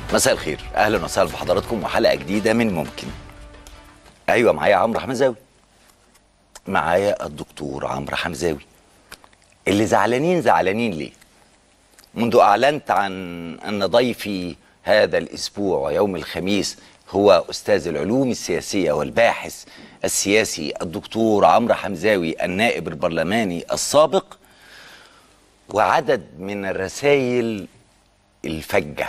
مساء الخير اهلا وسهلا بحضراتكم وحلقه جديده من ممكن ايوه معايا عمرو حمزاوي معايا الدكتور عمرو حمزاوي اللي زعلانين زعلانين ليه منذ اعلنت عن ان ضيفي هذا الاسبوع ويوم الخميس هو استاذ العلوم السياسيه والباحث السياسي الدكتور عمرو حمزاوي النائب البرلماني السابق وعدد من الرسائل الفجه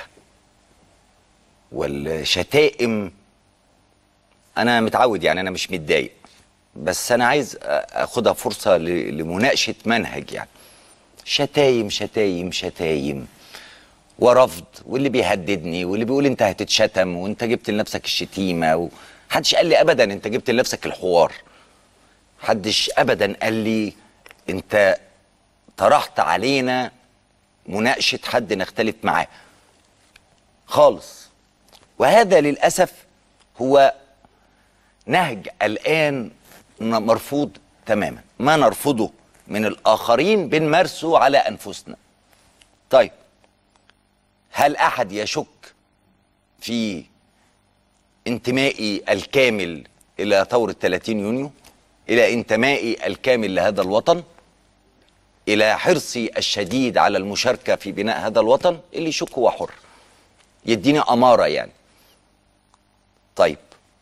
والشتائم انا متعود يعني انا مش متضايق بس انا عايز اخدها فرصه ل- لمناقشه منهج يعني شتايم شتايم شتايم ورفض واللي بيهددني واللي بيقول انت هتتشتم وانت جبت لنفسك الشتيمه محدش قال لي ابدا انت جبت لنفسك الحوار محدش ابدا قال لي انت طرحت علينا مناقشه حد نختلف معاه خالص وهذا للاسف هو نهج الان ن- مرفوض تماما ما نرفضه من الاخرين بنمارسه على انفسنا طيب هل احد يشك في انتمائي الكامل الى ثوره 30 يونيو الى انتمائي الكامل لهذا الوطن الى حرصي الشديد على المشاركه في بناء هذا الوطن اللي يشك هو حر يديني اماره يعني طيب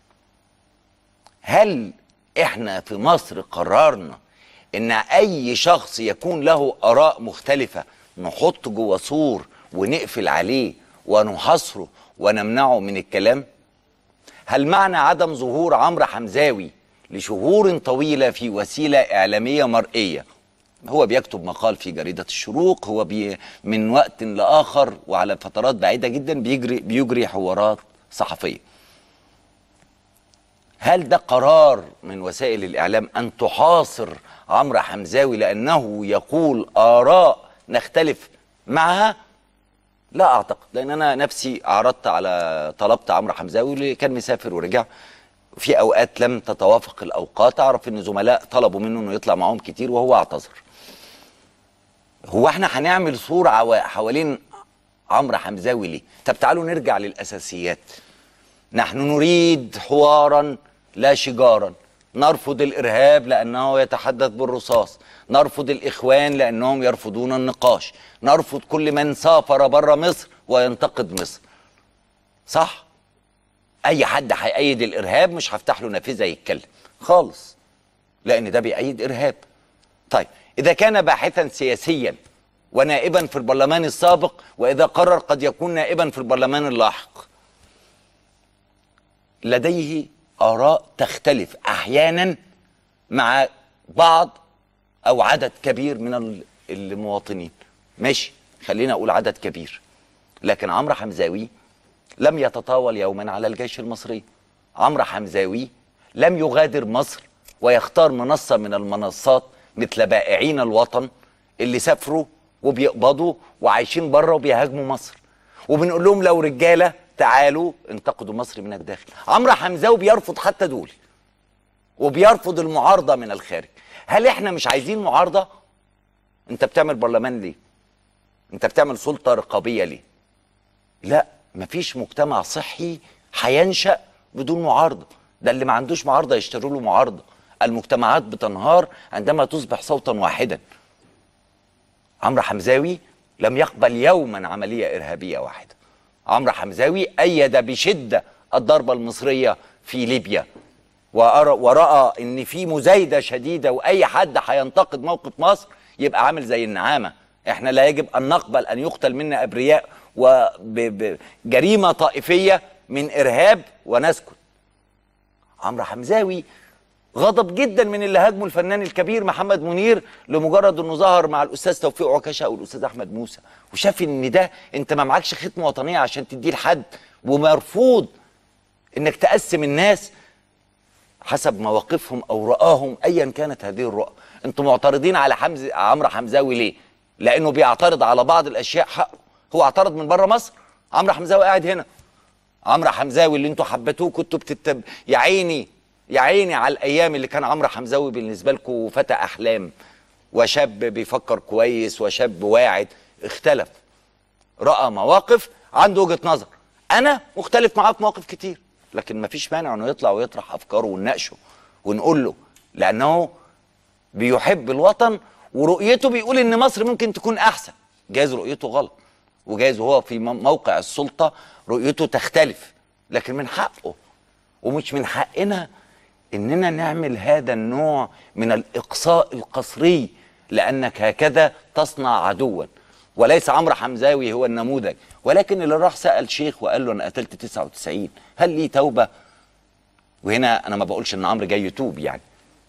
هل احنا في مصر قررنا ان اي شخص يكون له اراء مختلفه نحط جوه سور ونقفل عليه ونحاصره ونمنعه من الكلام هل معنى عدم ظهور عمرو حمزاوي لشهور طويله في وسيله اعلاميه مرئيه هو بيكتب مقال في جريده الشروق هو بي من وقت لاخر وعلى فترات بعيده جدا بيجري بيجري حوارات صحفيه هل ده قرار من وسائل الاعلام ان تحاصر عمرو حمزاوي لانه يقول اراء نختلف معها لا اعتقد لان انا نفسي عرضت على طلبت عمرو حمزاوي اللي كان مسافر ورجع في اوقات لم تتوافق الاوقات اعرف ان زملاء طلبوا منه انه يطلع معاهم كتير وهو اعتذر هو احنا هنعمل صوره عوا- حوالين عمرو حمزاوي ليه طب تعالوا نرجع للاساسيات نحن نريد حوارا لا شجارا نرفض الارهاب لانه يتحدث بالرصاص نرفض الاخوان لانهم يرفضون النقاش نرفض كل من سافر بره مصر وينتقد مصر صح اي حد هيأيد الارهاب مش هفتح له نافذه يتكلم خالص لان ده بيأيد ارهاب طيب اذا كان باحثا سياسيا ونائبا في البرلمان السابق واذا قرر قد يكون نائبا في البرلمان اللاحق لديه اراء تختلف احيانا مع بعض او عدد كبير من ال- المواطنين ماشي خلينا اقول عدد كبير لكن عمرو حمزاوي لم يتطاول يوما على الجيش المصري عمرو حمزاوي لم يغادر مصر ويختار منصة من المنصات مثل بائعين الوطن اللي سافروا وبيقبضوا وعايشين بره وبيهاجموا مصر وبنقول لهم لو رجالة تعالوا انتقدوا مصر من الداخل عمرو حمزاوي بيرفض حتى دول وبيرفض المعارضة من الخارج هل احنا مش عايزين معارضة انت بتعمل برلمان ليه انت بتعمل سلطة رقابية ليه لا مفيش مجتمع صحي هينشأ بدون معارضة ده اللي ما عندوش معارضة يشتروا له معارضة المجتمعات بتنهار عندما تصبح صوتا واحدا عمرو حمزاوي لم يقبل يوما عملية إرهابية واحدة عمرو حمزاوي أيد بشدة الضربة المصرية في ليبيا وأرى ورأى إن في مزايدة شديدة وأي حد هينتقد موقف مصر يبقى عامل زي النعامة إحنا لا يجب أن نقبل أن يقتل منا أبرياء وبجريمة طائفية من إرهاب ونسكت عمرو حمزاوي غضب جدا من اللي هاجموا الفنان الكبير محمد منير لمجرد انه ظهر مع الاستاذ توفيق عكاشه او الاستاذ احمد موسى وشاف ان ده انت ما معكش ختم وطنيه عشان تديه لحد ومرفوض انك تقسم الناس حسب مواقفهم او رؤاهم ايا كانت هذه الرؤى انتم معترضين على حمز عمرو حمزاوي ليه لانه بيعترض على بعض الاشياء حقه هو اعترض من بره مصر عمرو حمزاوي قاعد هنا عمرو حمزاوي اللي انتوا حبيتوه كنتوا بتتب يا عيني يا عيني على الايام اللي كان عمرو حمزاوي بالنسبه لكم فتى احلام وشاب بيفكر كويس وشاب واعد اختلف راى مواقف عنده وجهه نظر انا مختلف معاه في مواقف كتير لكن مفيش مانع انه يطلع ويطرح افكاره ونناقشه ونقول له لانه بيحب الوطن ورؤيته بيقول ان مصر ممكن تكون احسن جايز رؤيته غلط وجايز هو في م- موقع السلطه رؤيته تختلف لكن من حقه ومش من حقنا اننا نعمل هذا النوع من الاقصاء القسري لانك هكذا تصنع عدوا وليس عمرو حمزاوي هو النموذج ولكن اللي راح سال شيخ وقال له انا قتلت 99 هل لي توبه وهنا انا ما بقولش ان عمرو جاي يتوب يعني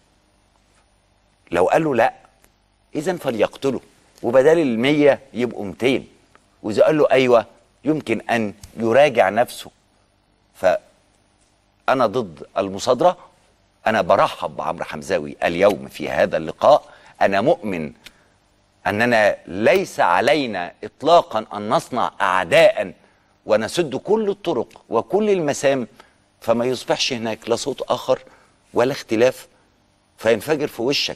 لو قال له لا اذا فليقتله وبدال المية يبقوا 200 واذا قال له ايوه يمكن ان يراجع نفسه فانا ضد المصادره انا برحب بعمرو حمزاوي اليوم في هذا اللقاء انا مؤمن اننا ليس علينا اطلاقا ان نصنع اعداء ونسد كل الطرق وكل المسام فما يصبحش هناك لا صوت اخر ولا اختلاف فينفجر في وشك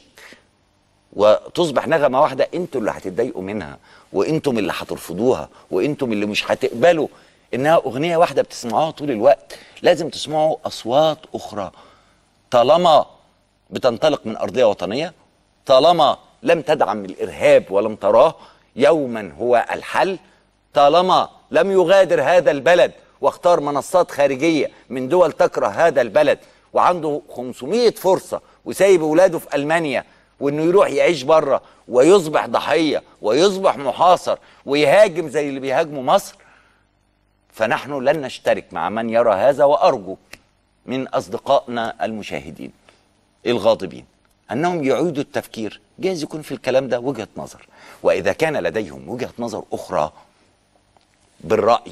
وتصبح نغمه واحده انتوا اللي هتتضايقوا منها وانتم اللي هترفضوها وانتم اللي مش هتقبلوا انها اغنيه واحده بتسمعوها طول الوقت لازم تسمعوا اصوات اخرى طالما بتنطلق من ارضيه وطنيه طالما لم تدعم الارهاب ولم تراه يوما هو الحل طالما لم يغادر هذا البلد واختار منصات خارجيه من دول تكره هذا البلد وعنده 500 فرصه وسايب اولاده في المانيا وانه يروح يعيش بره ويصبح ضحيه ويصبح محاصر ويهاجم زي اللي بيهاجموا مصر فنحن لن نشترك مع من يرى هذا وارجو من اصدقائنا المشاهدين الغاضبين انهم يعيدوا التفكير جايز يكون في الكلام ده وجهه نظر واذا كان لديهم وجهه نظر اخرى بالراي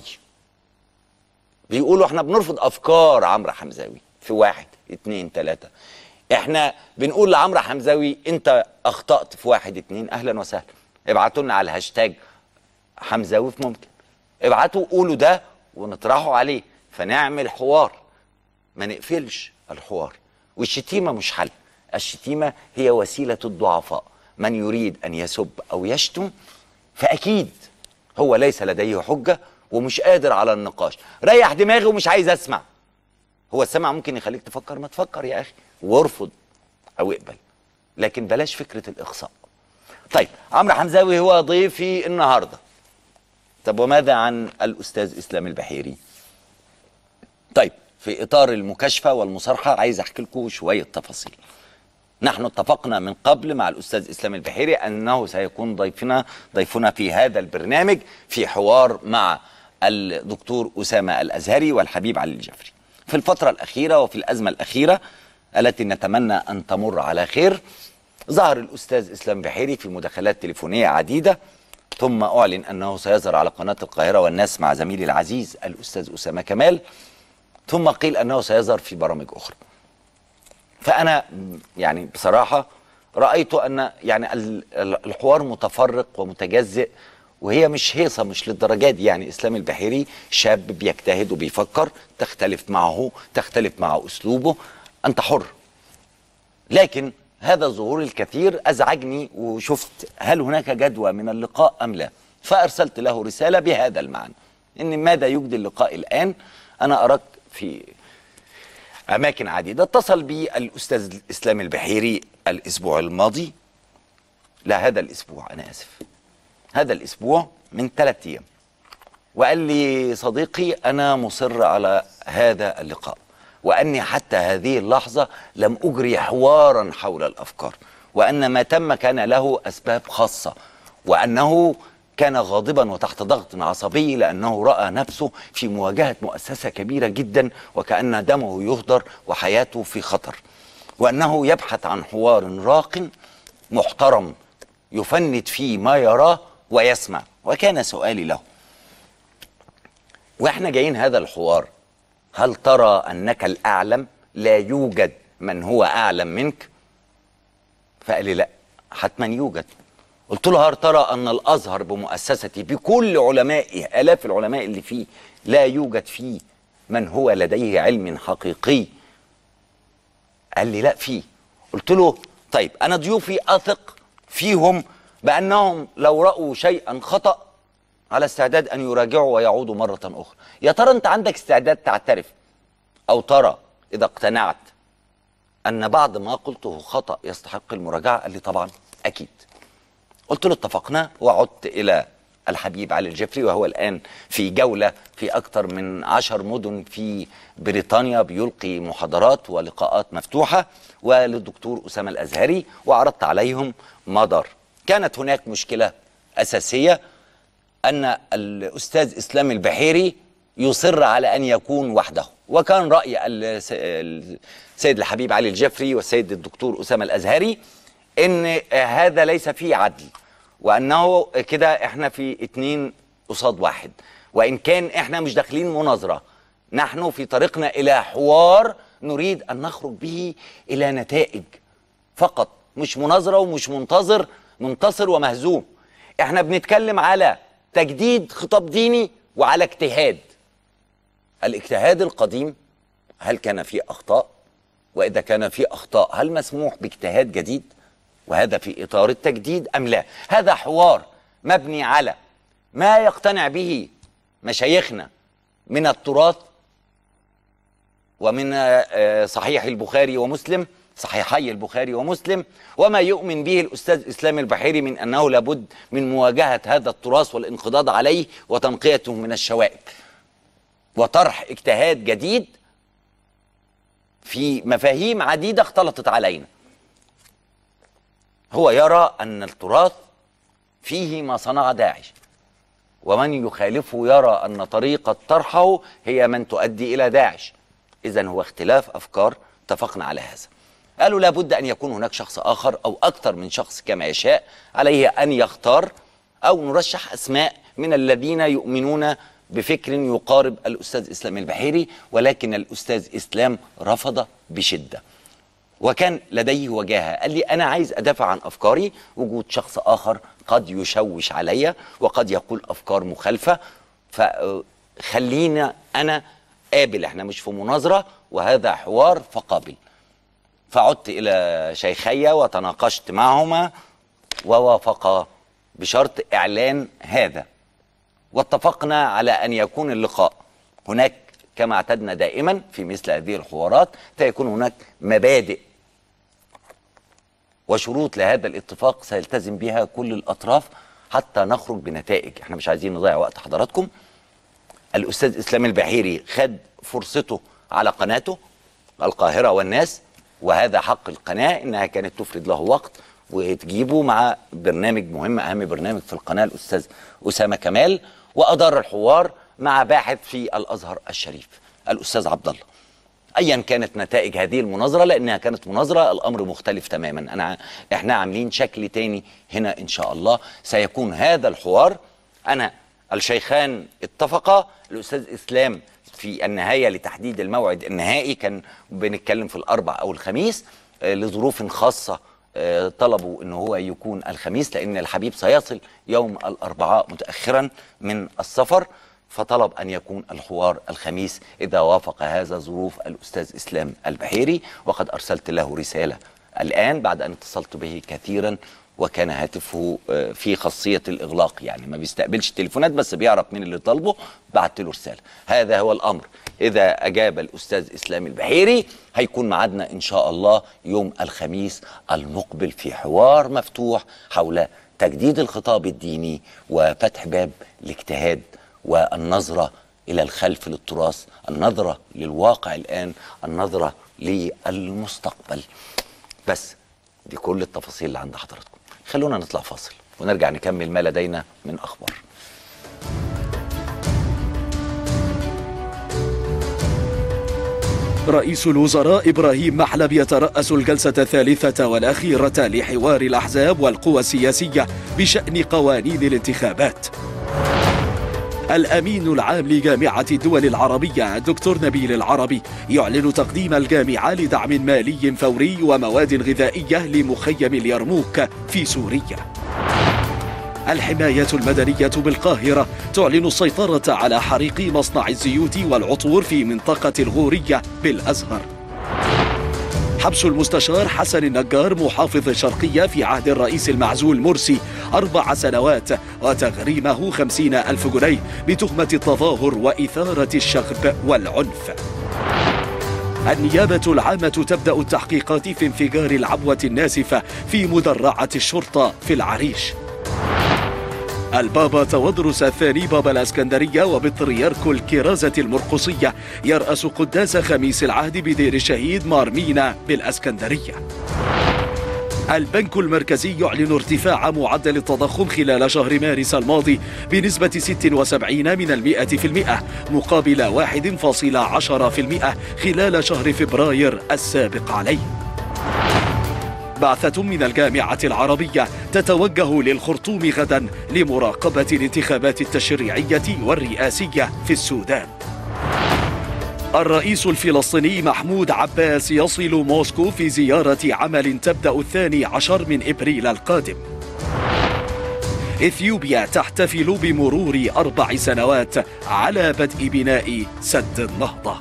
بيقولوا احنا بنرفض افكار عمرو حمزاوي في واحد اتنين تلاته احنا بنقول لعمرو حمزاوي انت اخطات في واحد اتنين اهلا وسهلا ابعتوا لنا على الهاشتاج حمزاوي في ممكن ابعتوا قولوا ده ونطرحه عليه فنعمل حوار ما نقفلش الحوار والشتيمه مش حل الشتيمه هي وسيله الضعفاء من يريد ان يسب او يشتم فاكيد هو ليس لديه حجه ومش قادر على النقاش ريح دماغي ومش عايز اسمع هو السمع ممكن يخليك تفكر ما تفكر يا اخي وارفض او اقبل لكن بلاش فكره الاقصاء طيب عمرو حمزاوي هو ضيفي النهارده طب وماذا عن الاستاذ اسلام البحيري طيب في اطار المكاشفه والمصارحه عايز احكي لكم شويه تفاصيل نحن اتفقنا من قبل مع الاستاذ اسلام البحيري انه سيكون ضيفنا ضيفنا في هذا البرنامج في حوار مع الدكتور اسامه الازهري والحبيب علي الجفري في الفتره الاخيره وفي الازمه الاخيره التي نتمنى ان تمر على خير ظهر الاستاذ اسلام بحيري في مداخلات تليفونيه عديده ثم اعلن انه سيظهر على قناه القاهره والناس مع زميلي العزيز الاستاذ اسامه كمال ثم قيل انه سيظهر في برامج اخرى فانا يعني بصراحه رايت ان يعني ال- ال- الحوار متفرق ومتجزئ وهي مش هيصه مش للدرجه دي يعني اسلام البحيري شاب بيجتهد وبيفكر تختلف معه تختلف مع اسلوبه انت حر لكن هذا الظهور الكثير ازعجني وشفت هل هناك جدوى من اللقاء ام لا فارسلت له رساله بهذا المعنى ان ماذا يجدي اللقاء الان انا اراك في اماكن عديده اتصل بي الاستاذ اسلام البحيري الاسبوع الماضي لا هذا الاسبوع انا اسف هذا الاسبوع من ثلاثة ايام وقال لي صديقي انا مصر على هذا اللقاء واني حتى هذه اللحظه لم اجري حوارا حول الافكار وان ما تم كان له اسباب خاصه وانه كان غاضبا وتحت ضغط عصبي لانه راى نفسه في مواجهه مؤسسه كبيره جدا وكان دمه يهدر وحياته في خطر وانه يبحث عن حوار راق محترم يفند فيه ما يراه ويسمع وكان سؤالي له واحنا جايين هذا الحوار هل ترى انك الاعلم لا يوجد من هو اعلم منك فقال لي لا حتما يوجد قلت له هل ترى ان الازهر بمؤسستي بكل علمائه الاف العلماء اللي فيه لا يوجد فيه من هو لديه علم حقيقي قال لي لا فيه قلت له طيب انا ضيوفي اثق فيهم بانهم لو راوا شيئا خطا على استعداد ان يراجعوا ويعودوا مره اخرى يا ترى انت عندك استعداد تعترف او ترى اذا اقتنعت ان بعض ما قلته خطا يستحق المراجعه قال لي طبعا اكيد قلت له اتفقنا وعدت الى الحبيب علي الجفري وهو الان في جوله في اكثر من عشر مدن في بريطانيا بيلقي محاضرات ولقاءات مفتوحه وللدكتور اسامه الازهري وعرضت عليهم ما دار كانت هناك مشكله اساسيه ان الاستاذ اسلام البحيري يصر على ان يكون وحده وكان راي الس- السيد الحبيب علي الجفري والسيد الدكتور اسامه الازهري ان هذا ليس فيه عدل وانه كده احنا في اتنين قصاد واحد وان كان احنا مش داخلين مناظره نحن في طريقنا الى حوار نريد ان نخرج به الى نتائج فقط مش مناظره ومش منتظر منتصر ومهزوم احنا بنتكلم على تجديد خطاب ديني وعلى اجتهاد الاجتهاد القديم هل كان فيه اخطاء واذا كان فيه اخطاء هل مسموح باجتهاد جديد وهذا في اطار التجديد ام لا هذا حوار مبني على ما يقتنع به مشايخنا من التراث ومن آه، صحيح البخاري ومسلم صحيحي البخاري ومسلم وما يؤمن به الأستاذ إسلام البحيري من أنه لابد من مواجهة هذا التراث والانقضاض عليه وتنقيته من الشوائب وطرح اجتهاد جديد في مفاهيم عديدة اختلطت علينا هو يرى أن التراث فيه ما صنع داعش ومن يخالفه يرى أن طريقة طرحه هي من تؤدي إلى داعش إذا هو اختلاف أفكار اتفقنا على هذا قالوا لابد أن يكون هناك شخص آخر أو أكثر من شخص كما يشاء عليه أن يختار أو نرشح أسماء من الذين يؤمنون بفكر يقارب الأستاذ إسلام البحيري ولكن الأستاذ إسلام رفض بشدة وكان لديه وجاهه قال لي انا عايز ادافع عن افكاري وجود شخص اخر قد يشوش عليا وقد يقول افكار مخالفه فخلينا انا قابل احنا مش في مناظره وهذا حوار فقابل فعدت الى شيخي وتناقشت معهما ووافقا بشرط اعلان هذا واتفقنا على ان يكون اللقاء هناك كما اعتدنا دائما في مثل هذه الحوارات فيكون هناك مبادئ وشروط لهذا الاتفاق سيلتزم بها كل الاطراف حتى نخرج بنتائج احنا مش عايزين نضيع وقت حضراتكم الاستاذ اسلام البحيري خد فرصته على قناته القاهره والناس وهذا حق القناه انها كانت تفرد له وقت وتجيبه مع برنامج مهم اهم برنامج في القناه الاستاذ اسامه كمال وادار الحوار مع باحث في الازهر الشريف الاستاذ عبد الله ايا كانت نتائج هذه المناظره لانها كانت مناظره الامر مختلف تماما انا احنا عاملين شكل تاني هنا ان شاء الله سيكون هذا الحوار انا الشيخان اتفقا الاستاذ اسلام في النهايه لتحديد الموعد النهائي كان بنتكلم في الاربع او الخميس آه، لظروف خاصه آه، طلبوا ان هو يكون الخميس لان الحبيب سيصل يوم الاربعاء متاخرا من السفر فطلب ان يكون الحوار الخميس اذا وافق هذا ظروف الاستاذ اسلام البحيري وقد ارسلت له رساله الان بعد ان اتصلت به كثيرا وكان هاتفه آه، في خاصيه الاغلاق يعني ما بيستقبلش تليفونات بس بيعرف مين اللي طالبه بعت له رساله هذا هو الامر اذا اجاب الاستاذ اسلام البحيري هيكون معادنا ان شاء الله يوم الخميس المقبل في حوار مفتوح حول تجديد الخطاب الديني وفتح باب الاجتهاد والنظرة إلى الخلف للتراث النظرة للواقع الآن النظرة للمستقبل بس دي كل التفاصيل اللي عند حضراتكم خلونا نطلع فاصل ونرجع نكمل ما لدينا من أخبار رئيس الوزراء إبراهيم محلب يترأس الجلسة الثالثة والأخيرة لحوار الأحزاب والقوى السياسية بشأن قوانين الانتخابات الأمين العام لجامعة الدول العربية الدكتور نبيل العربي يعلن تقديم الجامعة لدعم مالي فوري ومواد غذائية لمخيم اليرموك في سوريا الحماية المدنية بالقاهرة تعلن السيطرة على حريق مصنع الزيوت والعطور في منطقة الغورية بالأزهر حبس المستشار حسن النجار محافظ الشرقية في عهد الرئيس المعزول مرسي أربع سنوات وتغريمه خمسين ألف جنيه بتهمة التظاهر وإثارة الشغب والعنف النيابة العامة تبدأ التحقيقات في انفجار العبوة الناسفة في مدرعة الشرطة في العريش البابا تودرس الثاني بابا الاسكندرية وبطريرك الكرازة المرقصية يرأس قداس خميس العهد بدير الشهيد مارمينا بالاسكندرية البنك المركزي يعلن ارتفاع معدل التضخم خلال شهر مارس الماضي بنسبة 76 من المئة في المئة مقابل 1.10 في المئة خلال شهر فبراير السابق عليه بعثة من الجامعة العربية تتوجه للخرطوم غدا لمراقبة الانتخابات التشريعية والرئاسية في السودان الرئيس الفلسطيني محمود عباس يصل موسكو في زيارة عمل تبدأ الثاني عشر من إبريل القادم إثيوبيا تحتفل بمرور أربع سنوات على بدء بناء سد النهضة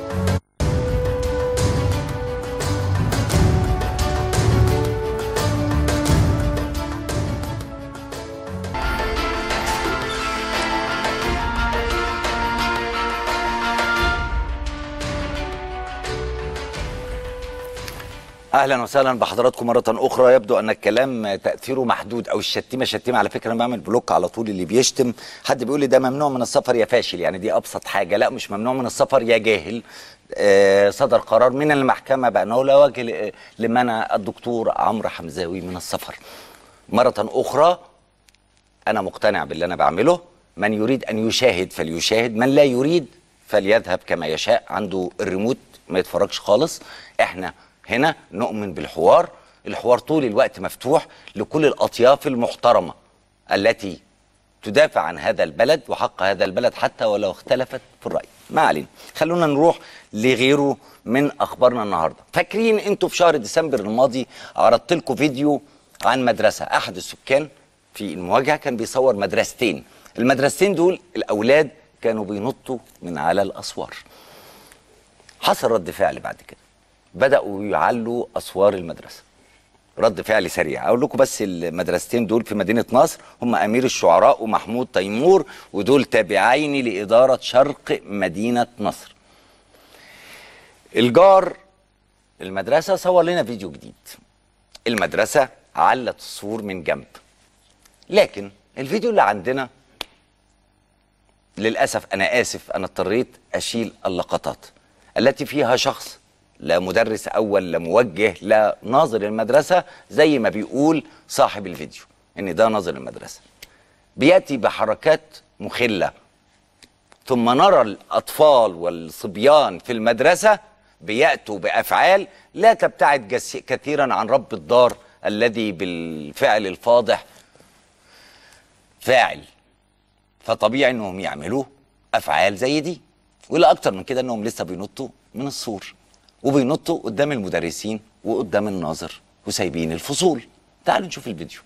اهلا وسهلا بحضراتكم مره اخرى يبدو ان الكلام تاثيره محدود او الشتيمه شتيمه على فكره انا بعمل بلوك على طول اللي بيشتم حد بيقول لي ده ممنوع من السفر يا فاشل يعني دي ابسط حاجه لا مش ممنوع من السفر يا جاهل آه صدر قرار من المحكمه بانه لا وجه ل- لمنع الدكتور عمرو حمزاوي من السفر مره اخرى انا مقتنع باللي انا بعمله من يريد ان يشاهد فليشاهد من لا يريد فليذهب كما يشاء عنده الريموت ما يتفرجش خالص احنا هنا نؤمن بالحوار الحوار طول الوقت مفتوح لكل الاطياف المحترمه التي تدافع عن هذا البلد وحق هذا البلد حتى ولو اختلفت في الراي ما علينا خلونا نروح لغيره من اخبارنا النهارده فاكرين انتوا في شهر ديسمبر الماضي عرضت لكم فيديو عن مدرسه احد السكان في المواجهه كان بيصور مدرستين المدرستين دول الاولاد كانوا بينطوا من على الاسوار حصل رد فعل بعد كده بداوا يعلوا اسوار المدرسه رد فعل سريع اقول لكم بس المدرستين دول في مدينه نصر هم امير الشعراء ومحمود تيمور ودول تابعين لاداره شرق مدينه نصر الجار المدرسه صور لنا فيديو جديد المدرسه علت السور من جنب لكن الفيديو اللي عندنا للاسف انا اسف انا اضطريت اشيل اللقطات التي فيها شخص لا مدرس اول لا موجه لا ناظر المدرسه زي ما بيقول صاحب الفيديو ان ده ناظر المدرسه بياتي بحركات مخله ثم نرى الاطفال والصبيان في المدرسه بياتوا بافعال لا تبتعد جس- كثيرا عن رب الدار الذي بالفعل الفاضح فاعل فطبيعي انهم يعملوا افعال زي دي ولا اكتر من كده انهم لسه بينطوا من السور وبينطوا قدام المدرسين وقدام الناظر وسايبين الفصول تعالوا نشوف الفيديو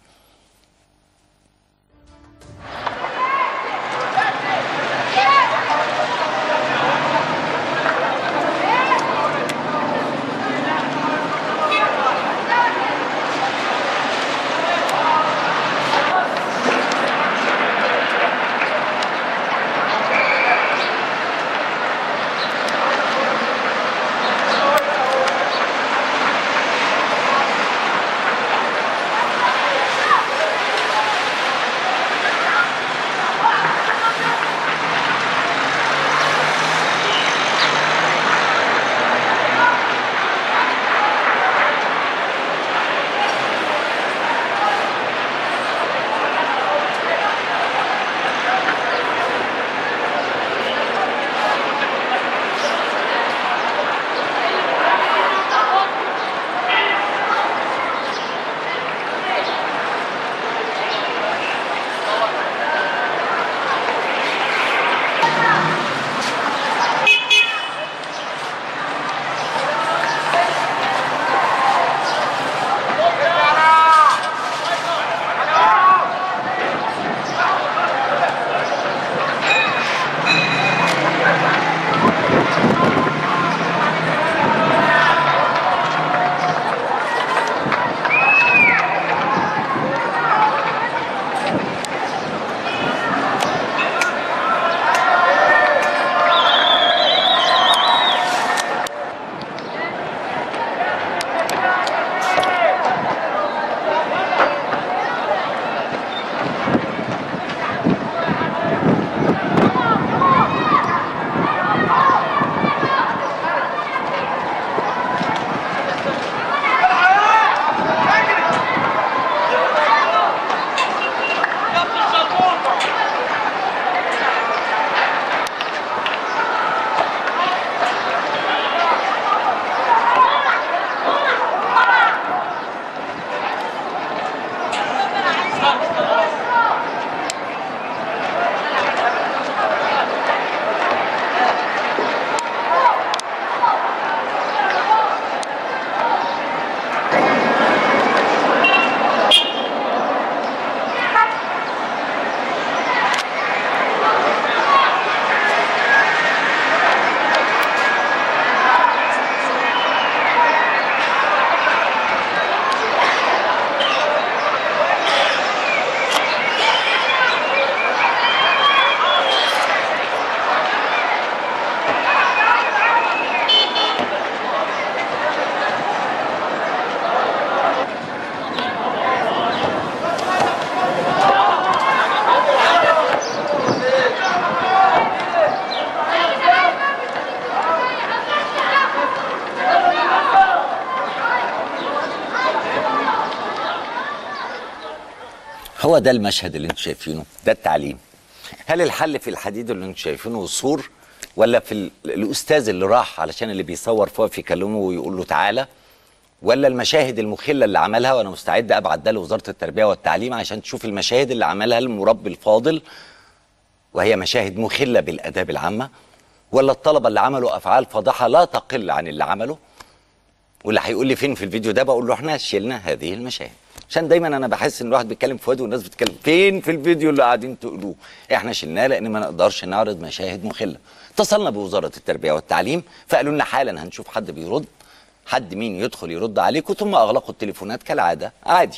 هو ده المشهد اللي انتم شايفينه ده التعليم هل الحل في الحديد اللي انتم شايفينه والسور ولا في ال- الاستاذ اللي راح علشان اللي بيصور فوق يكلمه ويقول له تعالى ولا المشاهد المخله اللي عملها وانا مستعد ابعت ده لوزاره التربيه والتعليم عشان تشوف المشاهد اللي عملها المربي الفاضل وهي مشاهد مخله بالاداب العامه ولا الطلبه اللي عملوا افعال فاضحه لا تقل عن اللي عمله واللي هيقول لي فين في الفيديو ده بقول له احنا شلنا هذه المشاهد عشان دايما انا بحس ان الواحد بيتكلم في وادي والناس بتتكلم فين في الفيديو اللي قاعدين تقولوه احنا شلناه لان ما نقدرش نعرض مشاهد مخله اتصلنا بوزاره التربيه والتعليم فقالوا لنا حالا هنشوف حد بيرد حد مين يدخل يرد عليكم ثم اغلقوا التليفونات كالعاده عادي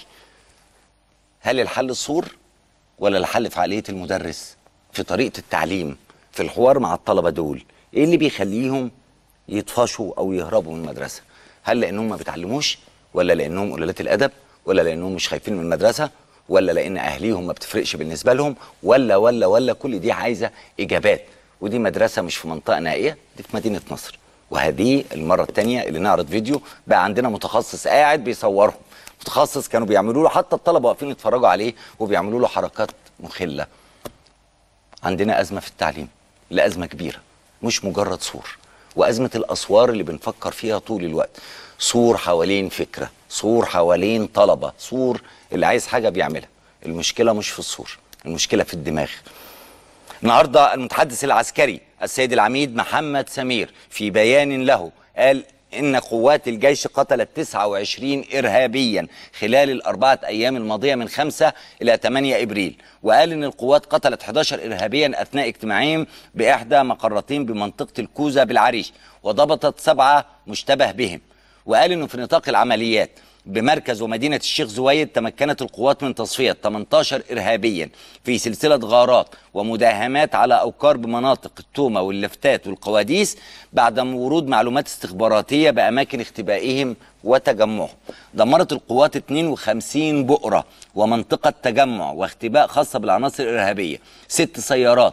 هل الحل الصور ولا الحل في عقليه المدرس في طريقه التعليم في الحوار مع الطلبه دول ايه اللي بيخليهم يطفشوا او يهربوا من المدرسه هل لانهم ما بيتعلموش ولا لانهم قلالات الادب ولا لانهم مش خايفين من المدرسه ولا لان اهليهم ما بتفرقش بالنسبه لهم ولا ولا ولا كل دي عايزه اجابات ودي مدرسه مش في منطقه نائيه دي في مدينه نصر وهذه المره الثانيه اللي نعرض فيديو بقى عندنا متخصص قاعد بيصورهم متخصص كانوا بيعملوا له حتى الطلبه واقفين يتفرجوا عليه وبيعملوا له حركات مخله عندنا أزمة في التعليم لأزمة كبيرة مش مجرد سور وأزمة الأسوار اللي بنفكر فيها طول الوقت سور حوالين فكرة سور حوالين طلبة سور اللي عايز حاجة بيعملها المشكلة مش في السور المشكلة في الدماغ النهارده المتحدث العسكري السيد العميد محمد سمير في بيان له قال إن قوات الجيش قتلت 29 إرهابيا خلال الأربعة أيام الماضية من 5 إلى 8 إبريل وقال إن القوات قتلت 11 إرهابيا أثناء اجتماعهم بإحدى مقرتين بمنطقة الكوزة بالعريش وضبطت سبعة مشتبه بهم وقال انه في نطاق العمليات بمركز ومدينة الشيخ زويد تمكنت القوات من تصفية 18 إرهابيا في سلسلة غارات ومداهمات على أوكار بمناطق التومة واللفتات والقواديس بعد ورود معلومات استخباراتية بأماكن اختبائهم وتجمعهم دمرت القوات 52 بؤرة ومنطقة تجمع واختباء خاصة بالعناصر الإرهابية ست سيارات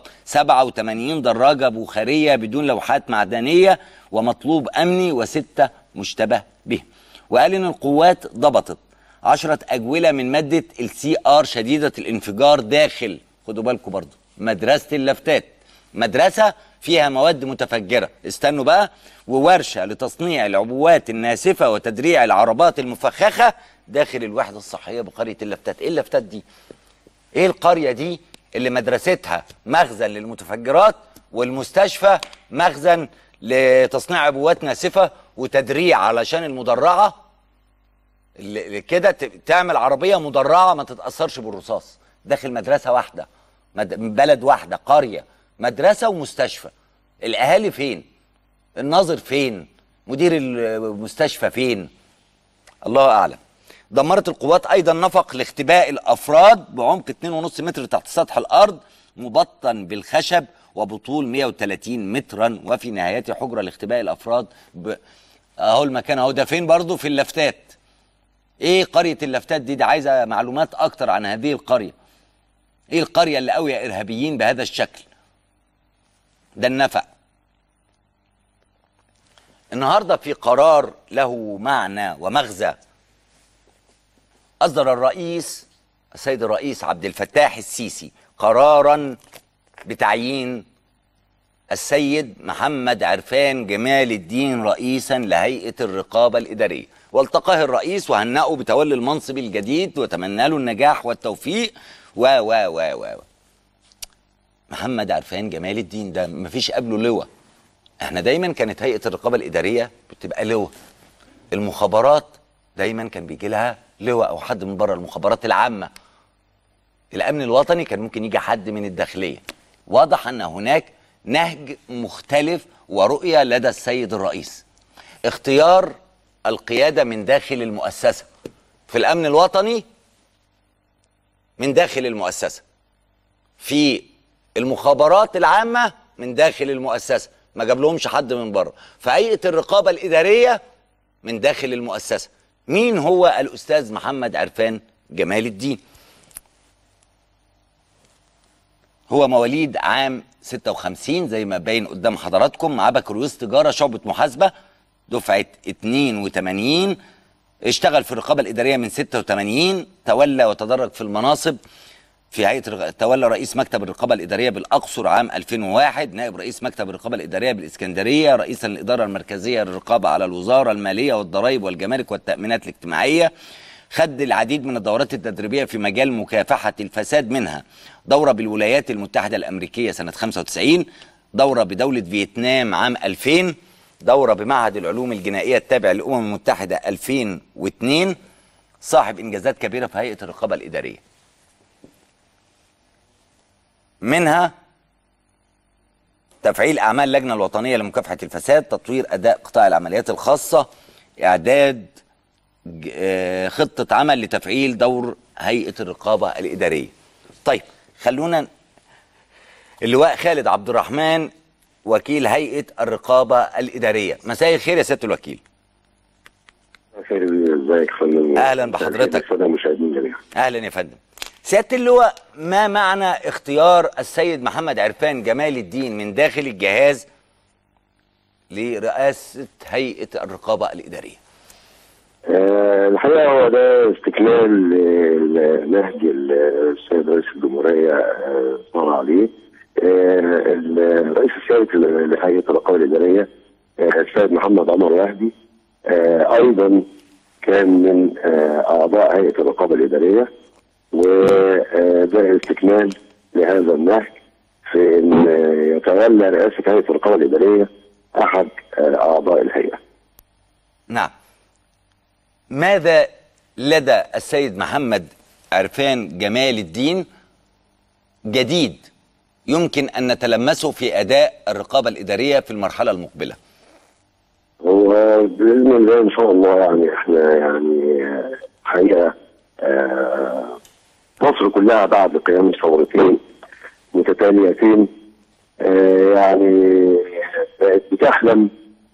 87 دراجة بخارية بدون لوحات معدنية ومطلوب أمني وستة مشتبه به وقال ان القوات ضبطت عشرة أجولة من مادة السي آر شديدة الانفجار داخل خدوا بالكم برضو مدرسة اللفتات مدرسة فيها مواد متفجرة استنوا بقى وورشة لتصنيع العبوات الناسفة وتدريع العربات المفخخة داخل الوحدة الصحية بقرية اللفتات ايه اللفتات دي ايه القرية دي اللي مدرستها مخزن للمتفجرات والمستشفى مخزن لتصنيع عبوات ناسفة وتدريع علشان المدرعة اللي اللي كده ت- تعمل عربية مدرعة ما تتأثرش بالرصاص داخل مدرسة واحدة مد- بلد واحدة قرية مدرسة ومستشفى الأهالي فين الناظر فين مدير المستشفى فين الله اعلم دمرت القوات ايضا نفق لاختباء الافراد بعمق 2.5 متر تحت سطح الارض مبطن بالخشب وبطول 130 مترا وفي نهايته حجره لاختباء الافراد ب... اهو المكان اهو ده فين برضه في اللفتات ايه قريه اللفتات دي دي عايزه معلومات اكتر عن هذه القريه ايه القريه اللي قويه ارهابيين بهذا الشكل ده النفق النهارده في قرار له معنى ومغزى اصدر الرئيس السيد الرئيس عبد الفتاح السيسي قرارا بتعيين السيد محمد عرفان جمال الدين رئيسا لهيئه الرقابه الاداريه والتقاه الرئيس وهنأه بتولي المنصب الجديد وتمنى له النجاح والتوفيق و و و و محمد عرفان جمال الدين ده مفيش قبله لواء احنا دايما كانت هيئه الرقابه الاداريه بتبقى لواء المخابرات دايما كان بيجي لها لواء او حد من بره المخابرات العامه الامن الوطني كان ممكن يجي حد من الداخليه واضح ان هناك نهج مختلف ورؤيه لدى السيد الرئيس اختيار القياده من داخل المؤسسه في الامن الوطني من داخل المؤسسه في المخابرات العامه من داخل المؤسسه ما جاب لهمش حد من بره فهيئه الرقابه الاداريه من داخل المؤسسه مين هو الاستاذ محمد عرفان جمال الدين هو مواليد عام 56 زي ما باين قدام حضراتكم معاه بكالوريوس تجاره شعبه محاسبه دفعه 82 اشتغل في الرقابه الاداريه من 86 تولى وتدرج في المناصب في هيئه الرق- تولى رئيس مكتب الرقابه الاداريه بالاقصر عام 2001 نائب رئيس مكتب الرقابه الاداريه بالاسكندريه رئيسا للاداره المركزيه للرقابه على الوزاره الماليه والضرائب والجمارك والتامينات الاجتماعيه خد العديد من الدورات التدريبيه في مجال مكافحه الفساد منها دوره بالولايات المتحده الامريكيه سنه 95 دوره بدوله فيتنام عام 2000 دوره بمعهد العلوم الجنائيه التابع للامم المتحده 2002 صاحب انجازات كبيره في هيئه الرقابه الاداريه منها تفعيل اعمال اللجنه الوطنيه لمكافحه الفساد تطوير اداء قطاع العمليات الخاصه اعداد ج- آه، خطه عمل لتفعيل دور هيئه الرقابه الاداريه طيب خلونا اللواء خالد عبد الرحمن وكيل هيئه الرقابه الاداريه مساء الخير يا سياده الوكيل خير ازيك يا فندم أهلاً بحضرتك. الساده المشاهدين جميعا اهلا يا فندم سياده اللواء ما معنى اختيار السيد محمد عرفان جمال الدين من داخل الجهاز لرئاسه هيئه الرقابه الاداريه آه الحقيقه هو ده استكمال لنهج السيد رئيس الجمهوريه آه، صار عليه آه الرئيس السابق لهيئه الرقابه الاداريه آه السيد محمد عمر وهبي آه ايضا كان من آه اعضاء هيئه الرقابه الاداريه وده استكمال لهذا النهج في ان آه، يتولى رئاسه هيئه الرقابه الاداريه احد آه، اعضاء الهيئه. نعم ماذا لدى السيد محمد عرفان جمال الدين جديد يمكن ان نتلمسه في اداء الرقابه الاداريه في المرحله المقبله هو باذن الله ان شاء الله يعني احنا يعني آه، حقيقه آه، مصر كلها بعد قيام ثورتين متتاليتين آه، يعني بقت بتحلم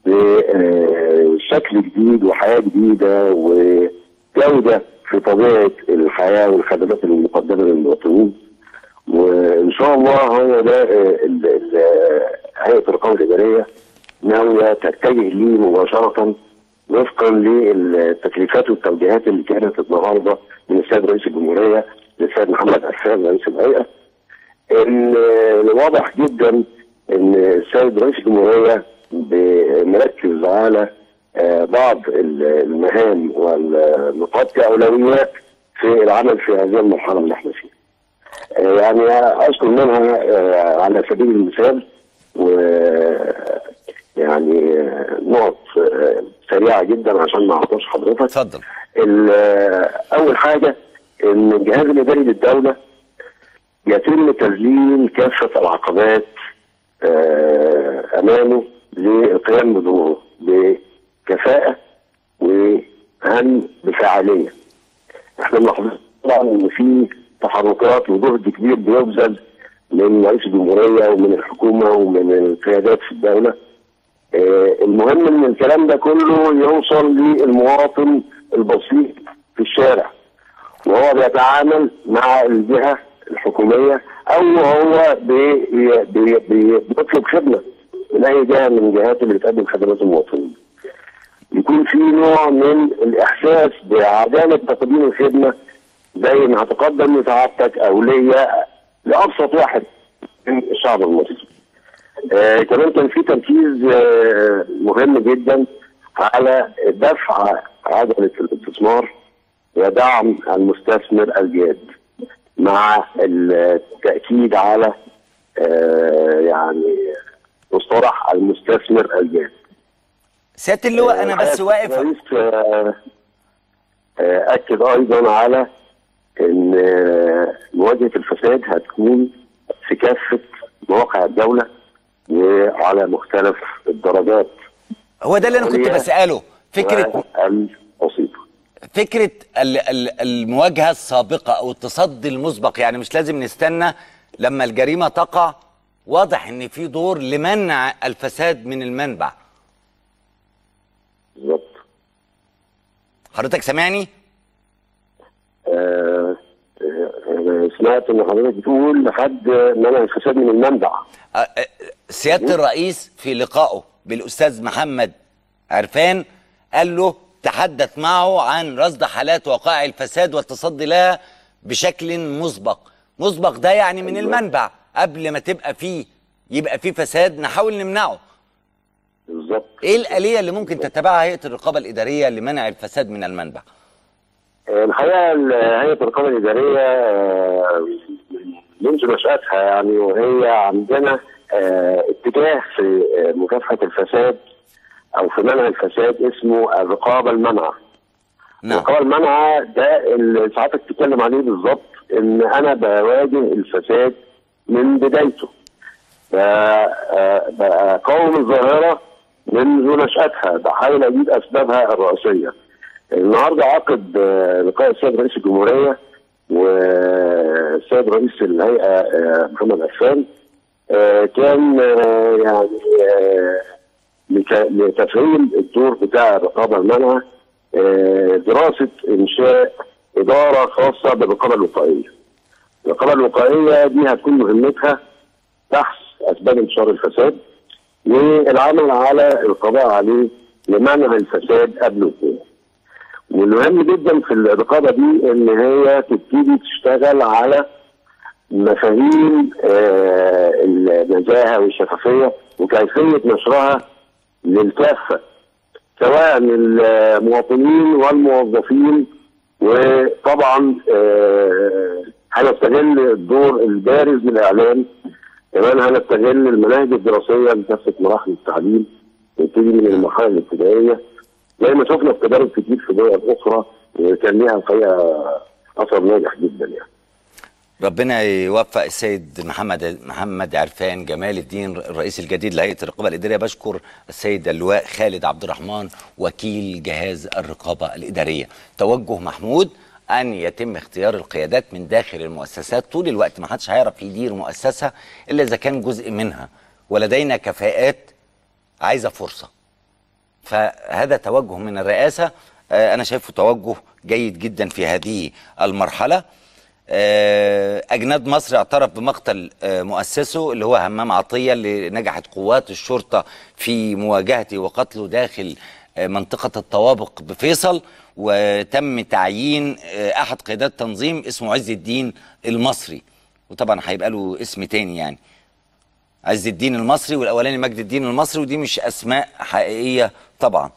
بشكل جديد وحياه جديده وجوده في طبيعه الحياه والخدمات المقدمه للمواطنين وان شاء الله هو ده آه، ال- ال- هيئه الرقابه الاداريه ناويه تتجه ليه مباشره وفقا للتكليفات والتوجيهات اللي كانت النهارده من السيد رئيس الجمهوريه للسيد محمد عرفان رئيس الهيئه ان واضح جدا ان السيد رئيس الجمهوريه ب- مركز على آه، بعض ال- المهام والنقاط كاولويات في العمل في هذه المرحله اللي احنا فيها. آه، يعني اذكر منها آه، على سبيل المثال و يعني آه، نقط آه، سريعه جدا عشان ما اعطوش حضرتك اتفضل ال- اول حاجه ان الجهاز الاداري للدوله يتم تذليل كافه العقبات آه، امامه للقيام بدوره بكفاءه وهم بفاعليه. احنا ملاحظين طبعا ان في تحركات وجهد كبير بيبذل من رئيس الجمهوريه ومن الحكومه ومن القيادات في الدوله آه، المهم ان الكلام ده كله يوصل للمواطن البسيط في الشارع وهو بيتعامل مع الجهه الحكوميه او هو بي بي بي بيطلب خدمه من اي جهه من الجهات اللي بتقدم خدمات المواطنين. يكون في نوع من الاحساس بعداله تقديم الخدمه زي ما هتقدم لسعادتك او ليا لابسط واحد من الشعب المصري. آه كمان كان في تركيز آه مهم جدا على دفع عجله الاستثمار ودعم المستثمر الجاد مع التاكيد على آه يعني مصطلح المستثمر الجاد. سياده اللواء انا بس آه، واقف الرئيس آه، آه، اكد ايضا على ان آه، مواجهه الفساد هتكون في كافه مواقع الدوله وعلى مختلف الدرجات هو ده اللي انا كنت العليا بساله فكره والبسيطه فكره ال- ال- المواجهه السابقه او التصدي المسبق يعني مش لازم نستنى لما الجريمه تقع واضح ان في دور لمنع الفساد من المنبع بالظبط حضرتك سامعني آه، آه، أنا سمعت ان حضرتك بتقول لحد منع الفساد من المنبع أ- أ- سياده الرئيس في لقائه بالاستاذ محمد عرفان قال له تحدث معه عن رصد حالات وقائع الفساد والتصدي لها بشكل مسبق مسبق ده يعني من المنبع قبل ما تبقى فيه يبقى فيه فساد نحاول نمنعه بالظبط ايه الآلية اللي ممكن تتبعها هيئة الرقابة الإدارية لمنع الفساد من المنبع الحقيقه ال- هيئه الرقابه الاداريه آه، منذ نشاتها يعني وهي عندنا آه، اتجاه في آه، مكافحه الفساد او في منع الفساد اسمه الرقابه المنعه. نعم الرقابه المنعه ده اللي ساعتك بتتكلم عليه بالظبط ان انا بواجه الفساد من بدايته. ب- آه، بقاوم الظاهره منذ نشاتها بحاول اجيب اسبابها الرئيسيه. النهارده عقد آه، لقاء السيد رئيس الجمهوريه والسيد رئيس الهيئه آه، محمد عفان آه، كان آه، يعني آه، لت- لتفعيل الدور بتاع الرقابه المنعه آه، دراسه انشاء اداره خاصه بالرقابه الوقائيه. الرقابه الوقائيه دي هتكون مهمتها بحث اسباب انتشار الفساد والعمل على القضاء عليه لمنع الفساد قبل وقوعه. والمهم جدا في الرقابه دي ان هي تبتدي تشتغل على مفاهيم آه، النزاهه والشفافيه وكيفيه نشرها للكافه سواء المواطنين والموظفين وطبعا آه، هنستغل الدور البارز للاعلام كمان هنستغل المناهج الدراسيه لكافه مراحل التعليم نبتدي من المرحله الابتدائيه زي ما شفنا في تجارب كتير في دول اخرى وكان ليها الحقيقه اثر ناجح جدا يعني. ربنا يوفق السيد محمد محمد عرفان جمال الدين الرئيس الجديد لهيئه الرقابه الاداريه بشكر السيد اللواء خالد عبد الرحمن وكيل جهاز الرقابه الاداريه توجه محمود ان يتم اختيار القيادات من داخل المؤسسات طول الوقت ما حدش هيعرف يدير مؤسسه الا اذا كان جزء منها ولدينا كفاءات عايزه فرصه فهذا توجه من الرئاسة آه، أنا شايفه توجه جيد جدا في هذه المرحلة آه، أجناد مصر اعترف بمقتل آه، مؤسسه اللي هو همام عطية اللي نجحت قوات الشرطة في مواجهته وقتله داخل آه، منطقة الطوابق بفيصل وتم تعيين آه، أحد قيادات تنظيم اسمه عز الدين المصري وطبعا هيبقى له اسم تاني يعني عز الدين المصري والاولاني مجد الدين المصري ودي مش اسماء حقيقيه طبعا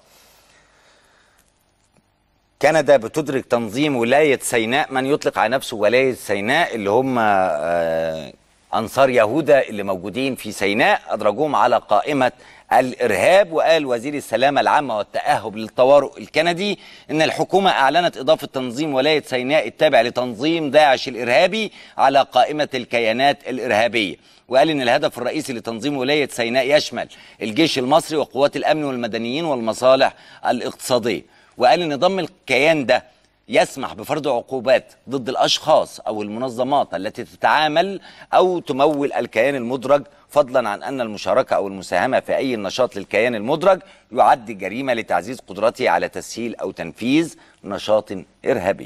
كندا بتدرك تنظيم ولايه سيناء من يطلق على نفسه ولايه سيناء اللي هم آه، انصار يهوذا اللي موجودين في سيناء ادرجوهم على قائمه الارهاب وقال وزير السلامه العامه والتاهب للطوارئ الكندي ان الحكومه اعلنت اضافه تنظيم ولايه سيناء التابع لتنظيم داعش الارهابي على قائمه الكيانات الارهابيه وقال ان الهدف الرئيسي لتنظيم ولايه سيناء يشمل الجيش المصري وقوات الامن والمدنيين والمصالح الاقتصاديه وقال ان ضم الكيان ده يسمح بفرض عقوبات ضد الاشخاص او المنظمات التي تتعامل او تمول الكيان المدرج فضلا عن ان المشاركه او المساهمه في اي نشاط للكيان المدرج يعد جريمه لتعزيز قدرته على تسهيل او تنفيذ نشاط ارهابي.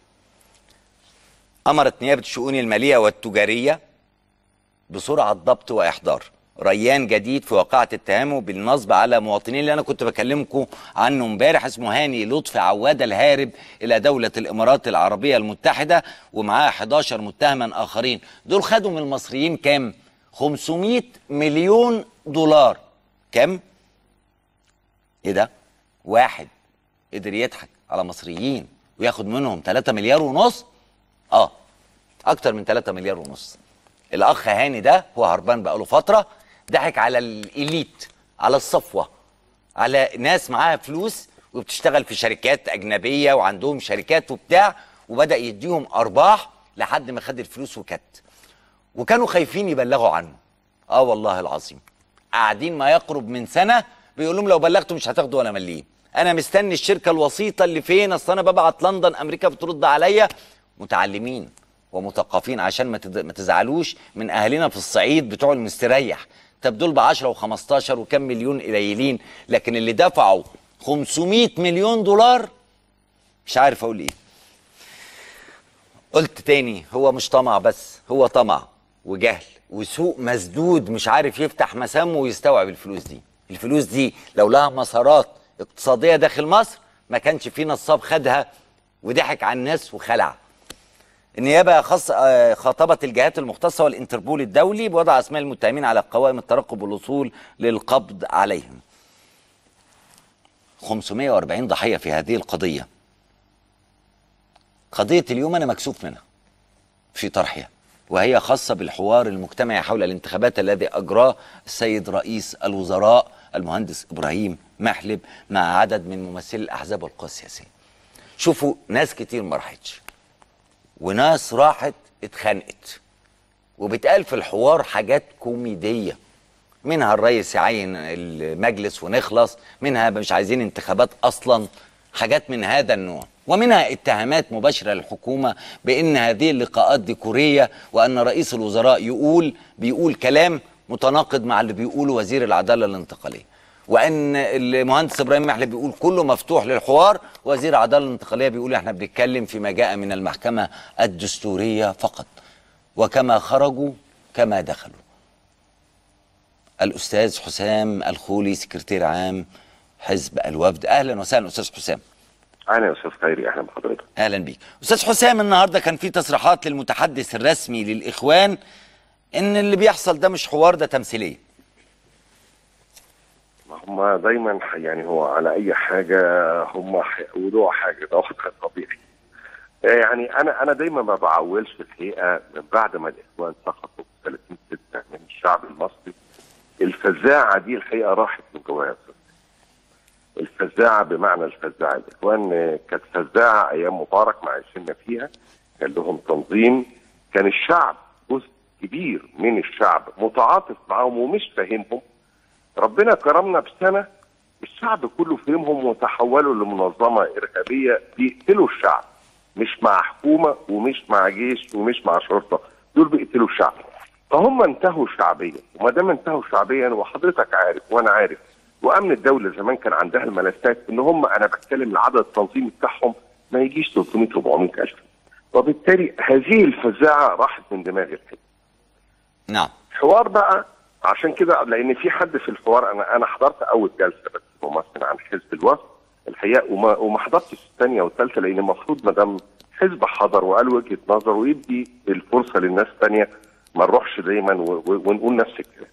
امرت نيابه الشؤون الماليه والتجاريه بسرعه ضبط واحضار ريان جديد في واقعة اتهامه بالنصب على مواطنين اللي انا كنت بكلمكم عنه امبارح اسمه هاني لطفي عواد الهارب الى دولة الامارات العربية المتحدة ومعاه 11 متهما اخرين دول خدوا من المصريين كام 500 مليون دولار كام ايه ده واحد قدر يضحك على مصريين وياخد منهم 3 مليار ونص اه اكتر من 3 مليار ونص الاخ هاني ده هو هربان بقاله فتره ضحك على الاليت على الصفوه على ناس معاها فلوس وبتشتغل في شركات اجنبيه وعندهم شركات وبتاع وبدا يديهم ارباح لحد ما خد الفلوس وكت وكانوا خايفين يبلغوا عنه اه والله العظيم قاعدين ما يقرب من سنه بيقول لهم لو بلغتوا مش هتاخدوا ولا مليم انا مستني الشركه الوسيطه اللي فين اصل انا ببعت لندن امريكا بترد عليا متعلمين ومثقفين عشان ما تد- ما تزعلوش من اهلنا في الصعيد بتوع المستريح طب دول ب 10 و15 وكم مليون قليلين لكن اللي دفعوا 500 مليون دولار مش عارف اقول ايه قلت تاني هو مش طمع بس هو طمع وجهل وسوق مسدود مش عارف يفتح مسامه ويستوعب الفلوس دي الفلوس دي لو لها مسارات اقتصادية داخل مصر ما كانش في نصاب خدها وضحك على الناس وخلع النيابة خص... آه، خاطبت الجهات المختصة والإنتربول الدولي بوضع أسماء المتهمين على قوائم الترقب والوصول للقبض عليهم 540 ضحية في هذه القضية قضية اليوم أنا مكسوف منها في طرحها وهي خاصة بالحوار المجتمعي حول الانتخابات الذي أجراه السيد رئيس الوزراء المهندس إبراهيم محلب مع عدد من ممثلي الأحزاب والقوى السياسية شوفوا ناس كتير ما راحتش وناس راحت اتخانقت وبتقال في الحوار حاجات كوميدية منها الرئيس يعين المجلس ونخلص منها مش عايزين انتخابات أصلا حاجات من هذا النوع ومنها اتهامات مباشرة للحكومة بأن هذه اللقاءات ديكورية وأن رئيس الوزراء يقول بيقول كلام متناقض مع اللي بيقوله وزير العدالة الانتقالية وان المهندس ابراهيم محلب بيقول كله مفتوح للحوار وزير العداله الانتقاليه بيقول احنا بنتكلم فيما جاء من المحكمه الدستوريه فقط وكما خرجوا كما دخلوا الاستاذ حسام الخولي سكرتير عام حزب الوفد اهلا وسهلا استاذ حسام اهلا يا استاذ خيري اهلا بحضرتك اهلا بيك استاذ حسام النهارده كان في تصريحات للمتحدث الرسمي للاخوان ان اللي بيحصل ده مش حوار ده تمثيليه ما هم دايما ح- يعني هو على اي حاجه هم هيقولوا حاجه ده واحد طبيعي آه، يعني انا انا دايما ما بعولش الحقيقه من بعد ما الاخوان سقطوا في 30 6 من الشعب المصري الفزاعه دي الحقيقه راحت من جوايا يا أستاذ. الفزاعه بمعنى الفزاعه الاخوان آه، كانت فزاعه ايام مبارك ما عايشين فيها كان لهم تنظيم كان الشعب جزء كبير من الشعب متعاطف معاهم ومش فاهمهم ربنا كرمنا بسنه الشعب كله فهمهم وتحولوا لمنظمه ارهابيه بيقتلوا الشعب مش مع حكومه ومش مع جيش ومش مع شرطه دول بيقتلوا الشعب فهم انتهوا شعبيا وما دام انتهوا شعبيا وحضرتك عارف وانا عارف وامن الدوله زمان كان عندها الملفات ان هم انا بتكلم العدد التنظيمي بتاعهم ما يجيش 300 400 الف وبالتالي هذه الفزاعه راحت من دماغي الحقيقه نعم حوار بقى عشان كده لان في حد في الحوار انا انا حضرت اول جلسه بس ممثل عن حزب الوفد الحقيقه وما وما حضرتش الثانيه والثالثه لان المفروض ما دام حزب حضر وقال وجهه نظر ويدي الفرصه للناس الثانيه ما نروحش دايما و- و- ونقول نفس الكلام.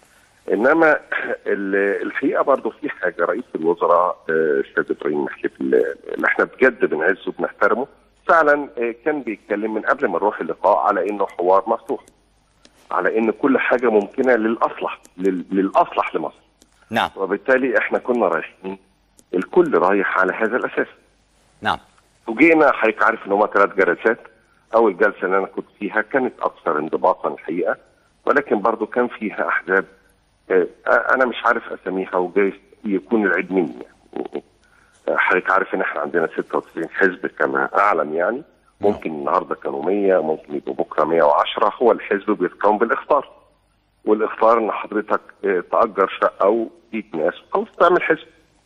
انما ال- الحقيقه برضه في حاجه رئيس الوزراء آه، استاذ ابراهيم محلف اللي اللي احنا بجد بنعزه وبنحترمه فعلا آه، كان بيتكلم من قبل ما نروح اللقاء على انه حوار مفتوح. على ان كل حاجه ممكنه للاصلح لل- للاصلح لمصر نعم وبالتالي احنا كنا رايحين الكل رايح على هذا الاساس نعم فوجئنا حضرتك عارف ان هما ثلاث جلسات اول جلسه اللي انا كنت فيها كانت اكثر انضباطا الحقيقه ولكن برضو كان فيها احزاب آه، انا مش عارف اساميها وجايز يكون العيد مني يعني آه، حضرتك عارف ان احنا عندنا 96 حزب كما اعلم يعني ممكن النهارده كانوا 100 ممكن يبقوا بكره 110 هو الحزب بيتكون بالاختار والاختار ان حضرتك آه، تاجر شقه وتجيب ناس او تعمل حزب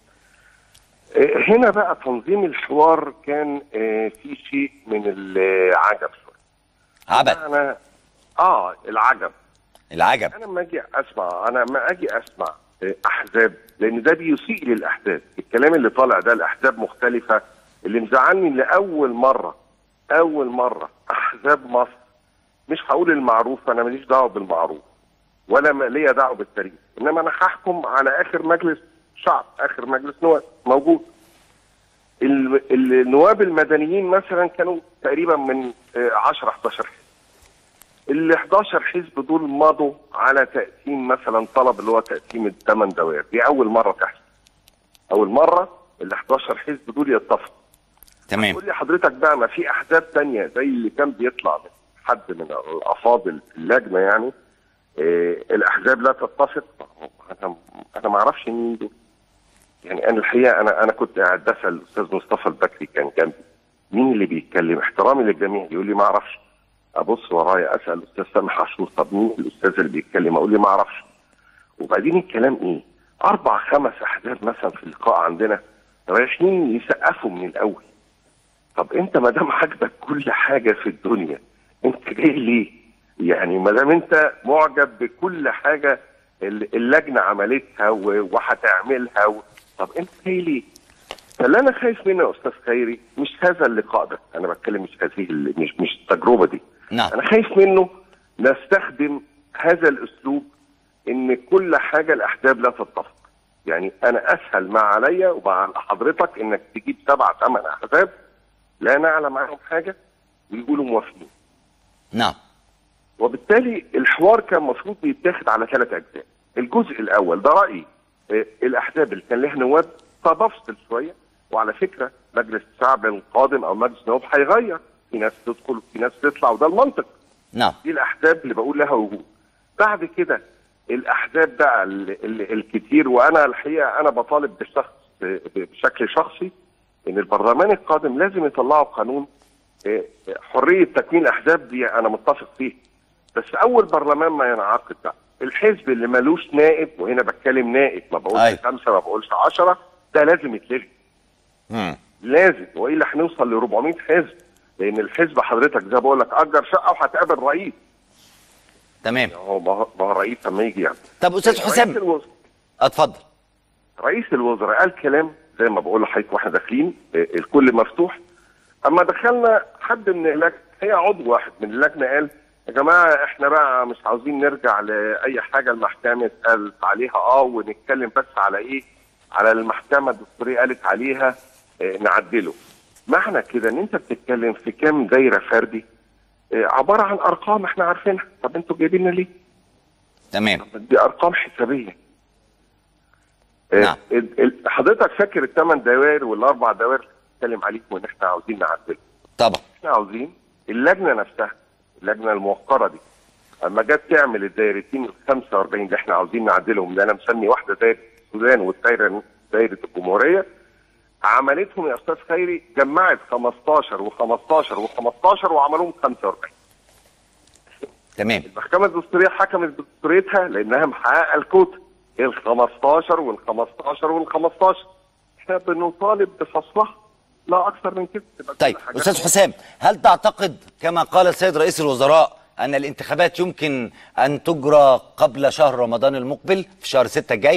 آه، هنا بقى تنظيم الحوار كان آه، في شيء من العجب شويه عبد انا اه العجب العجب انا لما اجي اسمع انا لما اجي اسمع آه، احزاب لان ده بيسيء للاحزاب الكلام اللي طالع ده الاحزاب مختلفه اللي مزعلني لاول مره اول مره احزاب مصر مش هقول المعروف انا ماليش دعوه بالمعروف ولا ما- ليا دعوه بالتاريخ انما انا هحكم على اخر مجلس شعب اخر مجلس نواب موجود ال- النواب المدنيين مثلا كانوا تقريبا من آه، 10 11 حزب ال 11 حزب دول مضوا على تقسيم مثلا طلب اللي هو تقسيم الثمان دوائر دي اول مره تحصل اول مره ال 11 حزب دول يتفقوا تمام قول لي حضرتك بقى ما في احزاب تانية زي اللي كان بيطلع من حد من الافاضل في اللجنه يعني إيه الاحزاب لا تتفق انا انا ما اعرفش مين دول يعني انا الحقيقه انا انا كنت قاعد بسال الاستاذ مصطفى البكري كان جنبي مين اللي بيتكلم احترامي للجميع يقول لي ما اعرفش ابص ورايا اسال الاستاذ سامح عاشور طب مين الاستاذ اللي بيتكلم اقول لي ما اعرفش وبعدين الكلام ايه اربع خمس احزاب مثلا في اللقاء عندنا رايحين يسقفوا من الاول طب انت ما دام عاجبك كل حاجه في الدنيا انت جاي ليه؟ يعني ما دام انت معجب بكل حاجه ال- اللجنه عملتها و- وهتعملها و... طب انت جاي ليه؟ فاللي انا خايف منه يا استاذ خيري مش هذا اللقاء ده انا بتكلم مش هذه ال- مش مش التجربه دي نعم انا خايف منه نستخدم هذا الاسلوب ان كل حاجه الاحزاب لا تتفق يعني انا اسهل ما عليا ومع حضرتك انك تجيب سبع ثمان احزاب لا نعلم عنهم حاجه ويقولوا موافقين نعم وبالتالي الحوار كان المفروض بيتاخد على ثلاث اجزاء الجزء الاول ده رايي آه، الاحزاب اللي كان لها نواب تبفصل شويه وعلى فكره مجلس الشعب القادم او مجلس النواب هيغير في ناس تدخل وفي ناس تطلع وده المنطق نعم دي الاحزاب اللي بقول لها وجود بعد كده الاحزاب بقى ال- ال- الكتير وانا الحقيقه انا بطالب بشخص بشكل شخصي ان البرلمان القادم لازم يطلعوا قانون آه، حريه تكوين احزاب دي انا متفق فيه بس اول برلمان ما ينعقد بقى الحزب اللي ملوش نائب وهنا بتكلم نائب ما بقولش أيوة. خمسه ما بقولش عشرة ده لازم يتلغي مم. لازم والا هنوصل ل 400 حزب لان الحزب حضرتك زي ما بقول لك اجر شقه وهتقابل رئيس تمام هو ما هو ما هو الرئيس لما يجي يعني طب استاذ رئيس حسام الوزراء اتفضل رئيس الوزراء قال كلام زي ما بقول لحضرتك واحنا داخلين آه، الكل مفتوح اما دخلنا حد من اللجنه هي عضو واحد من اللجنه قال يا جماعه احنا بقى مش عاوزين نرجع لاي حاجه المحكمه قالت عليها اه ونتكلم بس على ايه؟ على المحكمه الدستوريه قالت عليها آه، نعدله. معنى كده ان انت بتتكلم في كام دايره فردي آه، عباره عن ارقام احنا عارفينها، طب انتوا جايبيننا ليه؟ تمام دي ارقام حسابيه آه، نعم. ال- ال- حضرتك فاكر الثمان دوائر والاربع دوائر اللي بنتكلم عليهم وان احنا عاوزين نعدل طبعا احنا عاوزين اللجنه نفسها اللجنه الموقره دي اما جت تعمل الدايرتين ال 45 اللي احنا عاوزين نعدلهم اللي انا مسمي واحده دايره السودان والدايره دايره الجمهوريه عملتهم يا استاذ خيري جمعت 15 و15 و15 وعملوهم 45 تمام المحكمه الدستوريه حكمت بدستوريتها لانها محققه الكوتا ال 15 وال 15 وال 15 احنا بنطالب بفصلها لا اكثر من كده تبقى كل طيب حاجات استاذ حسام هل تعتقد كما قال السيد رئيس الوزراء ان الانتخابات يمكن ان تجرى قبل شهر رمضان المقبل في شهر 6 الجاي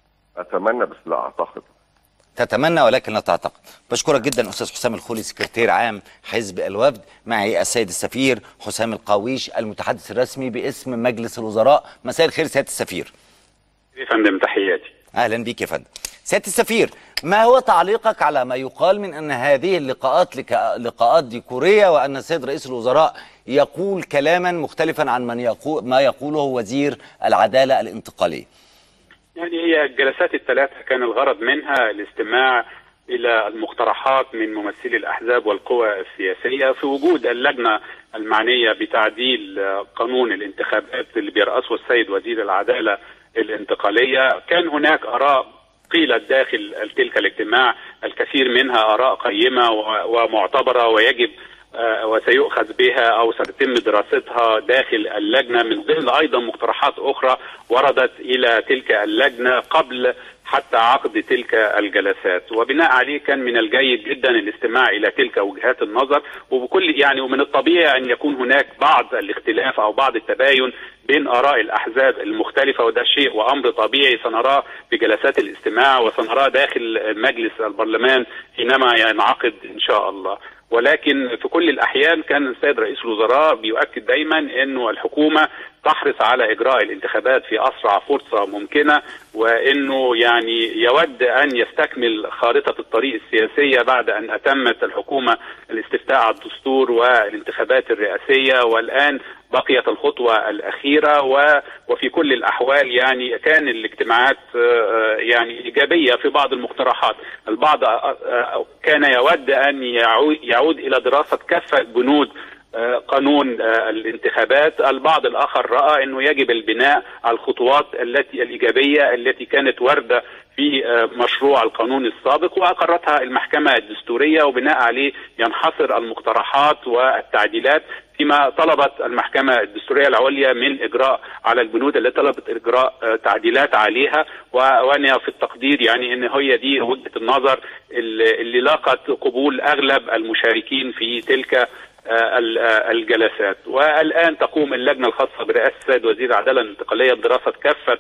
اتمنى بس لا اعتقد تتمنى ولكن لا تعتقد بشكرك جدا استاذ حسام الخولي سكرتير عام حزب الوفد معي السيد السفير حسام القاويش المتحدث الرسمي باسم مجلس الوزراء مساء الخير سياده السفير يا فندم تحياتي اهلا بيك يا فندم سياده السفير ما هو تعليقك على ما يقال من ان هذه اللقاءات لك- لقاءات ديكوريه وان السيد رئيس الوزراء يقول كلاما مختلفا عن من يقول ما يقوله وزير العداله الانتقاليه يعني هي الجلسات الثلاثة كان الغرض منها الاستماع إلى المقترحات من ممثلي الأحزاب والقوى السياسية في وجود اللجنة المعنية بتعديل آه، قانون الانتخابات اللي بيرأسه السيد وزير العدالة الانتقالية كان هناك آراء قيلت داخل تلك الاجتماع الكثير منها آراء قيمة و- ومعتبرة ويجب آه، وسيؤخذ بها او ستتم دراستها داخل اللجنه من ضمن ايضا مقترحات اخرى وردت الى تلك اللجنه قبل حتى عقد تلك الجلسات وبناء عليه كان من الجيد جدا الاستماع الى تلك وجهات النظر وبكل يعني ومن الطبيعي ان يكون هناك بعض الاختلاف او بعض التباين بين اراء الاحزاب المختلفه وده شيء وامر طبيعي سنراه في جلسات الاستماع وسنراه داخل مجلس البرلمان حينما ينعقد ان شاء الله ولكن في كل الاحيان كان السيد رئيس الوزراء بيؤكد دايما انه الحكومه تحرص على اجراء الانتخابات في اسرع فرصه ممكنه وانه يعني يود ان يستكمل خارطه الطريق السياسيه بعد ان اتمت الحكومه الاستفتاء على الدستور والانتخابات الرئاسيه والان بقيت الخطوه الاخيره و- وفي كل الاحوال يعني كان الاجتماعات آه، يعني ايجابيه في بعض المقترحات، البعض آه، آه، كان يود ان يعود يعود الى دراسه كافه بنود آه، قانون آه، الانتخابات البعض الآخر رأى أنه يجب البناء على الخطوات التي الإيجابية التي كانت واردة في آه، مشروع القانون السابق وأقرتها المحكمة الدستورية وبناء عليه ينحصر المقترحات والتعديلات فيما طلبت المحكمة الدستورية العليا من إجراء على البنود التي طلبت إجراء آه، تعديلات عليها و- وأنا في التقدير يعني أن هي دي وجهة النظر اللي اللي لاقت قبول أغلب المشاركين في تلك آه، ال- آه، الجلسات والآن تقوم اللجنة الخاصة برئاسة السيد وزير العدالة الانتقالية بدراسة كافة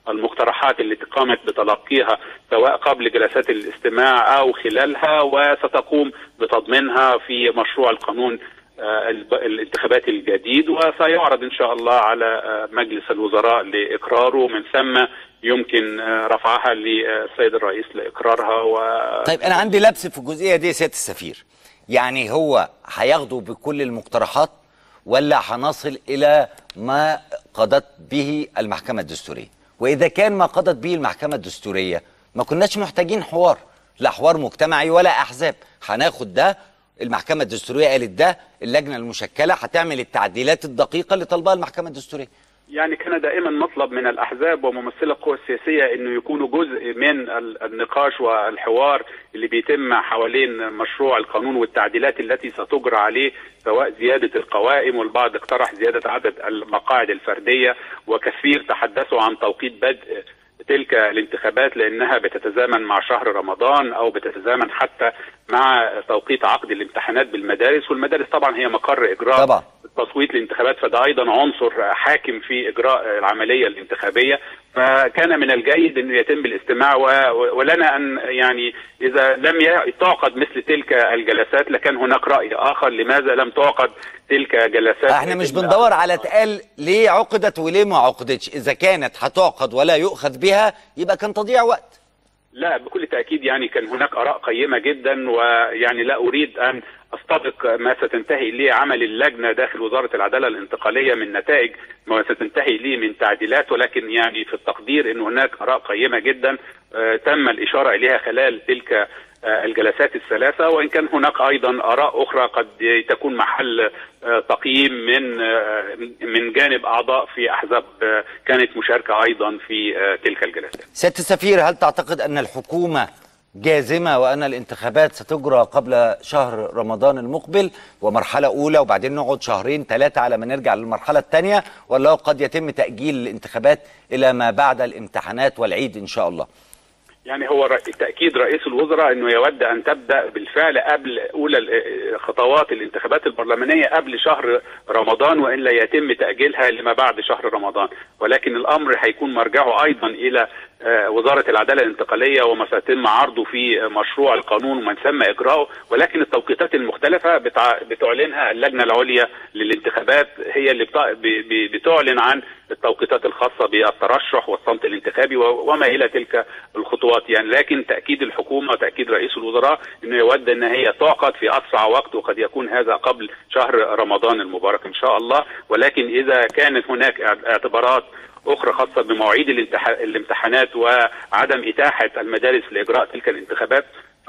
المقترحات التي قامت بتلقيها سواء قبل جلسات الاستماع او خلالها وستقوم بتضمينها في مشروع القانون آه، الب- الانتخابات الجديد وسيعرض ان شاء الله على آه، مجلس الوزراء لاقراره من ثم يمكن آه، رفعها للسيد الرئيس لاقرارها و طيب انا عندي لبس في الجزئيه دي يا سياده السفير يعني هو هياخدوا بكل المقترحات ولا هنصل الى ما قضت به المحكمه الدستوريه واذا كان ما قضت به المحكمه الدستوريه ما كناش محتاجين حوار لا حوار مجتمعي ولا احزاب هناخد ده المحكمه الدستوريه قالت ده اللجنه المشكله هتعمل التعديلات الدقيقه اللي طلبها المحكمه الدستوريه يعني كان دائما مطلب من الاحزاب وممثلي القوى السياسيه انه يكونوا جزء من ال- النقاش والحوار اللي بيتم حوالين مشروع القانون والتعديلات التي ستجرى عليه سواء زياده القوائم والبعض اقترح زياده عدد المقاعد الفرديه وكثير تحدثوا عن توقيت بدء تلك الانتخابات لانها بتتزامن مع شهر رمضان او بتتزامن حتى مع توقيت عقد الامتحانات بالمدارس والمدارس طبعا هي مقر اجراء طبعا. تصويت الانتخابات فده ايضا عنصر حاكم في اجراء العمليه الانتخابيه فكان من الجيد انه يتم الاستماع و- ولنا ان يعني اذا لم ي- تعقد مثل تلك الجلسات لكان هناك راي اخر لماذا لم تعقد تلك جلسات احنا مش بندور على تقال ليه عقدت وليه ما عقدتش اذا كانت هتعقد ولا يؤخذ بها يبقى كان تضييع وقت لا بكل تأكيد يعني كان هناك آراء قيمة جدا ويعني لا أريد أن أستبق ما ستنتهي إليه عمل اللجنة داخل وزارة العدالة الانتقالية من نتائج ما ستنتهي إليه من تعديلات ولكن يعني في التقدير أن هناك آراء قيمة جدا آه، تم الإشارة إليها خلال تلك آه، الجلسات الثلاثة وإن كان هناك أيضا آراء أخرى قد تكون محل آه، تقييم من آه، من جانب أعضاء في أحزاب آه، كانت مشاركة أيضا في آه، تلك الجلسات سياده السفير هل تعتقد ان الحكومه جازمه وان الانتخابات ستجرى قبل شهر رمضان المقبل ومرحله اولى وبعدين نقعد شهرين ثلاثه على ما نرجع للمرحله الثانيه ولا قد يتم تاجيل الانتخابات الى ما بعد الامتحانات والعيد ان شاء الله يعني هو ر- تأكيد رئيس الوزراء أنه يود أن تبدأ بالفعل قبل أولى ال- خطوات الانتخابات البرلمانية قبل شهر رمضان وإلا يتم تأجيلها لما بعد شهر رمضان ولكن الأمر هيكون مرجعه أيضا إلى آه، وزارة العدالة الانتقالية وما سيتم عرضه في مشروع القانون ومن ثم إجراءه ولكن التوقيتات المختلفة بتع- بتعلنها اللجنة العليا للانتخابات هي اللي بتع- ب- ب- بتعلن عن التوقيتات الخاصة بالترشح والصمت الانتخابي و- وما إلى تلك الخطوات يعني لكن تأكيد الحكومة وتأكيد رئيس الوزراء أنه يود أن هي تعقد في أسرع وقت وقد يكون هذا قبل شهر رمضان المبارك إن شاء الله ولكن إذا كانت هناك اعتبارات أخرى خاصة بمواعيد الامتح- الامتحانات وعدم إتاحة المدارس لإجراء تلك الانتخابات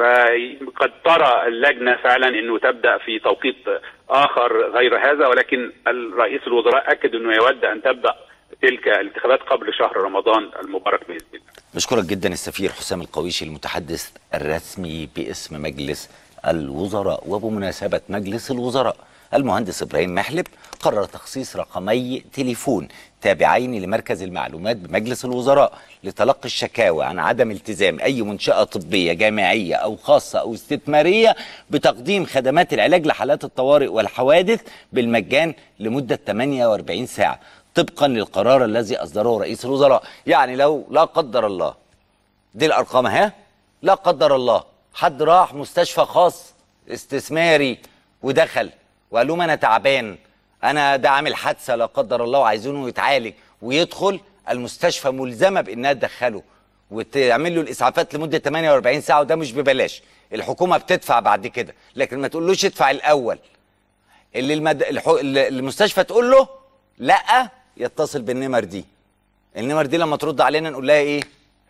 فقد ترى اللجنة فعلا أنه تبدأ في توقيت آخر غير هذا ولكن الرئيس الوزراء أكد أنه يود أن تبدأ تلك الانتخابات قبل شهر رمضان المبارك بإذن الله بشكرك جدا السفير حسام القويشي المتحدث الرسمي باسم مجلس الوزراء وبمناسبة مجلس الوزراء المهندس إبراهيم محلب قرر تخصيص رقمي تليفون تابعين لمركز المعلومات بمجلس الوزراء لتلقي الشكاوى عن عدم التزام أي منشأة طبية جامعية أو خاصة أو استثمارية بتقديم خدمات العلاج لحالات الطوارئ والحوادث بالمجان لمدة 48 ساعة طبقا للقرار الذي أصدره رئيس الوزراء يعني لو لا قدر الله دي الارقام اهي لا قدر الله حد راح مستشفى خاص استثماري ودخل وقال لهم انا تعبان انا ده عامل حادثه لا قدر الله وعايزينه يتعالج ويدخل المستشفى ملزمه بانها تدخله وتعمل له الاسعافات لمده 48 ساعه وده مش ببلاش الحكومه بتدفع بعد كده لكن ما تقولوش ادفع الاول اللي المد... الح... اللي المستشفى تقول له لا يتصل بالنمر دي النمر دي لما ترد علينا نقول لها ايه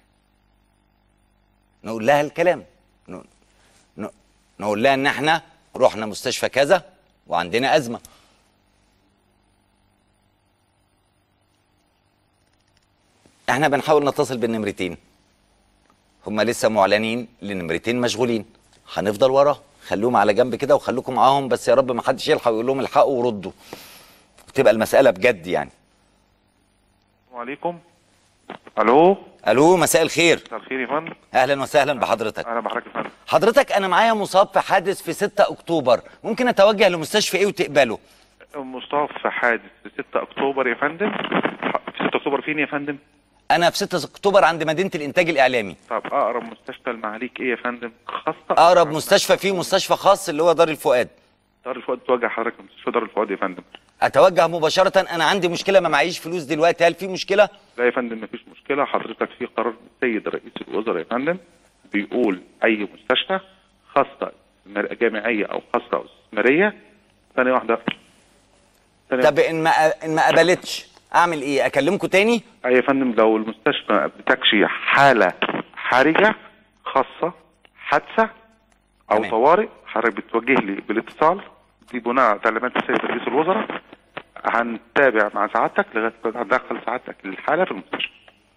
نقول لها الكلام ن- ن- نقول لها ان احنا رحنا مستشفى كذا وعندنا ازمه احنا بنحاول نتصل بالنمرتين هما لسه معلنين لنمرتين مشغولين هنفضل وراه خلوهم على جنب كده وخلوكم معاهم بس يا رب ما حدش يلحق ويقول لهم الحقوا وردوا وتبقى المساله بجد يعني السلام عليكم الو الو مساء الخير مساء الخير يا فندم اهلا وسهلا بحضرتك اهلا بحضرتك يا فندم حضرتك انا معايا مصاب في حادث في 6 اكتوبر ممكن اتوجه لمستشفى ايه وتقبله مصطفى في حادث في 6 اكتوبر يا فندم في 6 اكتوبر فين يا فندم انا في 6 اكتوبر عند مدينه الانتاج الاعلامي طب اقرب مستشفى المعاليك ايه يا فندم خاصه اقرب مستشفى فيه مستشفى خاص اللي هو دار الفؤاد دار الفؤاد توجه حضرتك لمستشفى دار الفؤاد يا فندم اتوجه مباشره انا عندي مشكله ما معيش فلوس دلوقتي هل في مشكله لا يا فندم مفيش مشكله حضرتك في قرار من السيد رئيس الوزراء يا فندم بيقول اي مستشفى خاصه استثمار- جامعيه او خاصه او استثماريه ثانيه واحده ثانية طب ان ما ان ما قبلتش اعمل ايه اكلمكم تاني أي يا فندم لو المستشفى بتكشي حالة حرجة خاصة حادثة أو تمام. طوارئ حضرتك بتوجه لي بالاتصال دي بناء على تعليمات السيد رئيس الوزراء هنتابع مع سعادتك لغاية ما ندخل سعادتك الحالة في المستشفى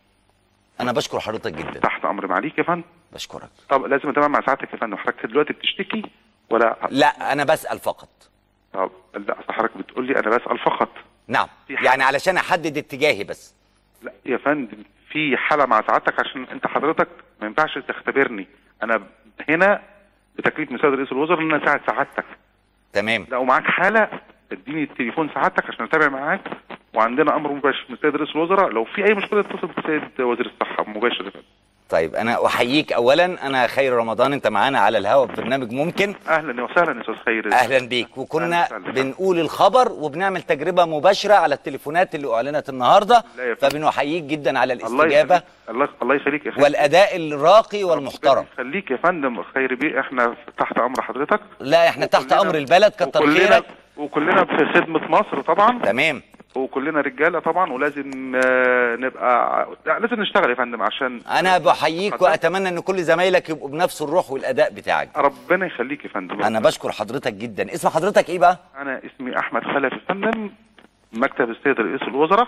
انا بشكر حضرتك جدا تحت أمر معاليك يا فندم بشكرك طب لازم أتابع مع سعادتك يا فندم حضرتك دلوقتي بتشتكي ولا لا انا بسال فقط طب لا أصل حضرتك بتقول لي أنا بسأل فقط نعم في حاجة. يعني علشان احدد اتجاهي بس لا يا فندم في حالة مع سعادتك عشان انت حضرتك ما ينفعش تختبرني انا هنا بتكليف من سيد رئيس الوزراء ان انا اساعد سعادتك تمام لو معاك حالة اديني التليفون سعادتك عشان اتابع معاك وعندنا امر مباشر من سيد رئيس الوزراء لو في اي مشكلة اتصل بسيد وزير الصحة مباشر يا فندم. طيب انا احييك اولا انا خير رمضان انت معانا على الهواء في برنامج ممكن اهلا وسهلا يا استاذ خير اهلا بيك وكنا أهلاً وسهلاً. بنقول الخبر وبنعمل تجربه مباشره على التليفونات اللي اعلنت النهارده لا يا فندم. فبنحييك جدا على الله الاستجابه يخليك الله الله يخليك يا خير والاداء الراقي والمحترم خليك يا فندم خير بيه احنا تحت امر حضرتك لا احنا تحت وكلنا- امر البلد كتر وكلنا خيرك وكلنا في خدمة مصر طبعا تمام وكلنا رجاله طبعا ولازم آه، نبقى لا، لازم نشتغل يا فندم عشان انا بحييك اتفضل. واتمنى ان كل زمايلك يبقوا بنفس الروح والاداء بتاعك ربنا يخليك يا فندم انا بشكر حضرتك جدا اسم حضرتك ايه بقى انا اسمي احمد خلف يا فندم مكتب السيد رئيس الوزراء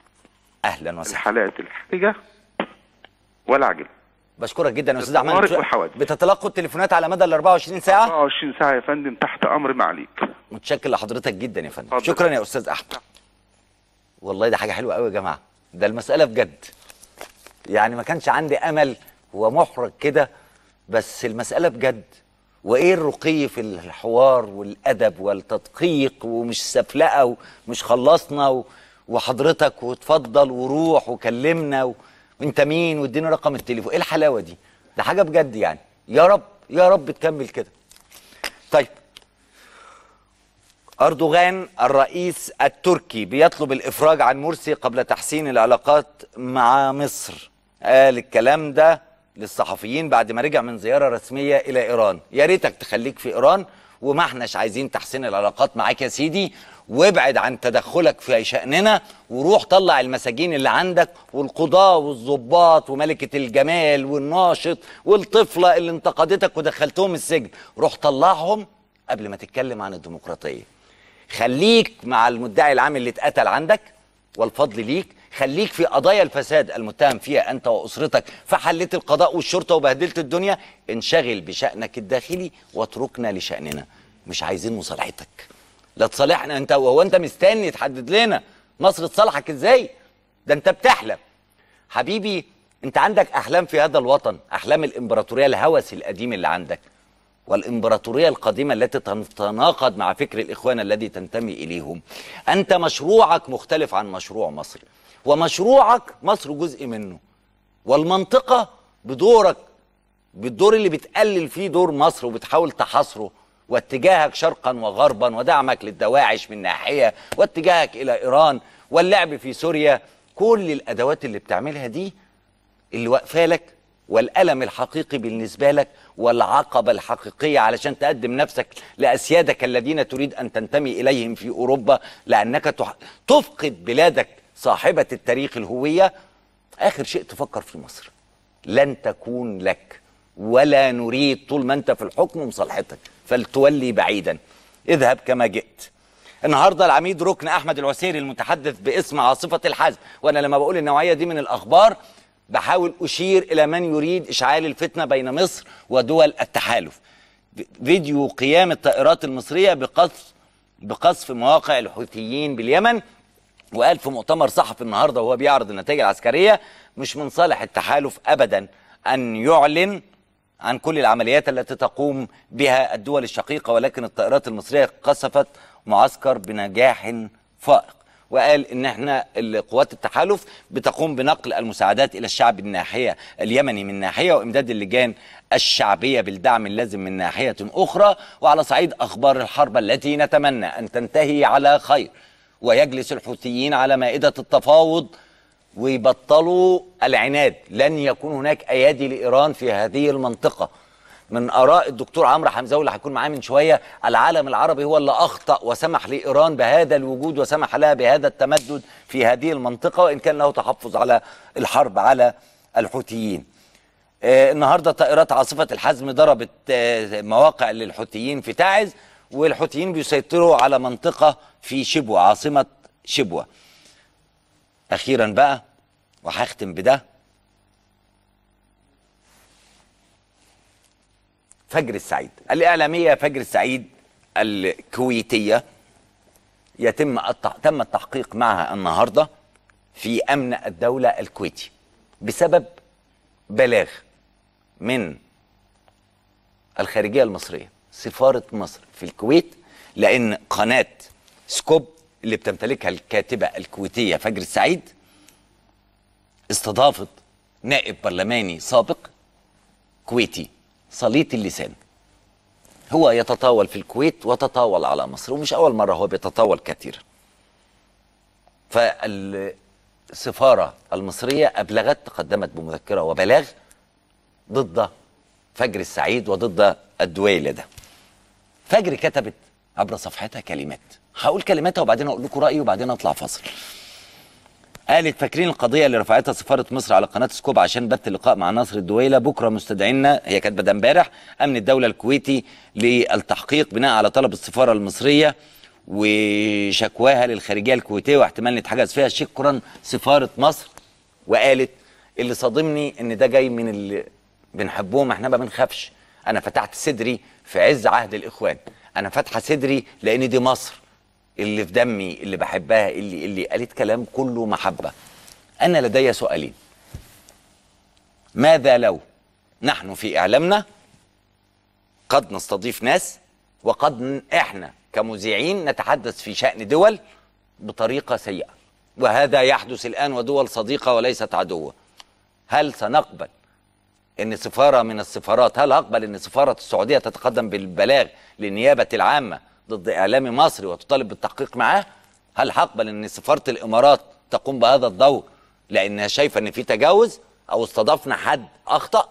اهلا وسهلا الحالات الحرجه والعجل بشكرك جدا يا استاذ الطوارئ احمد والحوادث. بتتلقوا التليفونات على مدى ال 24 ساعه 24 ساعه يا فندم تحت امر معاليك متشكر لحضرتك جدا يا فندم اتفضل. شكرا يا استاذ احمد والله ده حاجه حلوه قوي يا جماعه ده المساله بجد يعني ما كانش عندي امل ومحرج كده بس المساله بجد وايه الرقي في الحوار والادب والتدقيق ومش سفلقه ومش خلصنا و... وحضرتك وتفضل وروح وكلمنا و... وانت مين واديني رقم التليفون ايه الحلاوه دي ده حاجه بجد يعني يا رب يا رب تكمل كده طيب أردوغان الرئيس التركي بيطلب الإفراج عن مرسي قبل تحسين العلاقات مع مصر قال الكلام ده للصحفيين بعد ما رجع من زيارة رسمية إلى إيران يا ريتك تخليك في إيران وما احناش عايزين تحسين العلاقات معاك يا سيدي وابعد عن تدخلك في شأننا وروح طلع المساجين اللي عندك والقضاة والضباط وملكة الجمال والناشط والطفلة اللي انتقدتك ودخلتهم السجن روح طلعهم قبل ما تتكلم عن الديمقراطية خليك مع المدعي العام اللي اتقتل عندك والفضل ليك خليك في قضايا الفساد المتهم فيها انت واسرتك فحليت القضاء والشرطه وبهدلت الدنيا انشغل بشانك الداخلي واتركنا لشاننا مش عايزين مصالحتك لا تصالحنا انت وهو انت مستني تحدد لنا مصر تصالحك ازاي ده انت بتحلم حبيبي انت عندك احلام في هذا الوطن احلام الامبراطوريه الهوس القديم اللي عندك والامبراطوريه القديمه التي تتناقض مع فكر الاخوان الذي تنتمي اليهم انت مشروعك مختلف عن مشروع مصر ومشروعك مصر جزء منه والمنطقه بدورك بالدور اللي بتقلل فيه دور مصر وبتحاول تحاصره واتجاهك شرقا وغربا ودعمك للدواعش من ناحيه واتجاهك الى ايران واللعب في سوريا كل الادوات اللي بتعملها دي اللي واقفه لك والألم الحقيقي بالنسبة لك والعقبة الحقيقية علشان تقدم نفسك لأسيادك الذين تريد أن تنتمي إليهم في أوروبا لأنك تح- تفقد بلادك صاحبة التاريخ الهوية آخر شيء تفكر في مصر لن تكون لك ولا نريد طول ما أنت في الحكم مصالحتك فلتولي بعيدا اذهب كما جئت النهارده العميد ركن احمد العسيري المتحدث باسم عاصفه الحزم وانا لما بقول النوعيه دي من الاخبار بحاول اشير الى من يريد اشعال الفتنه بين مصر ودول التحالف فيديو قيام الطائرات المصريه بقصف بقصف مواقع الحوثيين باليمن وقال في مؤتمر صحفي النهارده وهو بيعرض النتائج العسكريه مش من صالح التحالف ابدا ان يعلن عن كل العمليات التي تقوم بها الدول الشقيقه ولكن الطائرات المصريه قصفت معسكر بنجاح فائق وقال ان احنا ال- قوات التحالف بتقوم بنقل المساعدات الى الشعب الناحيه اليمني من ناحيه وامداد اللجان الشعبيه بالدعم اللازم من ناحيه اخرى وعلى صعيد اخبار الحرب التي نتمنى ان تنتهي على خير ويجلس الحوثيين على مائده التفاوض ويبطلوا العناد لن يكون هناك ايادي لايران في هذه المنطقه من اراء الدكتور عمرو حمزاوي اللي هيكون معاه من شويه العالم العربي هو اللي اخطا وسمح لايران بهذا الوجود وسمح لها بهذا التمدد في هذه المنطقه وان كان له تحفظ على الحرب على الحوثيين. آه، النهارده طائرات عاصفه الحزم ضربت آه، مواقع للحوثيين في تعز والحوثيين بيسيطروا على منطقه في شبوه عاصمه شبوه. اخيرا بقى وهختم بده فجر السعيد الإعلامية فجر السعيد الكويتية يتم التح... تم التحقيق معها النهاردة في أمن الدولة الكويتي بسبب بلاغ من الخارجية المصرية سفارة مصر في الكويت لأن قناة سكوب اللي بتمتلكها الكاتبة الكويتية فجر السعيد استضافت نائب برلماني سابق كويتي سليط اللسان هو يتطاول في الكويت وتطاول على مصر ومش أول مرة هو بيتطاول كثيرا فالسفارة المصرية أبلغت تقدمت بمذكرة وبلاغ ضد فجر السعيد وضد الدويلة ده فجر كتبت عبر صفحتها كلمات هقول كلماتها وبعدين اقول لكم رايي وبعدين اطلع فاصل قالت فاكرين القضيه اللي رفعتها سفاره مصر على قناه سكوب عشان بث اللقاء مع ناصر الدويله بكره مستدعينا هي كانت ده امبارح امن الدوله الكويتي للتحقيق بناء على طلب السفاره المصريه وشكواها للخارجيه الكويتيه واحتمال نتحجز فيها شكرا سفاره مصر وقالت اللي صادمني ان ده جاي من اللي بنحبهم احنا ما بنخافش انا فتحت صدري في عز عهد الاخوان انا فاتحه صدري لان دي مصر اللي في دمي اللي بحبها اللي اللي قالت كلام كله محبه انا لدي سؤالين ماذا لو نحن في اعلامنا قد نستضيف ناس وقد ن- احنا كمذيعين نتحدث في شان دول بطريقه سيئه وهذا يحدث الان ودول صديقه وليست عدوه هل سنقبل ان سفاره من السفارات هل اقبل ان سفاره السعوديه تتقدم بالبلاغ للنيابه العامه ضد اعلامي مصري وتطالب بالتحقيق معاه هل هقبل ان سفاره الامارات تقوم بهذا الدور لانها شايفه ان في تجاوز او استضفنا حد اخطا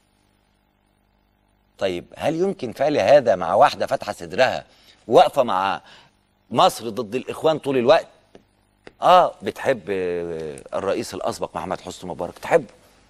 طيب هل يمكن فعل هذا مع واحده فاتحه صدرها واقفه مع مصر ضد الاخوان طول الوقت اه بتحب آه، الرئيس الاسبق محمد حسني مبارك تحبه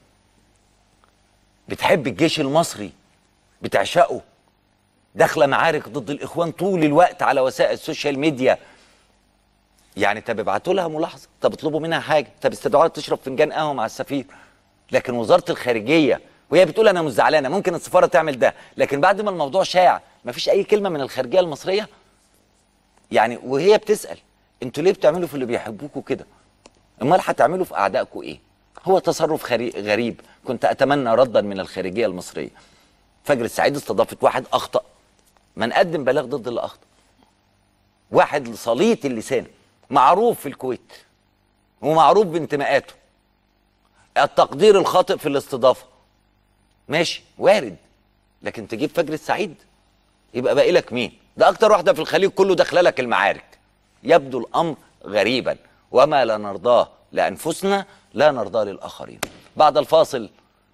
بتحب الجيش المصري بتعشقه داخله معارك ضد الاخوان طول الوقت على وسائل السوشيال ميديا يعني طب ابعتوا لها ملاحظه طب اطلبوا منها حاجه طب استدعوها تشرب فنجان قهوه مع السفير لكن وزاره الخارجيه وهي بتقول انا مش زعلانه ممكن السفاره تعمل ده لكن بعد ما الموضوع شاع مفيش اي كلمه من الخارجيه المصريه يعني وهي بتسال انتوا ليه بتعملوا في اللي بيحبوكوا كده امال هتعملوا في اعدائكم ايه هو تصرف خري- غريب كنت اتمنى ردا من الخارجيه المصريه فجر السعيد استضافت واحد اخطا من قدم بلاغ ضد اللي اخطا واحد سليط اللسان معروف في الكويت ومعروف بانتماءاته التقدير الخاطئ في الاستضافه ماشي وارد لكن تجيب فجر السعيد يبقى باقي لك مين ده اكتر واحده في الخليج كله داخله لك المعارك يبدو الامر غريبا وما لا نرضاه لانفسنا لا نرضاه للاخرين بعد الفاصل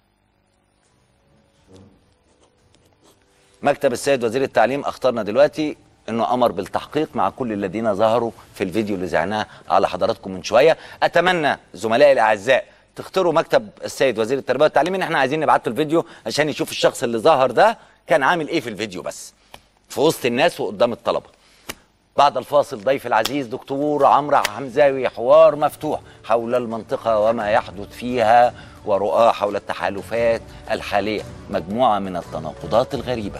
مكتب السيد وزير التعليم اختارنا دلوقتي انه امر بالتحقيق مع كل الذين ظهروا في الفيديو اللي زعناه على حضراتكم من شويه اتمنى زملائي الاعزاء تختاروا مكتب السيد وزير التربيه والتعليم ان احنا عايزين نبعت له الفيديو عشان يشوف الشخص اللي ظهر ده كان عامل ايه في الفيديو بس في وسط الناس وقدام الطلبه بعد الفاصل ضيف العزيز دكتور عمرو حمزاوي حوار مفتوح حول المنطقة وما يحدث فيها ورؤاه حول التحالفات الحالية مجموعة من التناقضات الغريبة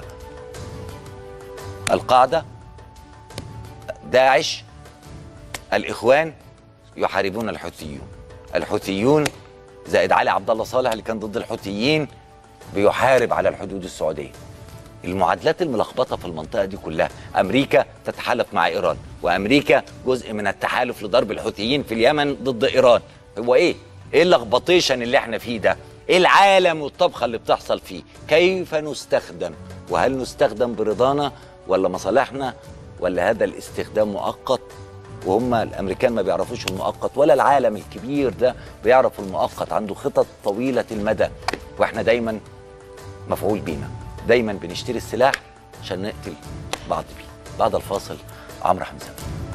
القاعدة داعش الإخوان يحاربون الحوثيون الحوثيون زائد علي عبد الله صالح اللي كان ضد الحوثيين بيحارب على الحدود السعوديه المعادلات الملخبطه في المنطقه دي كلها امريكا تتحالف مع ايران وامريكا جزء من التحالف لضرب الحوثيين في اليمن ضد ايران هو ايه ايه اللخبطيشن اللي احنا فيه ده ايه العالم والطبخه اللي بتحصل فيه كيف نستخدم وهل نستخدم برضانا ولا مصالحنا ولا هذا الاستخدام مؤقت وهم الامريكان ما بيعرفوش المؤقت ولا العالم الكبير ده بيعرف المؤقت عنده خطط طويله المدى واحنا دايما مفعول بينا دايما بنشتري السلاح عشان نقتل بعض بيه بعد الفاصل عمرو حمزه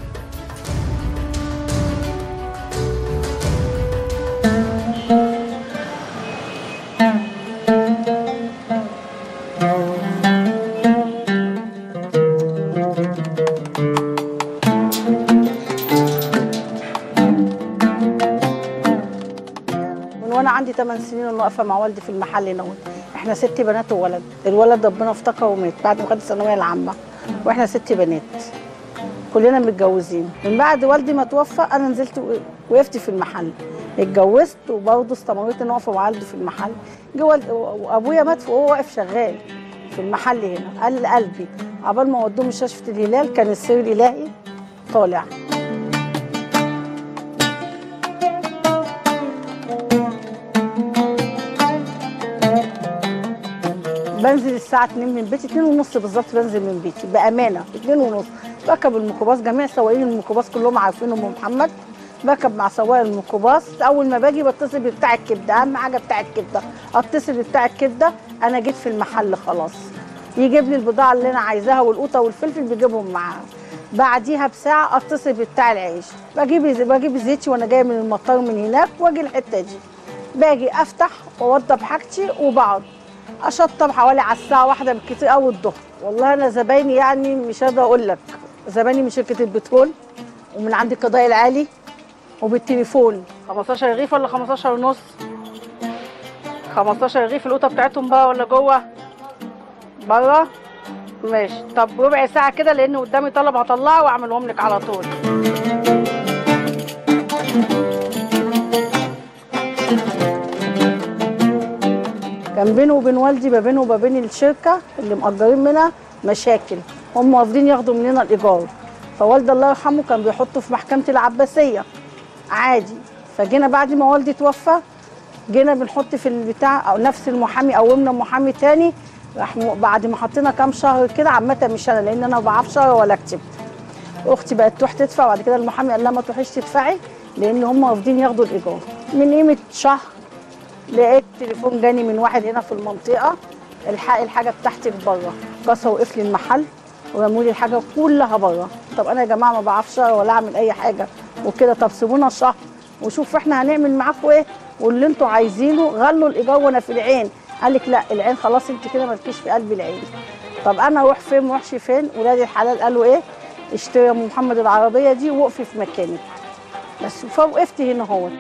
من وانا عندي 8 سنين وانا واقفه مع والدي في المحل هنا احنا ست بنات وولد الولد ربنا افتكر ومات بعد ما خد الثانويه العامه واحنا ست بنات كلنا متجوزين من بعد والدي ما توفى انا نزلت و- وقفت في المحل اتجوزت وبرضه استمريت ان واقفه مع والدي في المحل جه والد- وابويا مات وهو واقف شغال في المحل هنا قال قلبي عبال ما ودوه مستشفى الهلال كان السير الالهي طالع بنزل الساعة 2 من بيتي 2 ونص بالظبط بنزل من بيتي بأمانة 2 ونص بركب الميكروباص جميع سواقين الميكروباص كلهم عارفين ام محمد بركب مع سواق الميكروباص اول ما باجي بتصل بتاع الكبده اهم حاجه بتاع الكبده اتصل بتاع الكبده انا جيت في المحل خلاص يجيب لي البضاعه اللي انا عايزاها والقوطه والفلفل بيجيبهم معاه بعديها بساعه اتصل بتاع العيش بجيب بجيب زيتي وانا جايه من المطار من هناك واجي الحته دي باجي افتح واوضب حاجتي وبقعد اشطب حوالي على الساعه واحدة بالكتير قوي الظهر والله انا زبايني يعني مش قادره اقول لك زبايني من شركه البترول ومن عند القضاء العالي وبالتليفون 15 رغيف ولا 15 ونص 15 رغيف القوطه بتاعتهم بقى ولا جوه بره ماشي طب ربع ساعه كده لان قدامي طلب هطلعه واعملهم لك على طول كان بينه وبين والدي ما بينه وما بين الشركه اللي مأجرين منها مشاكل هم رافضين ياخدوا مننا الايجار فوالدي الله يرحمه كان بيحطه في محكمه العباسيه عادي فجينا بعد ما والدي توفى جينا بنحط في البتاع او نفس المحامي قومنا محامي تاني راح م- بعد ما حطينا كام شهر كده عامه مش انا لان انا ما بعرفش اقرا ولا اكتب اختي بقت تروح تدفع بعد كده المحامي قال لها ما تروحيش تدفعي لان هم رافضين ياخدوا الايجار من قيمه شهر لقيت تليفون جاني من واحد هنا في المنطقه الحق الحاجه بتاعتك بره كسروا وقف لي المحل ورموا لي الحاجه كلها بره طب انا يا جماعه ما بعرفش أقرا ولا اعمل اي حاجه وكده طب سيبونا شهر وشوف احنا هنعمل معاكم ايه واللي انتوا عايزينه غلوا الايجار وانا في العين قال لك لا العين خلاص انت كده مالكيش في قلب العين طب انا اروح فين ما اروحش فين ولاد الحلال قالوا ايه اشتري يا ام محمد العربيه دي وقفي في مكانك بس فوقفت هنا اهوت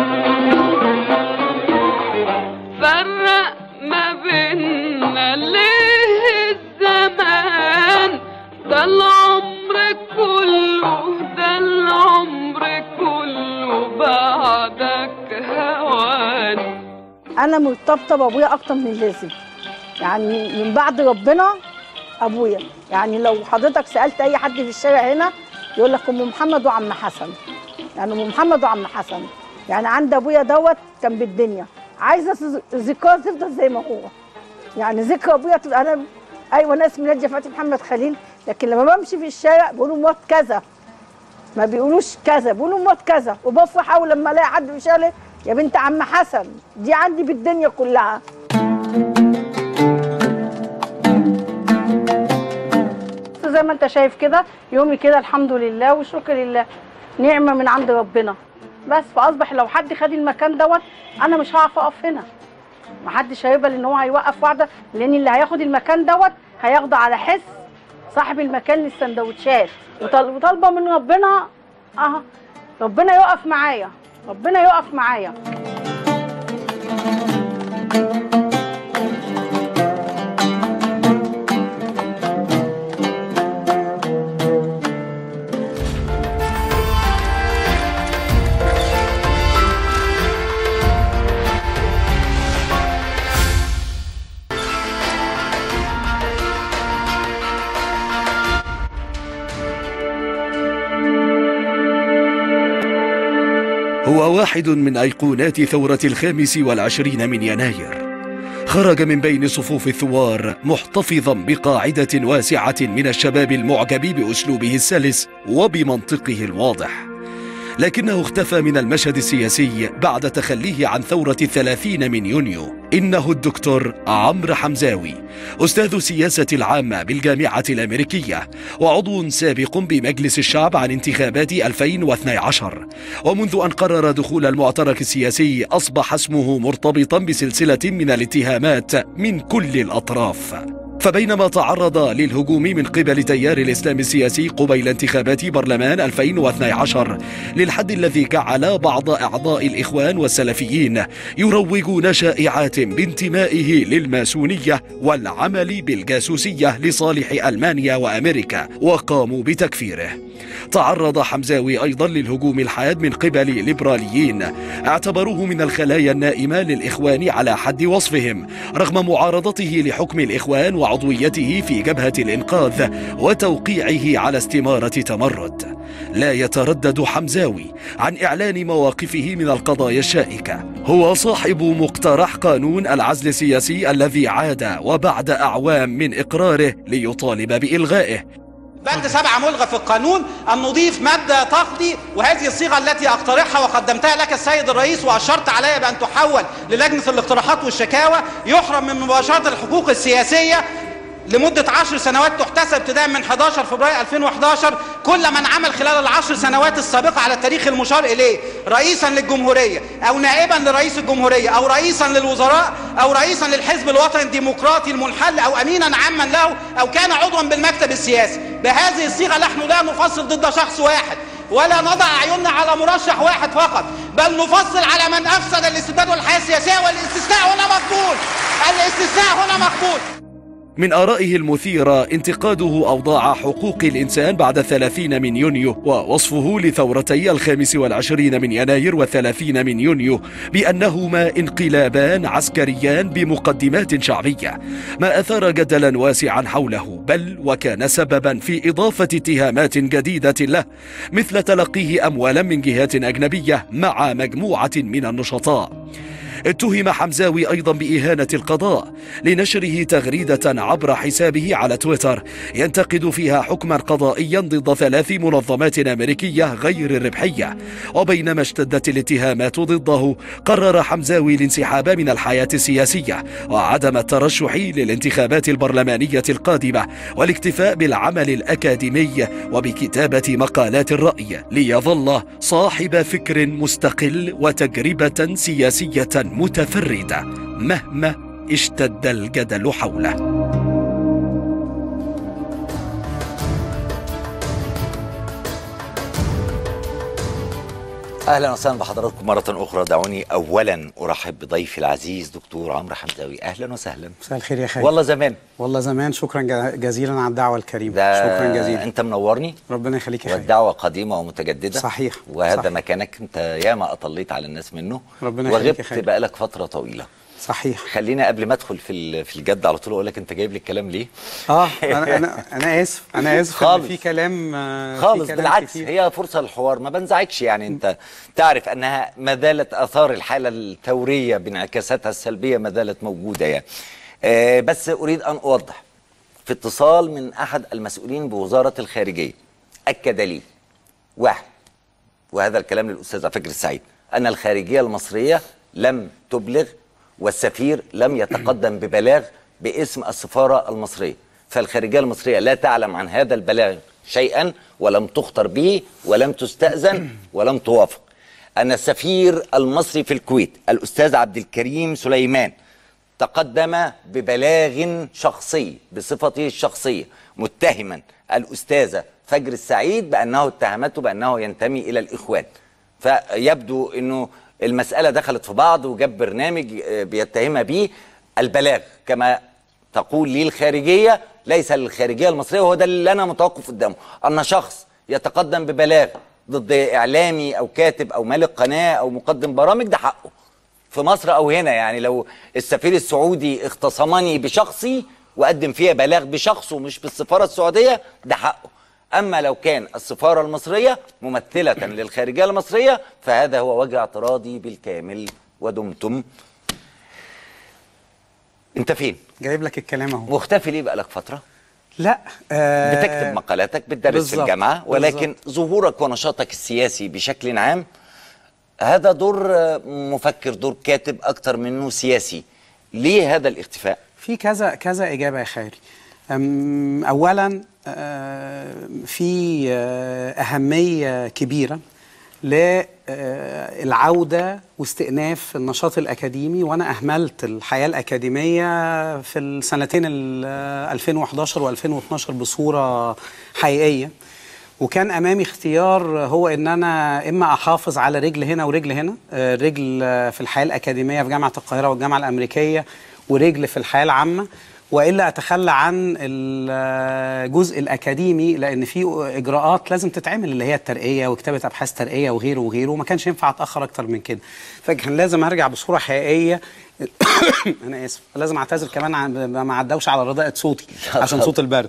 فرق ما بيننا ليه الزمان ده العمر كله ده العمر كله بعدك هوان انا مرتبطه بابويا اكتر من اللازم يعني من بعد ربنا ابويا يعني لو حضرتك سالت اي حد في الشارع هنا يقول لك ام محمد وعم حسن يعني ام محمد وعم حسن يعني عند ابويا دوت كان بالدنيا عايزه ذ- ذكراه تفضل زي ما هو يعني ذكرى ابويا تبقى انا ايوه انا اسمي ناديه فاتن محمد خليل لكن لما بمشي في الشارع بيقولوا موت كذا ما بيقولوش كذا بيقولوا موت كذا وبفرح اول لما الاقي حد في الشارع يا بنت عم حسن دي عندي بالدنيا كلها زي ما انت شايف كده يومي كده الحمد لله والشكر لله نعمه من عند ربنا بس فاصبح لو حد خد المكان دوت انا مش هعرف اقف هنا محدش هيقبل ان هو هيوقف واحده لان اللي هياخد المكان دوت هياخده على حس صاحب المكان للسندوتشات وطال- وطالبه من ربنا اه ربنا يقف معايا ربنا يقف معايا هو واحد من أيقونات ثورة الخامس والعشرين من يناير خرج من بين صفوف الثوار محتفظا بقاعدة واسعة من الشباب المعجب بأسلوبه السلس وبمنطقه الواضح لكنه اختفى من المشهد السياسي بعد تخليه عن ثورة الثلاثين من يونيو إنه الدكتور عمرو حمزاوي أستاذ سياسة العامة بالجامعة الأمريكية وعضو سابق بمجلس الشعب عن انتخابات 2012 ومنذ أن قرر دخول المعترك السياسي أصبح اسمه مرتبطا بسلسلة من الاتهامات من كل الأطراف فبينما تعرض للهجوم من قبل تيار الإسلام السياسي قبيل انتخابات برلمان 2012 للحد الذي جعل بعض أعضاء الإخوان والسلفيين يروجون شائعات بانتمائه للماسونية والعمل بالجاسوسية لصالح ألمانيا وأمريكا وقاموا بتكفيره تعرض حمزاوي أيضا للهجوم الحاد من قبل ليبراليين اعتبروه من الخلايا النائمة للإخوان على حد وصفهم رغم معارضته لحكم الإخوان وعضويته في جبهة الإنقاذ وتوقيعه على استمارة تمرد لا يتردد حمزاوي عن إعلان مواقفه من القضايا الشائكة هو صاحب مقترح قانون العزل السياسي الذي عاد وبعد أعوام من إقراره ليطالب بإلغائه بند سبعة ملغى في القانون أن نضيف مادة تقضي وهذه الصيغة التي أقترحها وقدمتها لك السيد الرئيس وأشرت علي بأن تحول للجنة الاقتراحات والشكاوى يحرم من مباشرة الحقوق السياسية لمدة عشر سنوات تحتسب ابتداء من 11 فبراير 2011 كل من عمل خلال العشر سنوات السابقة على التاريخ المشار إليه رئيسا للجمهورية أو نائبا لرئيس الجمهورية أو رئيسا للوزراء أو رئيسا للحزب الوطني الديمقراطي المنحل أو أمينا عاما له أو كان عضوا بالمكتب السياسي بهذه الصيغة نحن لا نفصل ضد شخص واحد ولا نضع عيوننا على مرشح واحد فقط بل نفصل على من أفسد الاستبداد والحياة السياسية والاستثناء هنا مقبول الاستثناء هنا مقبول من آرائه المثيرة انتقاده أوضاع حقوق الإنسان بعد الثلاثين من يونيو ووصفه لثورتي الخامس والعشرين من يناير والثلاثين من يونيو بأنهما انقلابان عسكريان بمقدمات شعبية ما أثار جدلا واسعا حوله بل وكان سببا في إضافة اتهامات جديدة له مثل تلقيه أموالا من جهات أجنبية مع مجموعة من النشطاء اتهم حمزاوي أيضا بإهانة القضاء لنشره تغريدة عبر حسابه على تويتر ينتقد فيها حكما قضائيا ضد ثلاث منظمات أمريكية غير ربحية وبينما اشتدت الاتهامات ضده قرر حمزاوي الانسحاب من الحياة السياسية وعدم الترشح للانتخابات البرلمانية القادمة والاكتفاء بالعمل الأكاديمي وبكتابة مقالات الرأي ليظل صاحب فكر مستقل وتجربة سياسية متفردة مهما اشتد الجدل حوله اهلا وسهلا بحضراتكم مره اخرى دعوني اولا ارحب بضيفي العزيز دكتور عمرو حمزاوي اهلا وسهلا مساء الخير يا خالد والله زمان والله زمان شكرا جا- جزيلا على الدعوه الكريمه ده شكرا جزيلا انت منورني ربنا يخليك يا خالد والدعوه قديمه ومتجدده صحيح، وهذا صحيح. مكانك انت ياما اطليت على الناس منه ربنا يخليك يا وغبت خالد. بقالك فتره طويله صحيح خلينا قبل ما ادخل في ال- في الجد على طول اقول لك انت جايب لي الكلام ليه اه انا انا انا اسف انا اسف إن خالص. في كلام آه، في خالص كلام بالعكس كتير. هي فرصه للحوار ما بنزعجش يعني انت تعرف انها ما زالت اثار الحاله الثوريه بانعكاساتها السلبيه ما زالت موجوده يعني آه بس اريد ان اوضح في اتصال من احد المسؤولين بوزاره الخارجيه اكد لي واحد وهذا الكلام للاستاذ فكر السعيد ان الخارجيه المصريه لم تبلغ والسفير لم يتقدم ببلاغ باسم السفاره المصريه فالخارجيه المصريه لا تعلم عن هذا البلاغ شيئا ولم تخطر به ولم تستاذن ولم توافق ان السفير المصري في الكويت الاستاذ عبد الكريم سليمان تقدم ببلاغ شخصي بصفته الشخصيه متهما الاستاذه فجر السعيد بانه اتهمته بانه ينتمي الى الاخوان فيبدو انه المساله دخلت في بعض وجاب برنامج آه، بيتهمها به البلاغ كما تقول لي الخارجيه ليس للخارجيه المصريه وهو ده اللي انا متوقف قدامه ان شخص يتقدم ببلاغ ضد اعلامي او كاتب او مالك قناه او مقدم برامج ده حقه في مصر او هنا يعني لو السفير السعودي اختصمني بشخصي وقدم فيها بلاغ بشخصه مش بالسفاره السعوديه ده حقه اما لو كان السفاره المصريه ممثله للخارجيه المصريه فهذا هو وجه اعتراضي بالكامل ودمتم انت فين جايب لك الكلام اهو مختفي ليه بقالك فتره لا آه بتكتب مقالاتك بتدرس في بالظبط، الجامعه ولكن ظهورك ونشاطك السياسي بشكل عام هذا دور آه، مفكر دور كاتب اكتر منه سياسي ليه هذا الاختفاء في كذا كذا اجابه يا خيري أم، اولا آه، في آه، اهميه كبيره للعوده واستئناف النشاط الاكاديمي وانا اهملت الحياه الاكاديميه في السنتين ال 2011 و2012 بصوره حقيقيه وكان امامي اختيار هو ان انا اما احافظ على رجل هنا ورجل هنا آه، رجل آه، في الحياه الاكاديميه في جامعه القاهره والجامعه الامريكيه ورجل في الحياه العامه والا اتخلى عن الجزء الاكاديمي لان في اجراءات لازم تتعمل اللي هي الترقيه وكتابه ابحاث ترقيه وغيره وغيره وما كانش ينفع اتاخر ااكتر من كده فكان لازم ارجع بصوره حقيقيه انا اسف لازم اعتذر كمان عن ما عدوش على رضاءة صوتي عشان صوت البرد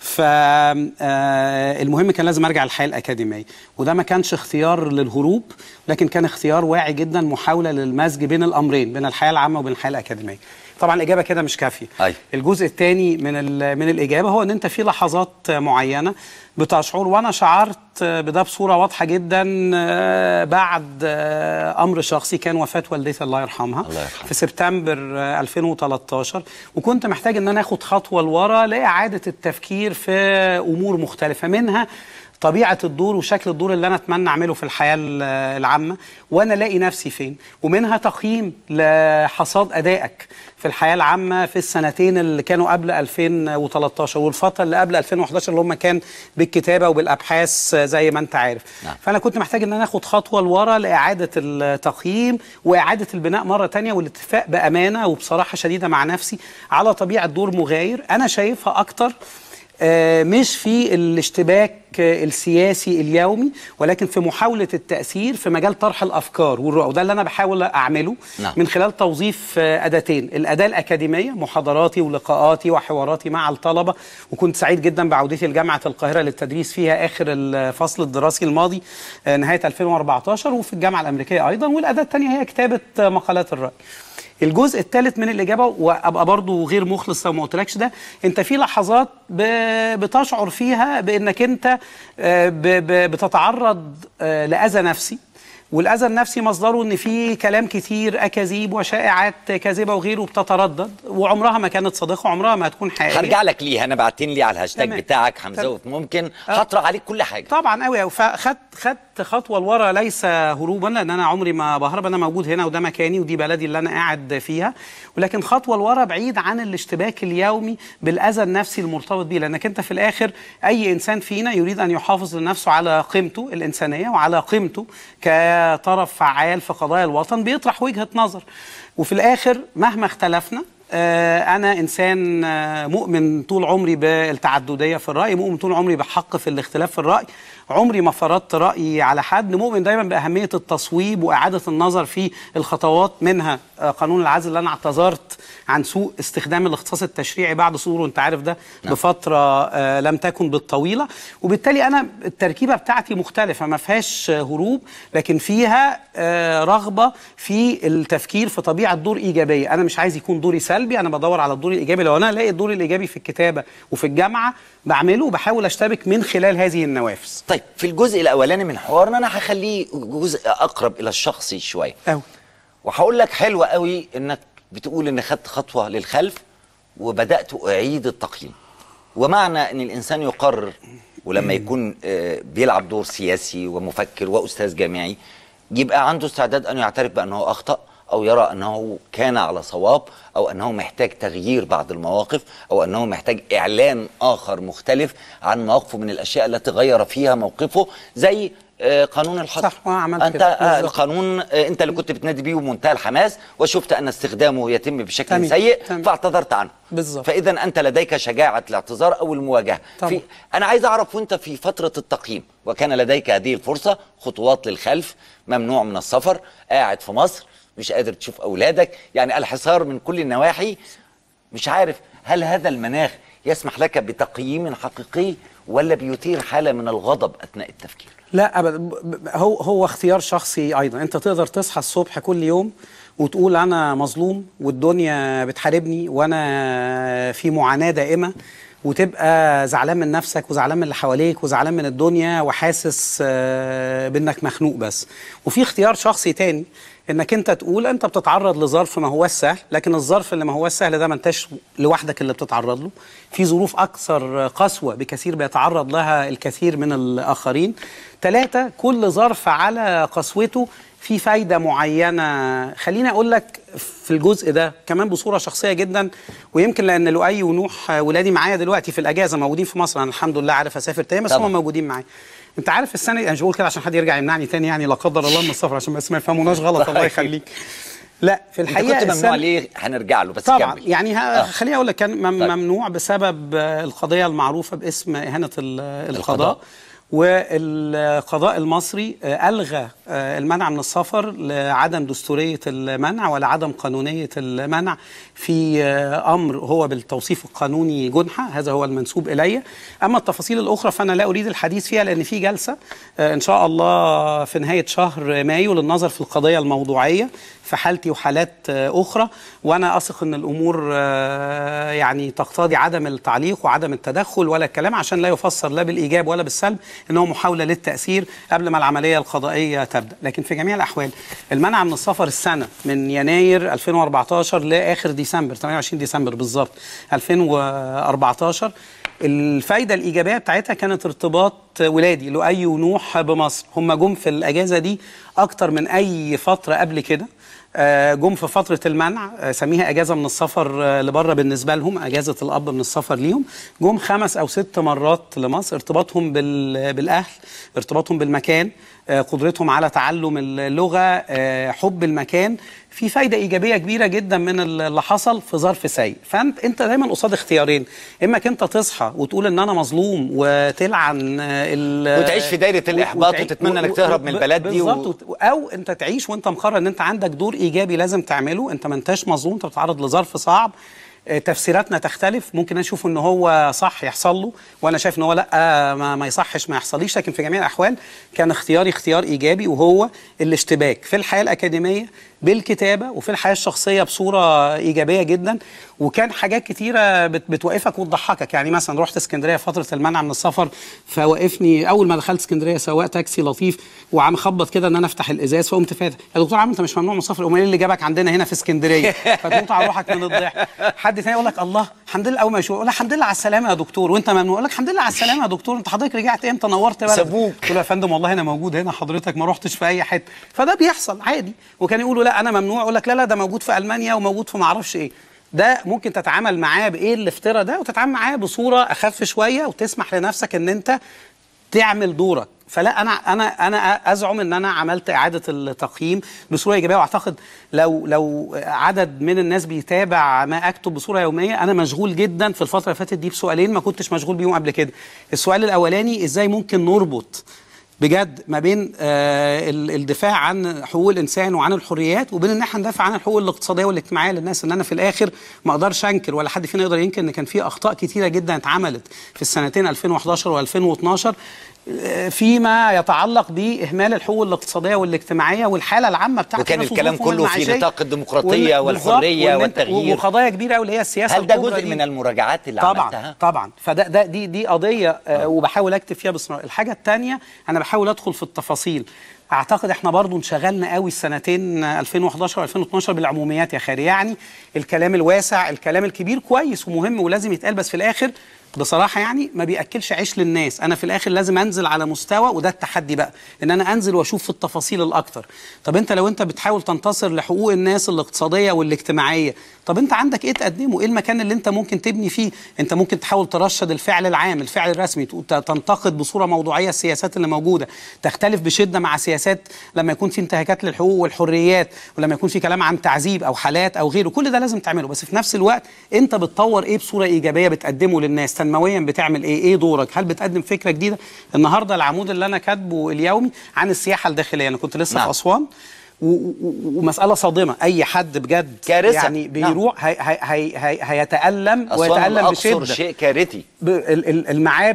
فالمهم كان لازم ارجع للحياه الاكاديميه وده ما كانش اختيار للهروب لكن كان اختيار واعي جدا محاوله للمزج بين الامرين بين الحياه العامه وبين الحياه الاكاديميه طبعا الاجابه كده مش كافيه أيوة. الجزء الثاني من ال- من الاجابه هو ان انت في لحظات معينه بتشعر وانا شعرت بده بصوره واضحه جدا آه، بعد آه، امر شخصي كان وفاه والدتي الله يرحمها الله يرحمها. في سبتمبر آه، 2013 وكنت محتاج ان انا اخد خطوه لورا لاعاده التفكير في امور مختلفه منها طبيعه الدور وشكل الدور اللي انا اتمنى اعمله في الحياه ال- العامه وانا الاقي نفسي فين ومنها تقييم لحصاد ادائك في الحياه العامه في السنتين اللي كانوا قبل 2013 والفتره اللي قبل 2011 اللي هم كان بالكتابه وبالابحاث زي ما انت عارف نعم. فانا كنت محتاج ان انا اخد خطوه لورا لاعاده التقييم واعاده البناء مره تانية والاتفاق بامانه وبصراحه شديده مع نفسي على طبيعه دور مغاير انا شايفها اكتر آه، مش في الاشتباك آه، السياسي اليومي ولكن في محاولة التأثير في مجال طرح الأفكار والرؤى وده اللي أنا بحاول أعمله نعم. من خلال توظيف آه، أداتين الأداة الأكاديمية محاضراتي ولقاءاتي وحواراتي مع الطلبة وكنت سعيد جدا بعودتي لجامعة القاهرة للتدريس فيها آخر الفصل الدراسي الماضي آه، نهاية 2014 وفي الجامعة الأمريكية أيضا والأداة الثانية هي كتابة آه، مقالات الرأي الجزء الثالث من الاجابه وابقى برضو غير مخلص لو ما قلتلكش ده انت في لحظات ب- بتشعر فيها بانك انت آه، ب- ب- بتتعرض آه، لاذى نفسي والاذى النفسي مصدره ان في كلام كتير اكاذيب وشائعات كاذبه وغيره بتتردد وعمرها ما كانت صادقه وعمرها ما هتكون حقيقيه هرجع لك ليه انا بعتين لي على الهاشتاج تمام. بتاعك حمزه ممكن هطرح عليك كل حاجه طبعا قوي قوي فخدت خدت خطوه لورا ليس هروبا لان انا عمري ما بهرب انا موجود هنا وده مكاني ودي بلدي اللي انا قاعد فيها ولكن خطوه لورا بعيد عن الاشتباك اليومي بالاذى النفسي المرتبط بيه لانك انت في الاخر اي انسان فينا يريد ان يحافظ لنفسه على قيمته الانسانيه وعلى قيمته كطرف فعال في قضايا الوطن بيطرح وجهه نظر وفي الاخر مهما اختلفنا آه، أنا إنسان آه، مؤمن طول عمري بالتعددية في الرأي مؤمن طول عمري بحق في الاختلاف في الرأي عمري ما فرضت رأيي على حد مؤمن دايما بأهمية التصويب وإعادة النظر في الخطوات منها آه، قانون العزل اللي أنا اعتذرت عن سوء استخدام الاختصاص التشريعي بعد صدوره أنت عارف ده نعم. بفترة آه، لم تكن بالطويلة وبالتالي أنا التركيبة بتاعتي مختلفة ما فيهاش آه، هروب لكن فيها آه، رغبة في التفكير في طبيعة دور إيجابية أنا مش عايز يكون دوري سلبي أنا بدور على الدور الإيجابي لو أنا الاقي الدور الإيجابي في الكتابة وفي الجامعة بعمله وبحاول أشتبك من خلال هذه النوافذ طيب في الجزء الاولاني من حوارنا انا هخليه جزء اقرب الى الشخصي شويه أوي وهقول لك حلوة قوي انك بتقول ان خدت خطوة للخلف وبدأت اعيد التقييم ومعنى ان الانسان يقرر ولما يكون آه، بيلعب دور سياسي ومفكر واستاذ جامعي يبقى عنده استعداد ان يعترف بانه اخطأ او يرى انه كان على صواب او انه محتاج تغيير بعض المواقف او انه محتاج اعلان اخر مختلف عن مواقفه من الاشياء التي غير فيها موقفه زي آه، قانون الحظر صح، وأنا عملت انت كده، آه، بالظبط. القانون آه، انت اللي كنت بتنادي بيه بمنتهى الحماس وشفت ان استخدامه يتم بشكل تمام، سيء تمام. فاعتذرت عنه بالظبط. فاذا انت لديك شجاعه الاعتذار او المواجهه طبعا. في انا عايز اعرف وانت في فتره التقييم وكان لديك هذه الفرصه خطوات للخلف ممنوع من السفر قاعد في مصر مش قادر تشوف اولادك يعني الحصار من كل النواحي مش عارف هل هذا المناخ يسمح لك بتقييم حقيقي ولا بيثير حاله من الغضب اثناء التفكير لا ابدا ب- ب- هو هو اختيار شخصي ايضا انت تقدر تصحى الصبح كل يوم وتقول انا مظلوم والدنيا بتحاربني وانا في معاناه دائمه وتبقى زعلان من نفسك وزعلان من اللي حواليك وزعلان من الدنيا وحاسس آه، بانك مخنوق بس وفي اختيار شخصي تاني انك انت تقول انت بتتعرض لظرف ما هوش سهل لكن الظرف اللي ما هوش سهل ده ما انتش لوحدك اللي بتتعرض له في ظروف اكثر قسوه بكثير بيتعرض لها الكثير من الاخرين ثلاثة كل ظرف على قسوته في فايدة معينة خليني أقول لك في الجزء ده كمان بصورة شخصية جدا ويمكن لأن لؤي ونوح ولادي معايا دلوقتي في الأجازة موجودين في مصر أنا الحمد لله عارف أسافر تاني بس طبعا. هم موجودين معايا انت عارف السنه دي انا مش بقول كده عشان حد يرجع يمنعني تاني يعني لا قدر الله من السفر عشان بس ما يفهموناش غلط الله يخليك لا في انت الحقيقه كنت ممنوع السنة- ليه هنرجع له بس طبعا كمل. يعني ه- آه. خليني اقول لك كان مم طيب. ممنوع بسبب آه، القضيه المعروفه باسم اهانه ال- القضاء. القضاء والقضاء المصري آه، الغى آه، المنع من السفر لعدم دستوريه المنع ولا عدم قانونيه المنع في آه، امر هو بالتوصيف القانوني جنحه هذا هو المنسوب الي اما التفاصيل الاخرى فانا لا اريد الحديث فيها لان في جلسه آه، ان شاء الله في نهايه شهر مايو للنظر في القضيه الموضوعيه في حالتي وحالات آه، اخرى وانا اثق ان الامور آه، يعني تقتضي عدم التعليق وعدم التدخل ولا الكلام عشان لا يفسر لا بالايجاب ولا بالسلب ان هو محاوله للتاثير قبل ما العمليه القضائيه تبدا لكن في جميع الاحوال المنع من السفر السنه من يناير 2014 لاخر ديسمبر 28 ديسمبر بالظبط 2014 الفايدة الإيجابية بتاعتها كانت ارتباط ولادي لؤي ونوح بمصر هم جم في الأجازة دي أكتر من أي فترة قبل كده آه، جم في فترة المنع آه، سميها أجازة من السفر آه، لبره بالنسبة لهم أجازة الأب من السفر ليهم جم خمس أو ست مرات لمصر ارتباطهم بال- بالأهل ارتباطهم بالمكان آه، قدرتهم على تعلم اللغة آه، حب المكان في فايدة إيجابية كبيرة جدا من اللي حصل في ظرف سيء فأنت أنت دايما قصاد اختيارين إما إنك أنت تصحى وتقول إن أنا مظلوم وتلعن آه، ال- وتعيش في دايرة الإحباط وتعي- وتتمنى إنك و- تهرب من ب- البلد دي و- بالظبط وت- او انت تعيش وانت مقرر ان انت عندك دور ايجابي لازم تعمله انت ما انتش مظلوم انت بتتعرض لظرف صعب آه، تفسيراتنا تختلف ممكن اشوف ان هو صح يحصل له وانا شايف ان هو لا آه، ما, ما يصحش ما يحصليش لكن في جميع الاحوال كان اختياري اختيار ايجابي وهو الاشتباك في الحياه الاكاديميه بالكتابه وفي الحياه الشخصيه بصوره ايجابيه جدا وكان حاجات كتيره بت بتوقفك وتضحكك يعني مثلا رحت اسكندريه فتره المنع من السفر فوقفني اول ما دخلت اسكندريه سواق تاكسي لطيف وعم خبط كده ان انا افتح الازاز فقمت فاتح يا دكتور عم انت مش ممنوع من السفر امال ايه اللي جابك عندنا هنا في اسكندريه فتموت على روحك من الضحك حد تاني يقول لك الله الحمد لله اول ما يشوف يقول لك الحمد لله على السلامه يا دكتور وانت ممنوع يقول لك الحمد لله على السلامه يا دكتور انت حضرتك رجعت امتى نورت بلد سابوك. قلت له يا فندم والله انا موجود هنا حضرتك ما رحتش في اي حته فده بيحصل عادي وكان يقولوا لا انا ممنوع يقول لك لا لا ده موجود في المانيا وموجود في ما اعرفش ايه ده ممكن تتعامل معاه بايه الافتراء ده وتتعامل معاه بصوره اخف شويه وتسمح لنفسك ان انت تعمل دورك فلا انا انا انا ازعم ان انا عملت اعاده التقييم بصوره ايجابيه واعتقد لو لو عدد من الناس بيتابع ما اكتب بصوره يوميه انا مشغول جدا في الفتره اللي فاتت دي بسؤالين ما كنتش مشغول بيهم قبل كده السؤال الاولاني ازاي ممكن نربط بجد ما بين آه ال- الدفاع عن حقوق الانسان وعن الحريات وبين ان احنا ندافع عن الحقوق الاقتصاديه والاجتماعيه للناس ان انا في الاخر ما اقدرش انكر ولا حد فينا يقدر ينكر ان كان في اخطاء كتيره جدا اتعملت في السنتين 2011 و2012 آه، فيما يتعلق باهمال الحقوق الاقتصاديه والاجتماعيه والحاله العامه بتاعت وكان الناس الكلام وظروفهم كله في المعيشية. نطاق الديمقراطية وإن- بالظبط، والحرية وإن أنت- والتغيير. وقضايا كبيره واللي هي السياسه هل ده الكبرى جزء دي. من المراجعات اللي طبعا عملتها؟ طبعا فده ده دي دي قضيه آه وبحاول اكتب فيها باستمرار الحاجه الثانيه انا بحاول ادخل في التفاصيل اعتقد احنا برضو انشغلنا قوي السنتين آه، 2011 و2012 بالعموميات يا خالي يعني الكلام الواسع الكلام الكبير كويس ومهم ولازم يتقال بس في الاخر بصراحه يعني ما بياكلش عيش للناس انا في الاخر لازم انزل على مستوى وده التحدي بقى ان انا انزل واشوف في التفاصيل الاكتر طب انت لو انت بتحاول تنتصر لحقوق الناس الاقتصاديه والاجتماعيه طب انت عندك ايه تقدمه ايه المكان اللي انت ممكن تبني فيه انت ممكن تحاول ترشد الفعل العام الفعل الرسمي تقول- تنتقد بصوره موضوعيه السياسات اللي موجوده تختلف بشده مع سياسات لما يكون في انتهاكات للحقوق والحريات ولما يكون في كلام عن تعذيب او حالات او غيره كل ده لازم تعمله بس في نفس الوقت انت بتطور ايه بصوره ايجابيه بتقدمه للناس تنمويا بتعمل ايه ايه دورك هل بتقدم فكره جديده النهارده العمود اللي انا كاتبه اليومي عن السياحه الداخليه انا كنت لسه نعم. في اسوان و- و- ومساله صادمه اي حد بجد كارثة. يعني نعم. بيروح هي هي هي هي هيتالم أسوان ويتالم أقصر بشده شيء كارثي ب- ال- ال- المعابد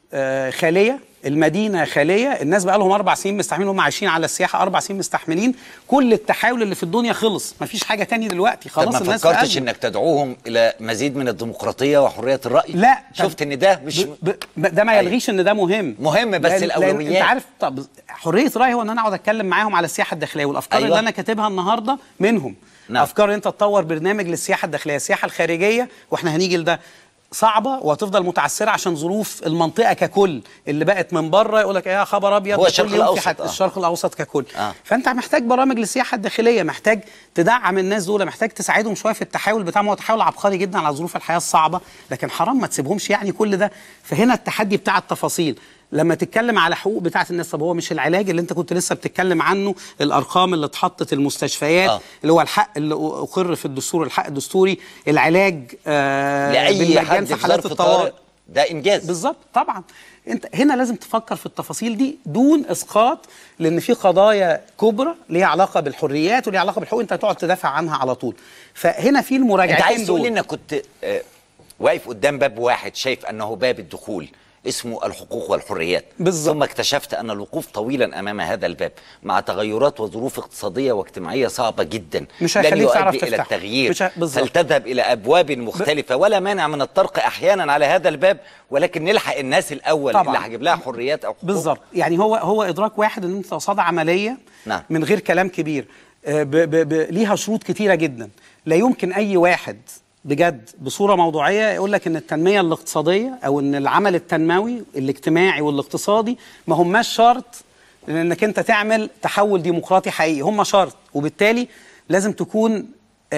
آه، خاليه المدينه خاليه الناس بقى لهم اربع سنين مستحملين هم عايشين على السياحه اربع سنين مستحملين كل التحاول اللي في الدنيا خلص مفيش حاجه تاني دلوقتي طب خلاص ما الناس في فكرتش أزمة. انك تدعوهم الى مزيد من الديمقراطيه وحريه الراي لا طب- شفت ان ده مش ب... ب... ب- ده ما أيوة. يلغيش ان ده مهم مهم بس لأن- لأن الأولويات. انت عارف طب حريه راي هو ان انا اقعد اتكلم معاهم على السياحه الداخليه والافكار أيوة. اللي انا كاتبها النهارده منهم نعم. افكار انت تطور برنامج للسياحه الداخليه السياحه الخارجيه واحنا هنيجي لده صعبه وهتفضل متعثره عشان ظروف المنطقه ككل اللي بقت من بره يقول لك ايه يا خبر ابيض هو ده الشرق كل يوم في الأوسط، حد- آه. الشرق الاوسط ككل آه. فانت محتاج برامج للسياحه الداخليه محتاج تدعم الناس دول محتاج تساعدهم شويه في التحول بتاعهم هو تحول عبقري جدا على ظروف الحياه الصعبه لكن حرام ما تسيبهمش يعني كل ده فهنا التحدي بتاع التفاصيل لما تتكلم على حقوق بتاعه الناس طب هو مش العلاج اللي انت كنت لسه بتتكلم عنه الارقام اللي اتحطت المستشفيات آه. آه. اللي هو الحق اللي اقر في الدستور الحق الدستوري العلاج آه لاي بالمجان حد في في حالات ظرف الطوارئ طارئ ده انجاز بالظبط طبعا انت هنا لازم تفكر في التفاصيل دي دون اسقاط لان في قضايا كبرى ليها علاقه بالحريات وليها علاقه بالحقوق انت هتقعد تدافع عنها على طول فهنا في انت المراجعتين عايز تقول دول انك كنت آه، واقف قدام باب واحد شايف انه باب الدخول اسمه الحقوق والحريات بالظبط. ثم اكتشفت ان الوقوف طويلا امام هذا الباب مع تغيرات وظروف اقتصاديه واجتماعيه صعبه جدا مش لن هيخليك تعرف يؤدي الى تفتحه. التغيير مش ه- بالظبط. فلتذهب الى ابواب مختلفه ولا مانع من الطرق احيانا على هذا الباب ولكن نلحق الناس الاول طبعاً. اللي هجيب لها حريات او حقوق بالظبط يعني هو هو ادراك واحد ان انت قصاد عمليه نعم. من غير كلام كبير آه، ب ب ب ليها شروط كتيره جدا لا يمكن اي واحد بجد بصوره موضوعيه يقول لك ان التنميه الاقتصاديه او ان العمل التنموي الاجتماعي والاقتصادي ما هماش شرط لانك انت تعمل تحول ديمقراطي حقيقي هم شرط وبالتالي لازم تكون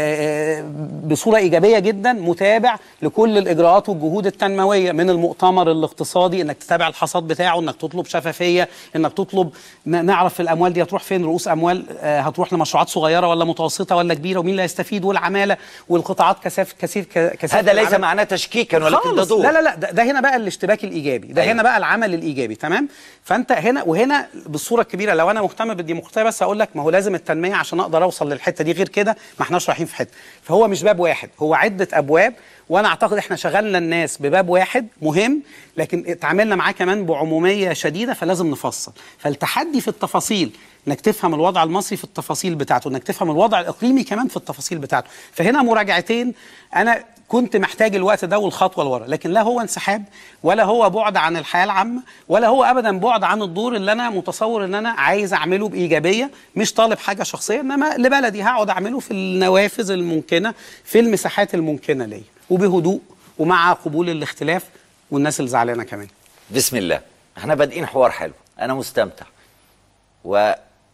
آه، بصوره ايجابيه جدا متابع لكل الاجراءات والجهود التنمويه من المؤتمر الاقتصادي انك تتابع الحصاد بتاعه انك تطلب شفافيه انك تطلب ن- نعرف الاموال دي هتروح فين رؤوس اموال آه، هتروح لمشروعات صغيره ولا متوسطه ولا كبيره ومين اللي هيستفيد والعماله والقطاعات كثافه كثير كثافه هذا ليس العمل. معناه تشكيكا ولكن ده خالص. دور لا لا لا ده, ده هنا بقى الاشتباك الايجابي ده أيوة. أيوة. هنا بقى العمل الايجابي تمام فانت هنا وهنا بالصوره الكبيره لو انا مهتم بالديمقراطيه بس هقول لك ما هو لازم التنميه عشان اقدر اوصل للحته دي غير كده ما احناش رايحين في حته فهو مش باب واحد هو عده ابواب وانا اعتقد احنا شغلنا الناس بباب واحد مهم لكن اتعاملنا معاه كمان بعموميه شديده فلازم نفصل فالتحدي في التفاصيل انك تفهم الوضع المصري في التفاصيل بتاعته انك تفهم الوضع الاقليمي كمان في التفاصيل بتاعته فهنا مراجعتين انا كنت محتاج الوقت ده والخطوه لورا لكن لا هو انسحاب ولا هو بعد عن الحياه العامه ولا هو ابدا بعد عن الدور اللي انا متصور ان انا عايز اعمله بايجابيه مش طالب حاجه شخصيه انما لبلدي هقعد اعمله في النوافذ الممكنه في المساحات الممكنه ليا وبهدوء ومع قبول الاختلاف والناس اللي زعلانه كمان بسم الله احنا بادئين حوار حلو انا مستمتع و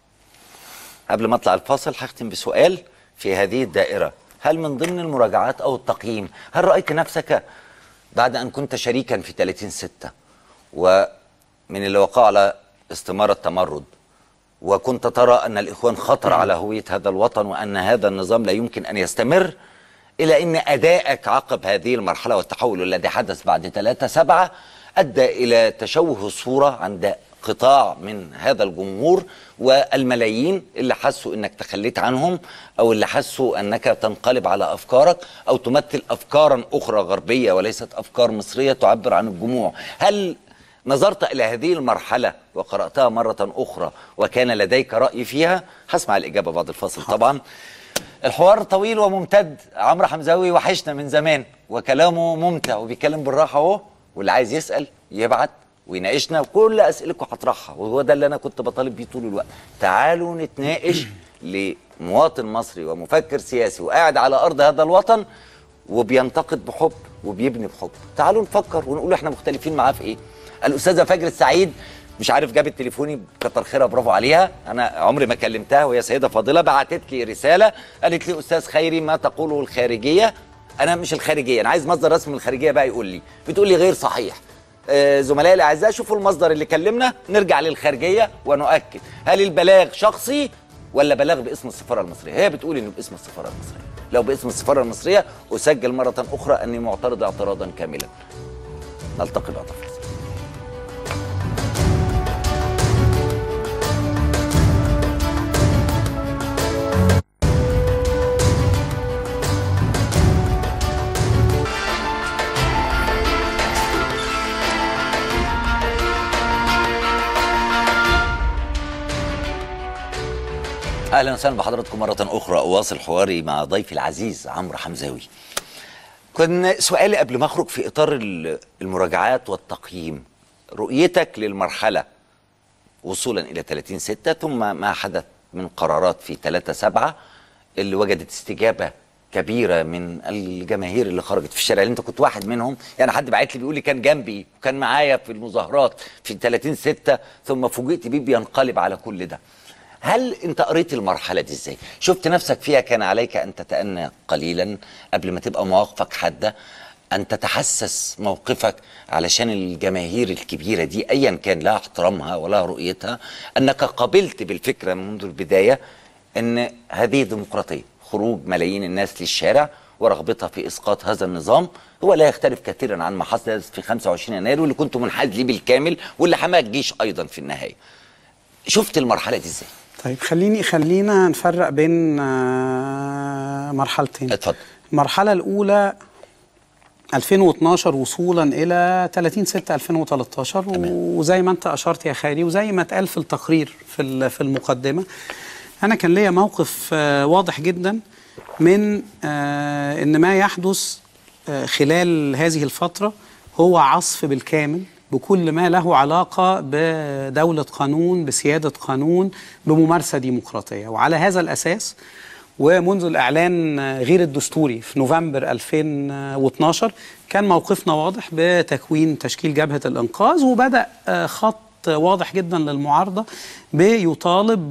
قبل ما اطلع الفاصل هختم بسؤال في هذه الدائره هل من ضمن المراجعات او التقييم هل رايت نفسك بعد ان كنت شريكا في 30 6 ومن اللي وقعوا على استماره تمرد وكنت ترى ان الاخوان خطر على هويه هذا الوطن وان هذا النظام لا يمكن ان يستمر الى ان ادائك عقب هذه المرحله والتحول الذي حدث بعد 3 7 ادى الى تشوه الصوره عند قطاع من هذا الجمهور والملايين اللي حسوا انك تخليت عنهم او اللي حسوا انك تنقلب على افكارك او تمثل افكارا اخرى غربيه وليست افكار مصريه تعبر عن الجموع هل نظرت إلى هذه المرحلة وقرأتها مرة أخرى وكان لديك رأي فيها هسمع الإجابة بعد الفاصل طبعا الحوار طويل وممتد عمرو حمزاوي وحشنا من زمان وكلامه ممتع وبيتكلم بالراحة اهو واللي عايز يسأل يبعت ويناقشنا وكل أسئلتكم هطرحها وهو ده اللي أنا كنت بطالب بيه طول الوقت تعالوا نتناقش لمواطن مصري ومفكر سياسي وقاعد على أرض هذا الوطن وبينتقد بحب وبيبني بحب تعالوا نفكر ونقول احنا مختلفين معاه في ايه الاستاذه فجر السعيد مش عارف جابت تليفوني كتر خيرها برافو عليها انا عمري ما كلمتها وهي سيده فاضله بعتت لي رساله قالت لي استاذ خيري ما تقوله الخارجيه انا مش الخارجيه انا عايز مصدر رسمي من الخارجيه بقى يقول لي بتقول لي غير صحيح آه، زملائي الاعزاء شوفوا المصدر اللي كلمنا نرجع للخارجيه ونؤكد هل البلاغ شخصي ولا بلاغ باسم السفاره المصريه هي بتقول انه باسم السفاره المصريه لو باسم السفاره المصريه اسجل مره اخرى اني معترض اعتراضا كاملا نلتقي بعد الفاصل اهلا وسهلا بحضراتكم مره اخرى اواصل حواري مع ضيفي العزيز عمرو حمزاوي كان سؤالي قبل ما اخرج في اطار ال- المراجعات والتقييم رؤيتك للمرحله وصولا الى 30 6 ثم ما حدث من قرارات في 3 7 اللي وجدت استجابه كبيره من الجماهير اللي خرجت في الشارع اللي انت كنت واحد منهم يعني حد بعت لي بيقول لي كان جنبي وكان معايا في المظاهرات في 30 6 ثم فوجئت بيه بينقلب على كل ده هل انت قريت المرحله دي ازاي شفت نفسك فيها كان عليك ان تتأنى قليلا قبل ما تبقى مواقفك حاده ان تتحسس موقفك علشان الجماهير الكبيره دي ايا كان لها احترامها ولا رؤيتها انك قبلت بالفكره منذ البدايه ان هذه ديمقراطيه خروج ملايين الناس للشارع ورغبتها في اسقاط هذا النظام هو لا يختلف كثيرا عن ما حصل في 25 يناير واللي كنت منحاز ليه بالكامل واللي حماه الجيش ايضا في النهايه شفت المرحله دي ازاي طيب خليني خلينا نفرق بين آه، مرحلتين اتفضل المرحلة الأولى 2012 وصولا إلى 30 6 2013 وزي ما أنت أشرت يا خالي وزي ما اتقال في التقرير في ال- في المقدمة أنا كان ليا موقف آه، واضح جدا من آه، إن ما يحدث آه، خلال هذه الفترة هو عصف بالكامل بكل ما له علاقة بدولة قانون بسيادة قانون بممارسة ديمقراطية وعلى هذا الأساس ومنذ الإعلان غير الدستوري في نوفمبر 2012 كان موقفنا واضح بتكوين تشكيل جبهة الإنقاذ وبدأ آه، خط واضح جدا للمعارضة بيطالب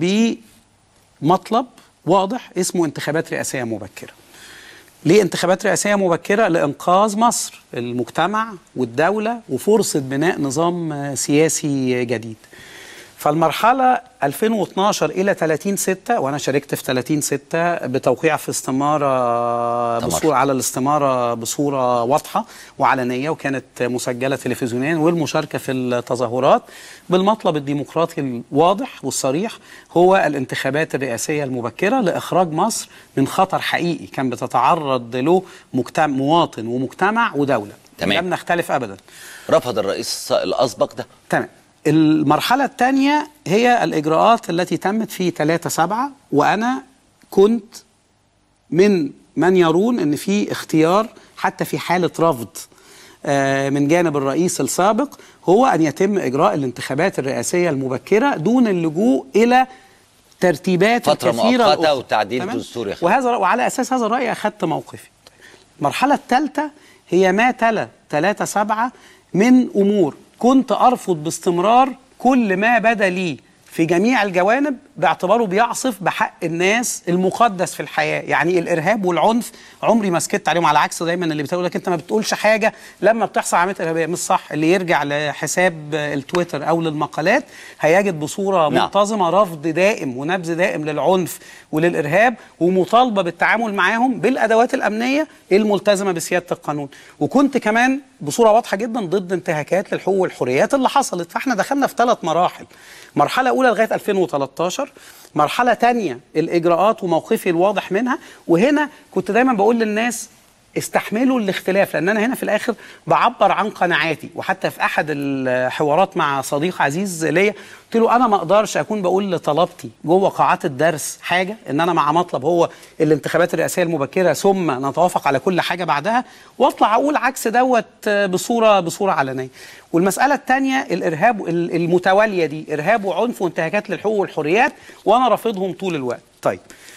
بمطلب واضح اسمه انتخابات رئاسية مبكرة ليه انتخابات رئاسية مبكرة لإنقاذ مصر المجتمع والدولة وفرصة بناء نظام آه، سياسي جديد فالمرحلة 2012 إلى 30 6 وأنا شاركت في 30 6 بتوقيع في استمارة تمر. بصورة على الاستمارة بصورة واضحة وعلنية وكانت مسجلة تلفزيونيا والمشاركة في التظاهرات بالمطلب الديمقراطي الواضح والصريح هو الانتخابات الرئاسية المبكرة لإخراج مصر من خطر حقيقي كان بتتعرض له مجتمع مواطن ومجتمع ودولة تمام. لم نختلف أبدا رفض الرئيس الاسبق ده تمام المرحلة الثانية هي الإجراءات التي تمت في 3 7 وأنا كنت من من يرون أن في اختيار حتى في حالة رفض آه، من جانب الرئيس السابق هو أن يتم إجراء الانتخابات الرئاسية المبكرة دون اللجوء إلى ترتيبات فترة الكثيرة مؤقتة الأخرى. وتعديل تمام؟ دستوري يا أخي. وهذا وعلى أساس هذا الرأي أخذت موقفي المرحلة الثالثة هي ما تلا 3 7 من أمور كنت أرفض باستمرار كل ما بدا لي في جميع الجوانب باعتباره بيعصف بحق الناس المقدس في الحياة يعني الإرهاب والعنف عمري ما سكت عليهم على عكس دايما اللي بتقول لك أنت ما بتقولش حاجة لما بتحصل عملية إرهابية مش صح اللي يرجع لحساب التويتر أو للمقالات هيجد بصورة نعم. منتظمة رفض دائم ونبذ دائم للعنف وللإرهاب ومطالبة بالتعامل معاهم بالأدوات الأمنية الملتزمة بسيادة القانون وكنت كمان بصورة واضحة جدا ضد انتهاكات للحقوق والحريات اللي حصلت فاحنا دخلنا في ثلاث مراحل مرحلة أولى لغاية 2013 مرحلة تانية الإجراءات وموقفي الواضح منها وهنا كنت دايما بقول للناس استحملوا الاختلاف لان انا هنا في الاخر بعبر عن قناعاتي وحتى في احد الحوارات مع صديق عزيز ليا قلت له انا ما اقدرش اكون بقول لطلبتي جوه قاعات الدرس حاجه ان انا مع مطلب هو الانتخابات الرئاسيه المبكره ثم نتوافق على كل حاجه بعدها واطلع اقول عكس دوت بصوره بصوره علنيه والمساله الثانيه الارهاب المتواليه دي ارهاب وعنف وانتهاكات للحقوق والحريات وانا رافضهم طول الوقت طيب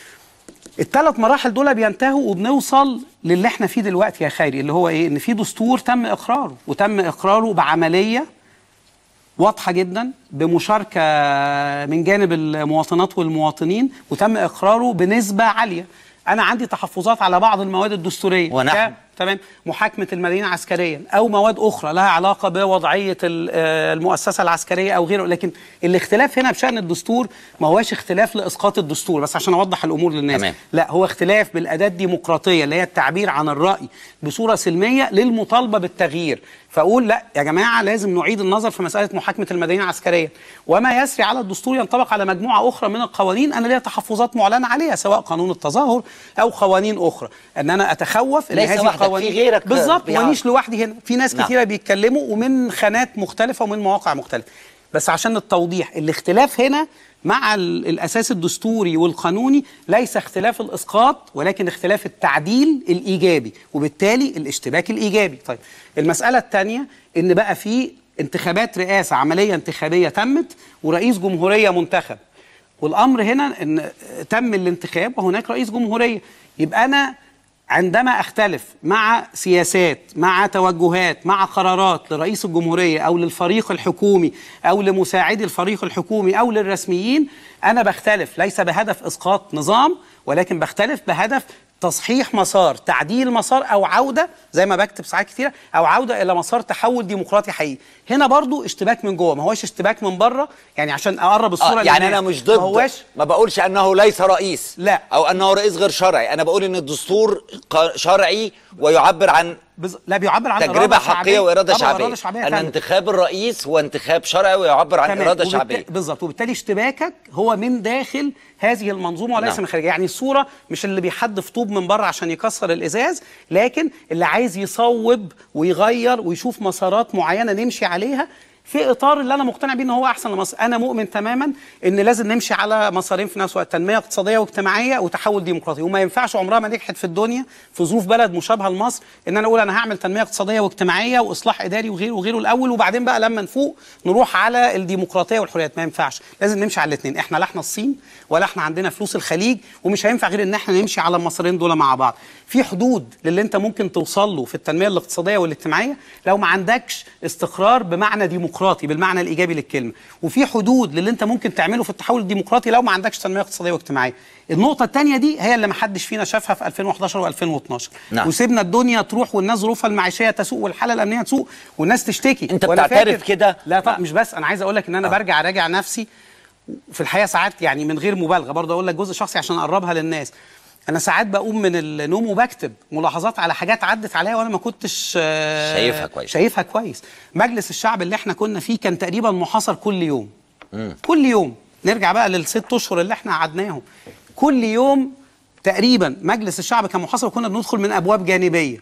الثلاث مراحل دول بينتهوا وبنوصل للي احنا فيه دلوقتي يا خيري اللي هو ايه ان في دستور تم اقراره وتم اقراره بعمليه واضحه جدا بمشاركه من جانب المواطنات والمواطنين وتم اقراره بنسبه عاليه انا عندي تحفظات على بعض المواد الدستوريه ونحن. ك- تمام محاكمه المدينين عسكريا او مواد اخرى لها علاقه بوضعيه ال- آه، المؤسسه العسكريه او غيره لكن الاختلاف هنا بشان الدستور ما هوش اختلاف لاسقاط الدستور بس عشان اوضح الامور للناس تمام. لا هو اختلاف بالاداه الديمقراطيه اللي هي التعبير عن الراي بصوره سلميه للمطالبه بالتغيير فاقول لا يا جماعه لازم نعيد النظر في مساله محاكمه المدينه عسكريا وما يسري على الدستور ينطبق على مجموعه اخرى من القوانين انا ليا تحفظات معلنه عليها سواء قانون التظاهر او قوانين اخرى ان انا اتخوف ان ليس هذه وحدك، القوانين في غيرك بالظبط بيعرف. ومانيش لوحدي هنا في ناس نعم. كثيره بيتكلموا ومن خانات مختلفه ومن مواقع مختلفه بس عشان التوضيح الاختلاف هنا مع ال- الاساس الدستوري والقانوني ليس اختلاف الاسقاط ولكن اختلاف التعديل الايجابي وبالتالي الاشتباك الايجابي طيب المساله الثانيه ان بقى في انتخابات رئاسه عمليه انتخابيه تمت ورئيس جمهوريه منتخب والامر هنا ان تم الانتخاب وهناك رئيس جمهوريه يبقى انا عندما اختلف مع سياسات مع توجهات مع قرارات لرئيس الجمهوريه او للفريق الحكومي او لمساعدي الفريق الحكومي او للرسميين انا بختلف ليس بهدف اسقاط نظام ولكن بختلف بهدف تصحيح مسار تعديل مسار او عوده زي ما بكتب ساعات كتيره او عوده الى مسار تحول ديمقراطي حقيقي هنا برضو اشتباك من جوه ما هوش اشتباك من بره يعني عشان اقرب الصوره آه يعني للناس. انا مش ما ضد هوش ما بقولش انه ليس رئيس لا. او انه رئيس غير شرعي انا بقول ان الدستور ق- شرعي ويعبر عن بز... لا بيعبر عن تجربه إرادة حقيقيه شعبية. واراده طبعاً شعبيه إرادة شعبية ان تامة. انتخاب الرئيس هو انتخاب شرعي ويعبر عن تمام. اراده وبالت- شعبيه بالظبط وبالتالي اشتباكك هو من داخل هذه المنظومه وليس نعم. من خارجها يعني الصوره مش اللي بيحدف طوب من بره عشان يكسر الازاز لكن اللي عايز يصوب ويغير ويشوف مسارات معينه نمشي عليها في اطار اللي انا مقتنع بيه ان هو احسن لمصر انا مؤمن تماما ان لازم نمشي على مسارين في نفس الوقت تنميه اقتصاديه واجتماعيه وتحول ديمقراطي وما ينفعش عمرها ما نجحت في الدنيا في ظروف بلد مشابهه لمصر ان انا اقول انا هعمل تنميه اقتصاديه واجتماعيه واصلاح اداري وغيره وغيره الاول وبعدين بقى لما نفوق نروح على الديمقراطيه والحريات ما ينفعش لازم نمشي على الاثنين احنا لا احنا الصين ولا احنا عندنا فلوس الخليج ومش هينفع غير ان احنا نمشي على المسارين دول مع بعض في حدود للي انت ممكن توصل له في التنميه الاقتصاديه والاجتماعيه لو ما عندكش استقرار بمعنى ديمقراطي بالمعنى الايجابي للكلمه وفي حدود للي انت ممكن تعمله في التحول الديمقراطي لو ما عندكش تنميه اقتصاديه واجتماعيه النقطه الثانيه دي هي اللي ما حدش فينا شافها في 2011 و2012 نعم. وسيبنا الدنيا تروح والناس ظروفها المعيشيه تسوء والحاله الامنيه تسوء والناس تشتكي أنت وأنا بتعترف فاكر- كده؟ لا طبعا مش بس انا عايز اقول لك ان انا برجع اراجع نفسي في الحقيقه ساعات يعني من غير مبالغه برضه اقول لك جزء شخصي عشان اقربها للناس انا ساعات بقوم من النوم وبكتب ملاحظات على حاجات عدت عليا وانا ما كنتش آه، شايفها كويس. شايفها كويس مجلس الشعب اللي احنا كنا فيه كان تقريبا محاصر كل يوم كل يوم نرجع بقى للست اشهر اللي احنا قعدناهم كل يوم تقريبا مجلس الشعب كان محاصر وكنا بندخل من ابواب جانبيه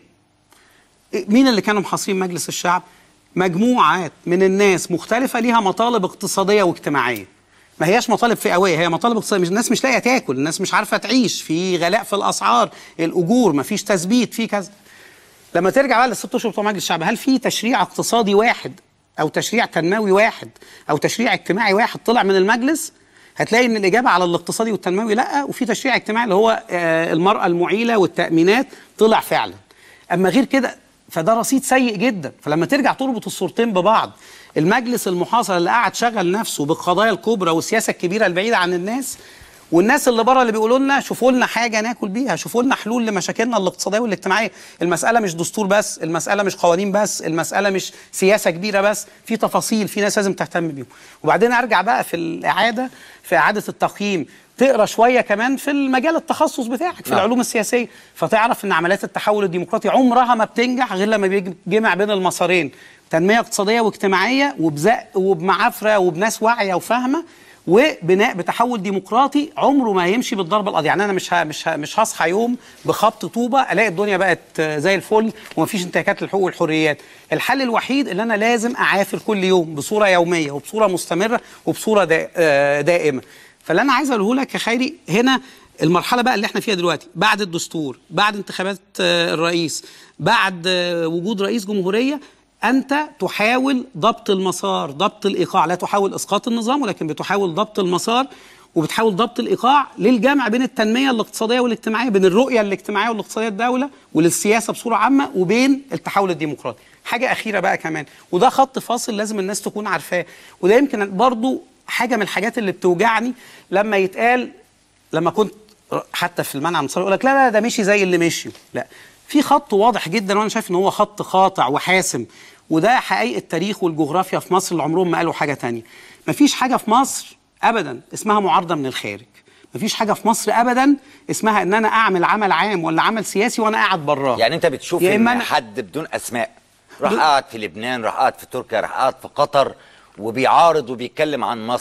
مين اللي كانوا محاصرين مجلس الشعب؟ مجموعات من الناس مختلفة ليها مطالب اقتصادية واجتماعية ما هياش مطالب فئوية هي مطالب اقتصادية مش الناس مش لاقية تاكل الناس مش عارفة تعيش في غلاء في الأسعار الأجور ما فيش تثبيت في كذا لما ترجع بقى للست اشهر بتوع مجلس الشعب هل في تشريع اقتصادي واحد او تشريع تنموي واحد او تشريع اجتماعي واحد طلع من المجلس هتلاقي ان الاجابه على الاقتصادي والتنموي لا وفي تشريع اجتماعي اللي هو آه، المراه المعيله والتامينات طلع فعلا اما غير كده فده رصيد سيء جدا فلما ترجع تربط الصورتين ببعض المجلس المحاصر اللي قاعد شغل نفسه بالقضايا الكبرى والسياسه الكبيره البعيده عن الناس والناس اللي بره اللي بيقولوا لنا شوفوا لنا حاجه ناكل بيها شوفوا لنا حلول لمشاكلنا الاقتصاديه والاجتماعيه المساله مش دستور بس المساله مش قوانين بس المساله مش سياسه كبيره بس في تفاصيل في ناس لازم تهتم بيهم وبعدين ارجع بقى في الاعاده في اعاده التقييم تقرا شويه كمان في المجال التخصص بتاعك في نعم. العلوم السياسيه فتعرف ان عمليات التحول الديمقراطي عمرها ما بتنجح غير لما بيجمع بين المسارين تنميه اقتصاديه واجتماعيه وبزق وبمعافره وبناس واعيه وفاهمه وبناء بتحول ديمقراطي عمره ما هيمشي بالضربه القاضيه يعني انا مش ه... مش ه... مش هصحى يوم بخبط طوبه الاقي الدنيا بقت آه، زي الفل ومفيش انتهاكات للحقوق والحريات الحل الوحيد اللي انا لازم اعافر كل يوم بصوره يوميه وبصوره مستمره وبصوره دا... آه، دائمه فاللي انا عايز اقوله لك يا خيري هنا المرحله بقى اللي احنا فيها دلوقتي بعد الدستور بعد انتخابات آه، الرئيس بعد آه، وجود رئيس جمهوريه انت تحاول ضبط المسار ضبط الايقاع لا تحاول اسقاط النظام ولكن بتحاول ضبط المسار وبتحاول ضبط الايقاع للجمع بين التنميه الاقتصاديه والاجتماعيه بين الرؤيه الاجتماعيه والاقتصاديه الدوله وللسياسه بصوره عامه وبين التحول الديمقراطي حاجه اخيره بقى كمان وده خط فاصل لازم الناس تكون عارفاه وده يمكن برضو حاجه من الحاجات اللي بتوجعني لما يتقال لما كنت حتى في المنع المصري يقول لك لا لا ده مشي زي اللي مشي لا في خط واضح جدا وانا شايف ان هو خط قاطع وحاسم وده حقيقه التاريخ والجغرافيا في مصر اللي عمرهم ما قالوا حاجه تانية مفيش حاجه في مصر ابدا اسمها معارضه من الخارج مفيش حاجه في مصر ابدا اسمها ان انا اعمل عمل عام ولا عمل سياسي وانا قاعد براه يعني انت بتشوف يا إما ان أنا- حد بدون اسماء راح ب- قاعد في لبنان راح قاعد في تركيا راح قاعد في قطر وبيعارض وبيتكلم عن مصر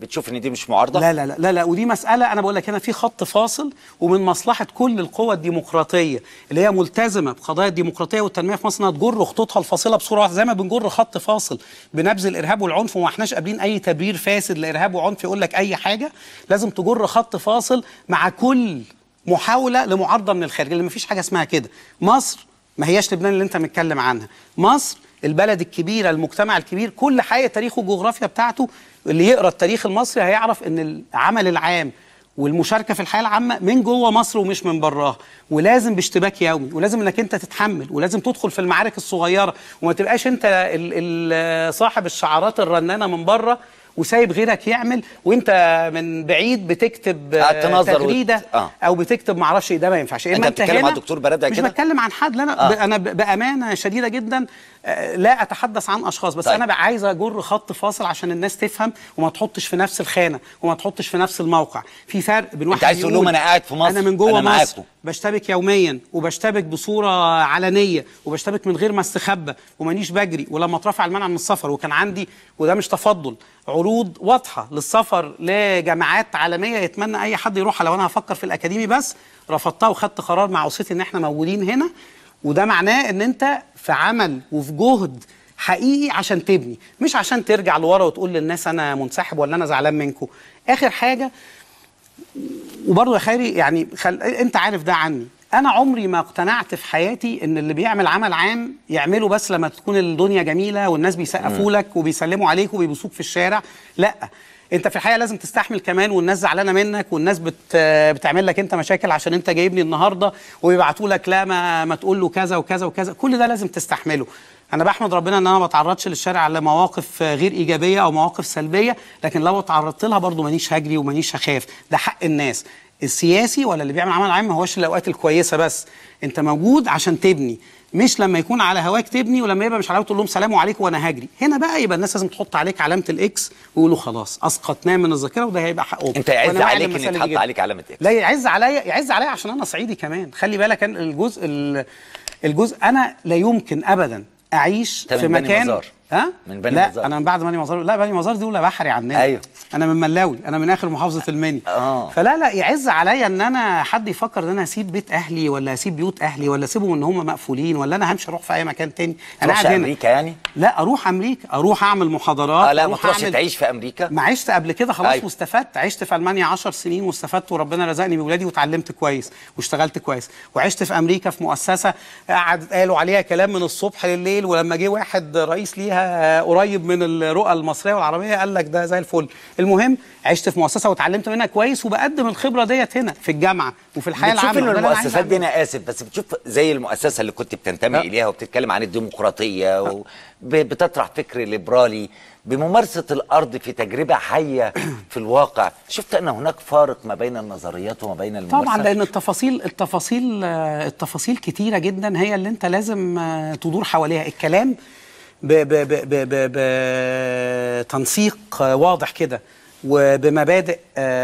بتشوف ان دي مش معارضه لا لا لا لا, لا ودي مسألة أنا بقول لك هنا في خط فاصل ومن مصلحة كل القوى الديمقراطية اللي هي ملتزمة بقضايا الديمقراطية والتنمية في مصر إنها تجر خطوطها الفاصلة بصورة واحدة زي ما بنجر خط فاصل بنبذ الإرهاب والعنف وما احناش قابلين أي تبرير فاسد لإرهاب وعنف يقول لك أي حاجة لازم تجر خط فاصل مع كل محاولة لمعارضة من الخارج اللي مفيش حاجة اسمها كده مصر ما هياش لبنان اللي أنت متكلم عنها مصر البلد الكبيرة المجتمع الكبير كل حاجة تاريخه والجغرافيا بتاعته اللي يقرأ التاريخ المصري هيعرف ان العمل العام والمشاركة في الحياة العامة من جوه مصر ومش من براها ولازم باشتباك يومي ولازم انك انت تتحمل ولازم تدخل في المعارك الصغيرة وما تبقاش انت ال ال صاحب الشعارات الرنانة من بره وسايب غيرك يعمل وانت من بعيد بتكتب قاعد تنظر وت- تغريده آه. او بتكتب معرفش ايه ده ما ينفعش أنت إما بتتكلم هنا عن الدكتور برادة مش كده؟ بتكلم عن حد لا لا آه. ب- انا ب- بامانه شديده جدا آه، لا اتحدث عن اشخاص بس طيب. انا بقى عايز اجر خط فاصل عشان الناس تفهم وما تحطش في نفس الخانه وما تحطش في نفس الموقع في فرق بين واحد عايز تقول يقول لهم أنا قاعد في مصر، انا من جوه أنا مصر معاكم. بشتبك يوميا وبشتبك بصوره علنيه وبشتبك من غير ما استخبى ومانيش بجري ولما اترفع المنع من السفر وكان عندي وده مش تفضل عروض واضحه للسفر لجامعات عالميه يتمنى اي حد يروحها لو انا هفكر في الاكاديمي بس رفضتها وخدت قرار مع اسرتي ان احنا موجودين هنا وده معناه ان انت في عمل وفي جهد حقيقي عشان تبني مش عشان ترجع لورا وتقول للناس انا منسحب ولا انا زعلان منكم اخر حاجه وبرضه يا خيري يعني خل... انت عارف ده عني انا عمري ما اقتنعت في حياتي ان اللي بيعمل عمل عام يعمله بس لما تكون الدنيا جميله والناس بيسقفوا لك وبيسلموا عليك وبيبوسوك في الشارع لا انت في الحقيقه لازم تستحمل كمان والناس زعلانه منك والناس بت... بتعمل لك انت مشاكل عشان انت جايبني النهارده ويبعتوا لك لا ما, ما تقول له كذا وكذا وكذا كل ده لازم تستحمله انا بحمد ربنا ان انا ما بتعرضش للشارع لمواقف غير ايجابيه او مواقف سلبيه لكن لو اتعرضت لها برضو مانيش هجري ومانيش هخاف ده حق الناس السياسي ولا اللي بيعمل عمل عام ما هوش الاوقات الكويسه بس انت موجود عشان تبني مش لما يكون على هواك تبني ولما يبقى مش على هواك تقول لهم سلام عليكم وانا هجري هنا بقى يبقى الناس لازم تحط عليك علامه الاكس ويقولوا خلاص اسقطناه من الذاكره وده هيبقى حقهم انت يعز وأنا واعي عليك ان للمسألة دي يتحط جداً. عليك علامه اكس لا يعز عليا يعز عليا عشان انا صعيدي كمان خلي بالك أنا الجزء ال- الجزء انا لا يمكن ابدا اعيش أنت في من بني مكان مزار. ها من بني لا مزار. انا من بعد بني مزار لا بني مزار دي ولا بحري عننا أيوه. انا من ملاوي انا من اخر محافظه المنيا آه. فلا لا يعز عليا ان انا حد يفكر ان انا هسيب بيت اهلي ولا هسيب بيوت اهلي ولا اسيبهم ان هم مقفولين ولا انا همشي اروح في اي مكان تاني انا تروحش قاعد هنا امريكا يعني لا اروح امريكا اروح اعمل محاضرات اه لا ما أروح تروحش أعمل- تعيش في امريكا ما عشت قبل كده خلاص أيوة. واستفدت عشت في المانيا 10 سنين واستفدت وربنا رزقني بولادي وتعلمت كويس واشتغلت كويس وعشت في امريكا في مؤسسه قعد قالوا عليها كلام من الصبح لليل ولما جه واحد رئيس ليها قريب من الرؤى المصريه والعربيه قال لك ده زي الفل المهم عشت في مؤسسه وتعلمت منها كويس وبقدم الخبره ديت هنا في الجامعه وفي الحياه بتشوف العامه ان وده اللي أنا عايز المؤسسات دي أعمله. انا اسف بس بتشوف زي المؤسسه اللي كنت بتنتمي اليها وبتتكلم عن الديمقراطيه وبتطرح فكر ليبرالي بممارسه الارض في تجربه حيه في الواقع شفت ان هناك فارق ما بين النظريات وما بين الممارسات طبعا لان التفاصيل التفاصيل آه، التفاصيل كتيره جدا هي اللي انت لازم آه، تدور حواليها الكلام ب- ب- ب- ب- ب- بتنسيق آه، واضح كده وبمبادئ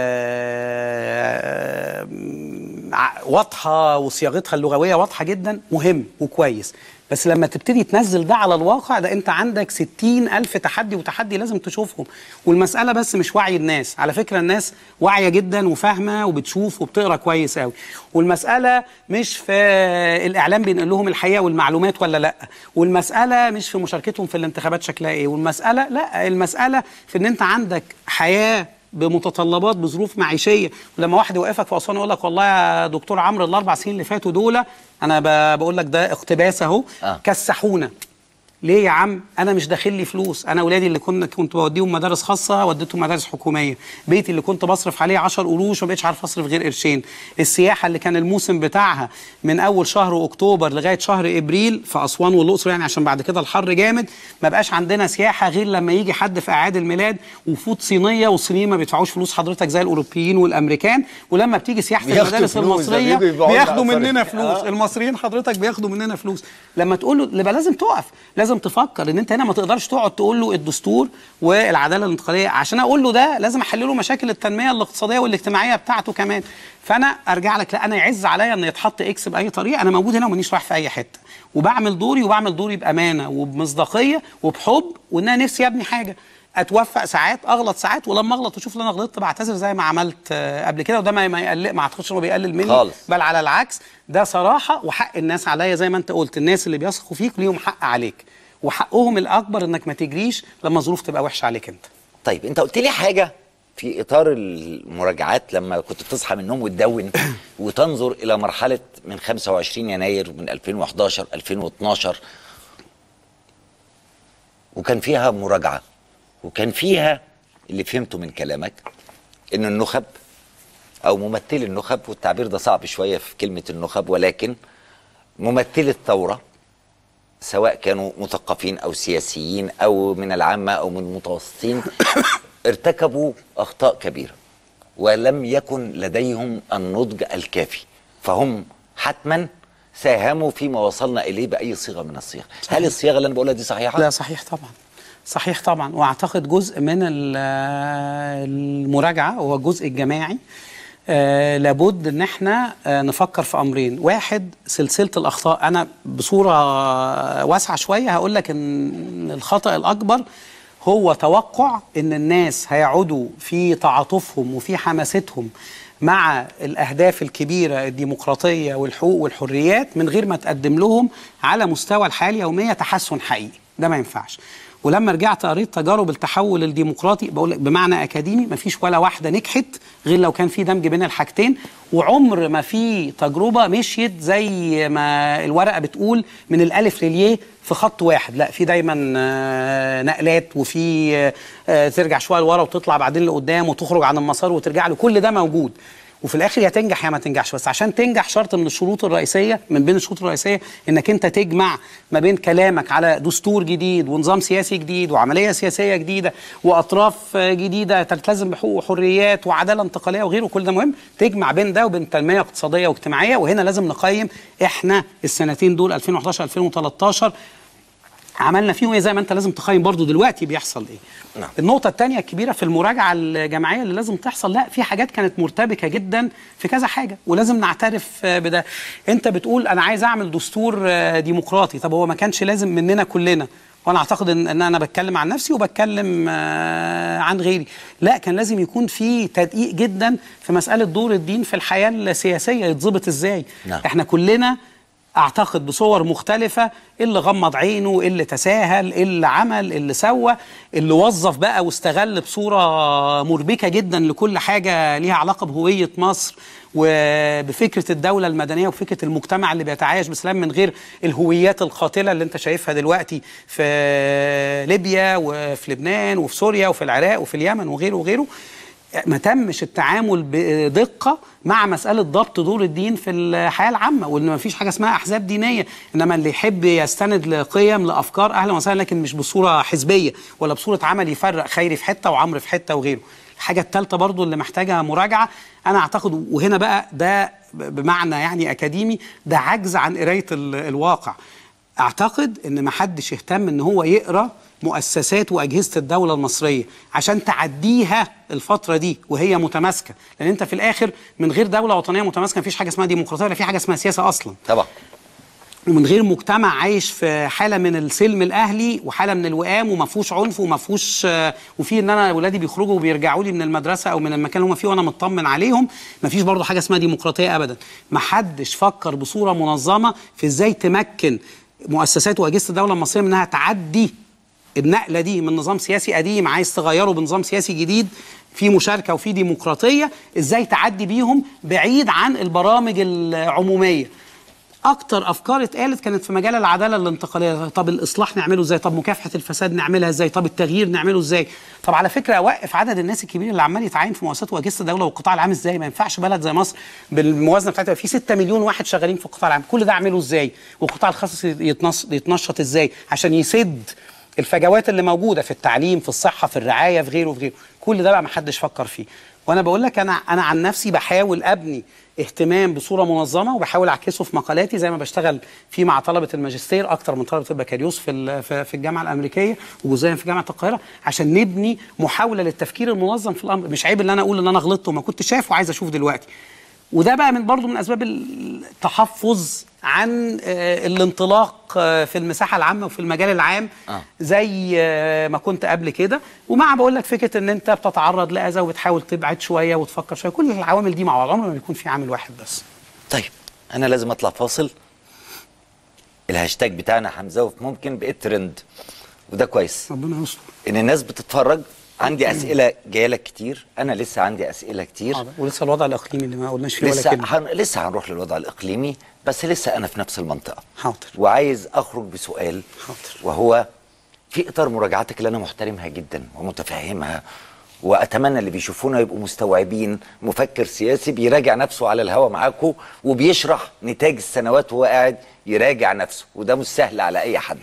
آه، ع- واضحه وصياغتها اللغويه واضحه جدا مهم وكويس بس لما تبتدي تنزل ده على الواقع ده انت عندك ستين ألف تحدي وتحدي لازم تشوفهم والمسألة بس مش وعي الناس على فكرة الناس واعية جدا وفاهمة وبتشوف وبتقرأ كويس قوي والمسألة مش في الإعلام بينقل لهم الحقيقة والمعلومات ولا لا والمسألة مش في مشاركتهم في الانتخابات شكلها ايه والمسألة لا المسألة في ان انت عندك حياة بمتطلبات بظروف معيشيه ولما واحد يوقفك في اسوان يقول لك والله يا دكتور عمرو الاربع سنين اللي فاتوا دول انا ب- بقول لك ده اقتباس اهو آه. كسحونا ليه يا عم انا مش داخل لي فلوس انا اولادي اللي كنت كنت بوديهم مدارس خاصه وديتهم مدارس حكوميه بيتي اللي كنت بصرف عليه 10 قروش ما بقتش عارف اصرف غير قرشين السياحه اللي كان الموسم بتاعها من اول شهر اكتوبر لغايه شهر ابريل في اسوان والاقصر يعني عشان بعد كده الحر جامد ما بقاش عندنا سياحه غير لما يجي حد في اعياد الميلاد وفود صينيه والصينيين ما بيدفعوش فلوس حضرتك زي الاوروبيين والامريكان ولما بتيجي سياحه بياخدوا المدارس فلوس، ده المصريه بيجوا يبيعوا لنا بياخدوا أثر. مننا فلوس آه. المصريين حضرتك بياخدوا مننا فلوس لما تقول له يبقى لازم تقف لازم تفكر ان انت هنا ما تقدرش تقعد تقول له الدستور والعداله الانتقاليه عشان اقول له ده لازم احل له مشاكل التنميه الاقتصاديه والاجتماعيه بتاعته كمان فانا ارجع لك لا انا يعز عليا ان يتحط اكس باي طريقه انا موجود هنا ومانيش رايح في اي حته وبعمل دوري وبعمل دوري بامانه وبمصداقيه وبحب وان انا نفسي ابني حاجه اتوفق ساعات اغلط ساعات ولما اغلط واشوف ان انا غلطت بعتذر زي ما عملت آه، قبل كده وده ما ما يقلق ما اعتقدش انه بيقلل مني خالص. بل على العكس ده صراحه وحق الناس عليا زي ما انت قلت الناس اللي بيثقوا فيك ليهم حق عليك وحقهم الاكبر انك ما تجريش لما الظروف تبقى وحشه عليك انت طيب انت قلت لي حاجه في اطار المراجعات لما كنت بتصحى من النوم وتدون وتنظر الى مرحله من 25 يناير من 2011 2012 وكان فيها مراجعه وكان فيها اللي فهمته من كلامك ان النخب او ممثلي النخب والتعبير ده صعب شويه في كلمه النخب ولكن ممثلي الثوره سواء كانوا مثقفين او سياسيين او من العامه او من المتوسطين ارتكبوا اخطاء كبيره ولم يكن لديهم النضج الكافي فهم حتما ساهموا فيما وصلنا اليه باي صيغه من الصيغ هل الصيغه اللي انا بقولها دي صحيحه لا صحيح طبعا صحيح طبعا واعتقد جزء من ال- المراجعه هو الجزء الجماعي آه لابد ان احنا آه نفكر في امرين واحد سلسله الاخطاء انا بصوره واسعه شويه هقول لك ان الخطا الاكبر هو توقع ان الناس هيعودوا في تعاطفهم وفي حماستهم مع الاهداف الكبيره الديمقراطيه والحقوق والحريات من غير ما تقدم لهم على مستوى الحياه اليوميه تحسن حقيقي ده ما ينفعش ولما رجعت قريت تجارب التحول الديمقراطي بقول لك بمعنى اكاديمي ما فيش ولا واحده نجحت غير لو كان في دمج بين الحاجتين وعمر ما في تجربه مشيت زي ما الورقه بتقول من الالف للياء في خط واحد لا في دايما آه، نقلات وفي آه، آه، ترجع شويه لورا وتطلع بعدين لقدام وتخرج عن المسار وترجع له كل ده موجود وفي الاخر يا تنجح يا ما تنجحش بس عشان تنجح شرط من الشروط الرئيسيه من بين الشروط الرئيسيه انك انت تجمع ما بين كلامك على دستور جديد ونظام سياسي جديد وعمليه سياسيه جديده واطراف آه، جديده تلتزم بحقوق وحريات وعداله انتقاليه وغيره كل ده مهم تجمع بين ده وبين تنميه اقتصاديه واجتماعيه وهنا لازم نقيم احنا السنتين دول 2011 2013 عملنا فيهم ايه زي ما انت لازم تقيم برضو دلوقتي بيحصل ايه نعم. النقطة الثانية الكبيرة في المراجعة الجماعية اللي لازم تحصل لا في حاجات كانت مرتبكة جدا في كذا حاجة ولازم نعترف آه، بده انت بتقول انا عايز اعمل دستور آه، ديمقراطي طب هو ما كانش لازم مننا كلنا وانا اعتقد ان ان انا بتكلم عن نفسي وبتكلم آه، عن غيري لا كان لازم يكون في تدقيق جدا في مسألة دور الدين في الحياة السياسية يتظبط ازاي نعم. احنا كلنا اعتقد بصور مختلفه اللي غمض عينه اللي تساهل اللي عمل اللي سوى اللي وظف بقى واستغل بصوره مربكه جدا لكل حاجه ليها علاقه بهويه مصر وبفكره الدوله المدنيه وفكره المجتمع اللي بيتعايش بسلام من غير الهويات القاتله اللي انت شايفها دلوقتي في ليبيا وفي لبنان وفي سوريا وفي العراق وفي اليمن وغيره وغيره ما تمش التعامل بدقه مع مساله ضبط دور الدين في الحياه العامه وان ما فيش حاجه اسمها احزاب دينيه انما اللي يحب يستند لقيم لافكار اهلا وسهلا لكن مش بصوره حزبيه ولا بصوره عمل يفرق خيري في حته وعمرو في حته وغيره الحاجه الثالثه برضو اللي محتاجه مراجعه انا اعتقد وهنا بقى ده بمعنى يعني اكاديمي ده عجز عن قرايه ال- الواقع اعتقد ان ما حدش يهتم ان هو يقرا مؤسسات واجهزه الدوله المصريه عشان تعديها الفتره دي وهي متماسكه لان انت في الاخر من غير دوله وطنيه متماسكه مفيش حاجه اسمها ديمقراطيه ولا في حاجه اسمها سياسه اصلا طبعا ومن غير مجتمع عايش في حاله من السلم الاهلي وحاله من الوئام وما فيهوش عنف وما فيهوش آه، وفي ان انا اولادي بيخرجوا وبيرجعوا لي من المدرسه او من المكان اللي هم فيه وانا مطمن عليهم ما فيش برضه حاجه اسمها ديمقراطيه ابدا ما حدش فكر بصوره منظمه في ازاي تمكن مؤسسات واجهزه الدوله المصريه من انها تعدي النقله دي من نظام سياسي قديم عايز تغيره بنظام سياسي جديد في مشاركه وفي ديمقراطيه ازاي تعدي بيهم بعيد عن البرامج العموميه اكتر افكار اتقالت كانت في مجال العداله الانتقاليه طب الاصلاح نعمله ازاي طب مكافحه الفساد نعملها ازاي طب التغيير نعمله ازاي طب على فكره اوقف عدد الناس الكبير اللي عمال يتعين في مؤسسات واجهزه الدوله والقطاع العام ازاي ما ينفعش بلد زي مصر بالموازنه بتاعتها يبقى في 6 مليون واحد شغالين في القطاع العام كل ده اعمله ازاي والقطاع الخاص يتنص- يتنشط ازاي عشان يسد الفجوات اللي موجوده في التعليم في الصحه في الرعايه في غيره في غيره كل ده بقى ما حدش فكر فيه وانا بقول لك انا انا عن نفسي بحاول ابني اهتمام بصوره منظمه وبحاول اعكسه في مقالاتي زي ما بشتغل فيه مع طلبه الماجستير اكتر من طلبه البكالوريوس في ال- في في الجامعه الامريكيه وجزئيا في جامعه القاهره عشان نبني محاوله للتفكير المنظم في الامر مش عيب ان انا اقول ان انا غلطت وما كنت شايف وعايز اشوف دلوقتي وده بقى من برضو من اسباب التحفظ عن آه، الانطلاق آه، في المساحه العامه وفي المجال العام آه. زي آه، ما كنت قبل كده ومع بقول لك فكره ان انت بتتعرض لاذى وبتحاول تبعد شويه وتفكر شويه كل العوامل دي مع بعض عمر ما بيكون في عامل واحد بس طيب انا لازم اطلع فاصل الهاشتاج بتاعنا حمزه ممكن بقيت ترند وده كويس ربنا يستر ان الناس بتتفرج عندي اسئله جايه لك كتير انا لسه عندي اسئله كتير حاضر. ولسه الوضع الاقليمي اللي ما قلناش فيه ولا لسه كلمه هن... لسه هنروح للوضع الاقليمي بس لسه انا في نفس المنطقه حاضر وعايز اخرج بسؤال حاضر. وهو في اطار مراجعتك اللي انا محترمها جدا ومتفهمها واتمنى اللي بيشوفونا يبقوا مستوعبين مفكر سياسي بيراجع نفسه على الهوا معاكم وبيشرح نتاج السنوات وهو قاعد يراجع نفسه وده مش سهل على اي حد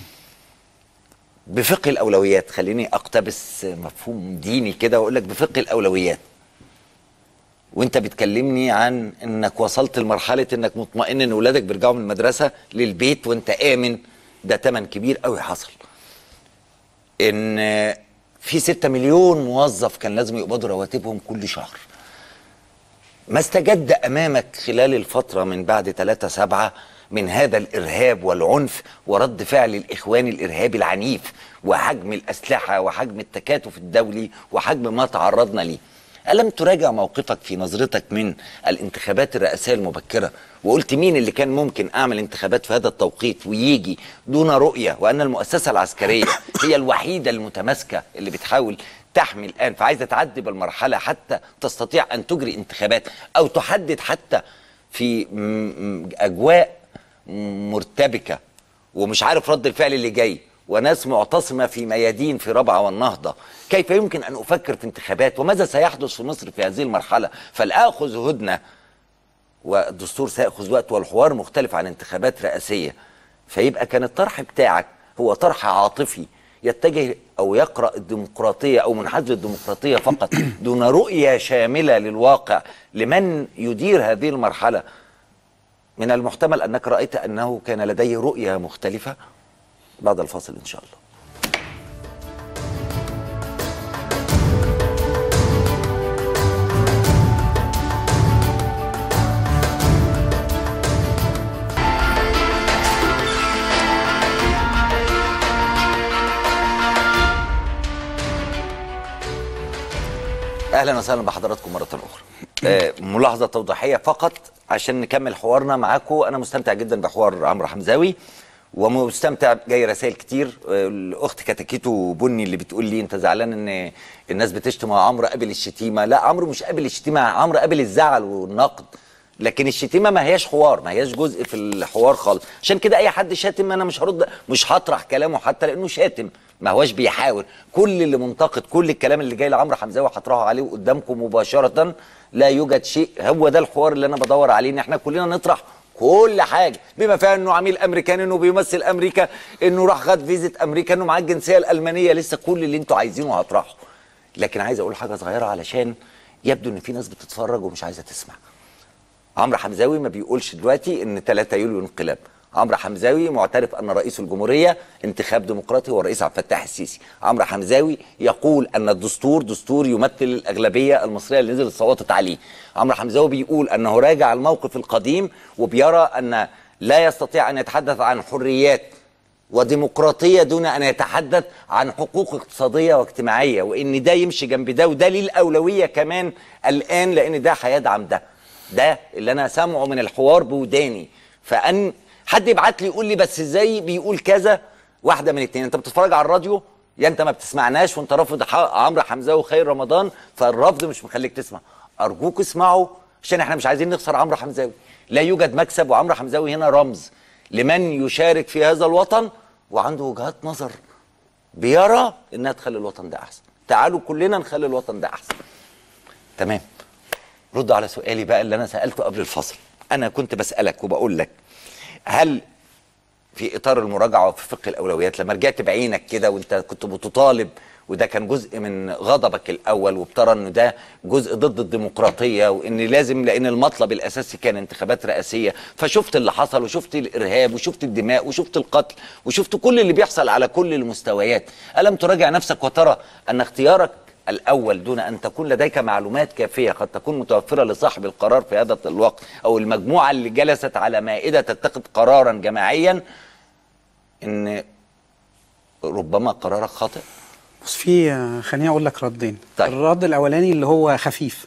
بفقه الاولويات خليني اقتبس مفهوم ديني كده واقول لك بفقه الاولويات وانت بتكلمني عن انك وصلت لمرحله انك مطمئن ان ولادك بيرجعوا من المدرسه للبيت وانت امن ده تمن كبير قوي حصل ان في 6 مليون موظف كان لازم يقبضوا رواتبهم كل شهر ما استجد امامك خلال الفتره من بعد 3 7 من هذا الارهاب والعنف ورد فعل الاخوان الارهابي العنيف وحجم الاسلحه وحجم التكاتف الدولي وحجم ما تعرضنا ليه ألم تراجع موقفك في نظرتك من الانتخابات الرئاسية المبكرة وقلت مين اللي كان ممكن أعمل انتخابات في هذا التوقيت ويجي دون رؤية وأن المؤسسة العسكرية هي الوحيدة المتماسكة اللي بتحاول تحمي الآن فعايزة تعدي بالمرحلة حتى تستطيع أن تجري انتخابات أو تحدد حتى في م- م- أجواء مرتبكة ومش عارف رد الفعل اللي جاي وناس معتصمة في ميادين في ربعة والنهضة كيف يمكن أن أفكر في انتخابات وماذا سيحدث في مصر في هذه المرحلة فلآخذ هدنة والدستور سيأخذ وقت والحوار مختلف عن انتخابات رئاسية فيبقى كان الطرح بتاعك هو طرح عاطفي يتجه أو يقرأ الديمقراطية أو منحاز للديمقراطية فقط دون رؤية شاملة للواقع لمن يدير هذه المرحلة من المحتمل أنك رأيت أنه كان لديه رؤية مختلفة بعد الفاصل إن شاء الله اهلا وسهلا بحضراتكم مره اخرى آه، ملاحظه توضيحيه فقط عشان نكمل حوارنا معاكم انا مستمتع جدا بحوار عمرو حمزاوي ومستمتع جاي رسائل كتير آه، الاخت كتاكيتو بني اللي بتقول لي انت زعلان ان الناس بتشتم عمرو قبل الشتيمه لا عمرو مش قبل الشتيمه عمرو قبل الزعل والنقد لكن الشتيمه ما هياش حوار ما هياش جزء في الحوار خالص عشان كده اي حد شاتم انا مش هرد مش هطرح كلامه حتى لانه شاتم ما هوش بيحاول كل اللي منتقد كل الكلام اللي جاي لعمرو حمزاوي هطرحه عليه قدامكم مباشره لا يوجد شيء هو ده الحوار اللي انا بدور عليه ان احنا كلنا نطرح كل حاجه بما فيها انه عميل امريكاني انه بيمثل امريكا انه راح خد فيزا امريكا انه معاه الجنسيه الالمانيه لسه كل اللي انتوا عايزينه هطرحه لكن عايز اقول حاجه صغيره علشان يبدو ان في ناس بتتفرج ومش عايزه تسمع عمرو حمزاوي ما بيقولش دلوقتي ان 3 يوليو انقلاب عمرو حمزاوي معترف ان رئيس الجمهوريه انتخاب ديمقراطي هو الرئيس عبد الفتاح السيسي عمرو حمزاوي يقول ان الدستور دستور يمثل الاغلبيه المصريه اللي نزلت صوتت عليه عمرو حمزاوي بيقول انه راجع الموقف القديم وبيرى ان لا يستطيع ان يتحدث عن حريات وديمقراطيه دون ان يتحدث عن حقوق اقتصاديه واجتماعيه وان ده يمشي جنب ده وده ليه الاولويه كمان الان لان ده هيدعم ده ده اللي انا سامعه من الحوار بوداني فان حد يبعت لي يقول لي بس ازاي بيقول كذا واحده من اتنين انت بتتفرج على الراديو يا انت ما بتسمعناش وانت رافض ح- عمرو حمزاوي خير رمضان فالرفض مش مخليك تسمع ارجوك اسمعوا عشان احنا مش عايزين نخسر عمرو حمزاوي لا يوجد مكسب وعمرو حمزاوي هنا رمز لمن يشارك في هذا الوطن وعنده وجهات نظر بيرى انها تخلي الوطن ده احسن تعالوا كلنا نخلي الوطن ده احسن تمام رد على سؤالي بقى اللي انا سالته قبل الفصل انا كنت بسالك وبقول لك هل في اطار المراجعه وفي فقه الاولويات لما رجعت بعينك كده وانت كنت بتطالب وده كان جزء من غضبك الاول وبترى انه ده جزء ضد الديمقراطيه وان لازم لان المطلب الاساسي كان انتخابات رئاسيه فشفت اللي حصل وشفت الارهاب وشفت الدماء وشفت القتل وشفت كل اللي بيحصل على كل المستويات الم تراجع نفسك وترى ان اختيارك الاول دون ان تكون لديك معلومات كافيه قد تكون متوفره لصاحب القرار في هذا الوقت او المجموعه اللي جلست على مائده تتخذ قرارا جماعيا ان ربما قرارك خاطئ بص في خليني اقول لك ردين طيب. الرد الاولاني اللي هو خفيف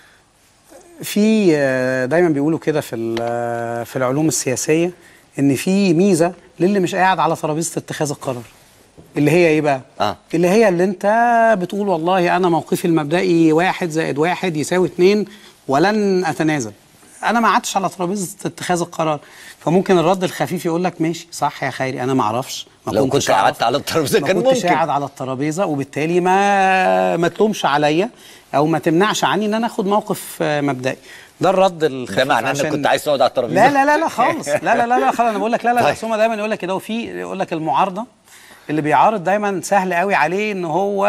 في آه، دايما بيقولوا كده في ال- في العلوم السياسيه ان في ميزه للي مش قاعد على ترابيزه اتخاذ القرار اللي هي ايه بقى اه اللي هي اللي انت بتقول والله انا موقفي المبدئي واحد زائد واحد يساوي اتنين ولن اتنازل انا ما قعدتش على ترابيزه اتخاذ القرار فممكن الرد الخفيف يقول لك ماشي صح يا خيري انا ما اعرفش ما لو كنتش كنت أعرف. قعدت على الترابيزه ما كان كنتش ممكن قاعد على الترابيزه وبالتالي ما ما تلومش عليا او ما تمنعش عني ان انا اخد موقف آه، مبدئي ده الرد الخفيف ده معناه انك عشان- كنت عايز تقعد على الترابيزه لا لا لا لا خالص لا لا لا لا خالص انا بقول لك لا لا طيب. بس هم دايما يقول لك كده وفي يقول لك المعارضه اللي بيعارض دايما سهل قوي عليه ان هو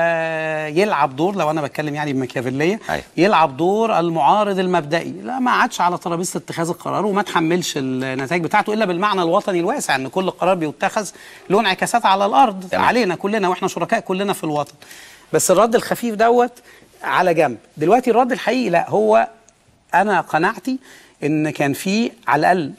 آه، يلعب دور لو انا بتكلم يعني بمكيافيليه أيوة. يلعب دور المعارض المبدئي لا ما قعدش على ترابيزه اتخاذ القرار وما تحملش النتائج بتاعته الا بالمعنى الوطني الواسع ان كل قرار بيتخذ له انعكاسات على الارض تمام. علينا كلنا واحنا شركاء كلنا في الوطن بس الرد الخفيف دوت على جنب دلوقتي الرد الحقيقي لا هو انا قناعتي ان كان في على الاقل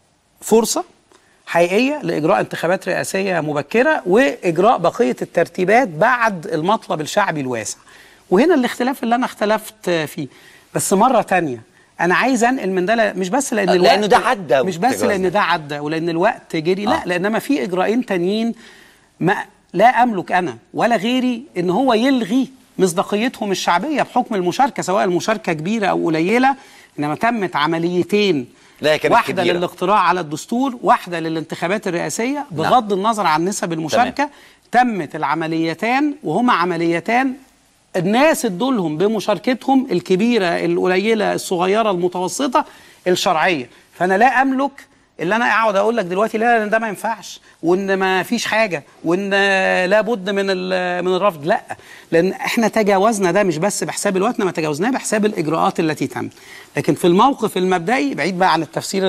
فرصه حقيقيه لاجراء انتخابات رئاسيه مبكره واجراء بقيه الترتيبات بعد المطلب الشعبي الواسع وهنا الاختلاف اللي انا اختلفت فيه بس مره تانية انا عايز انقل من ده ل- مش بس لان الوقت لأنه ده عدى مش بس وتجاوزنا. لان ده عدى ولان الوقت جري لا آه. لانما في اجراءين تانيين ما لا املك انا ولا غيري ان هو يلغي مصداقيتهم الشعبيه بحكم المشاركه سواء المشاركه كبيره او قليله انما تمت عمليتين لا، هي كانت واحده كبيرة. للاقتراع على الدستور واحده للانتخابات الرئاسيه بغض النظر عن نسب المشاركه تمت العمليتان وهما عمليتان الناس ادولهم بمشاركتهم الكبيره القليله الصغيره المتوسطه الشرعيه فانا لا املك اللي انا اقعد اقول لك دلوقتي لا لا، ده ما ينفعش وان ما فيش حاجه وان لابد من ال- من الرفض لا لان احنا تجاوزنا ده مش بس بحساب الوقت انما تجاوزناه بحساب الاجراءات التي تمت لكن في الموقف المبدئي بعيد بقى عن التفسير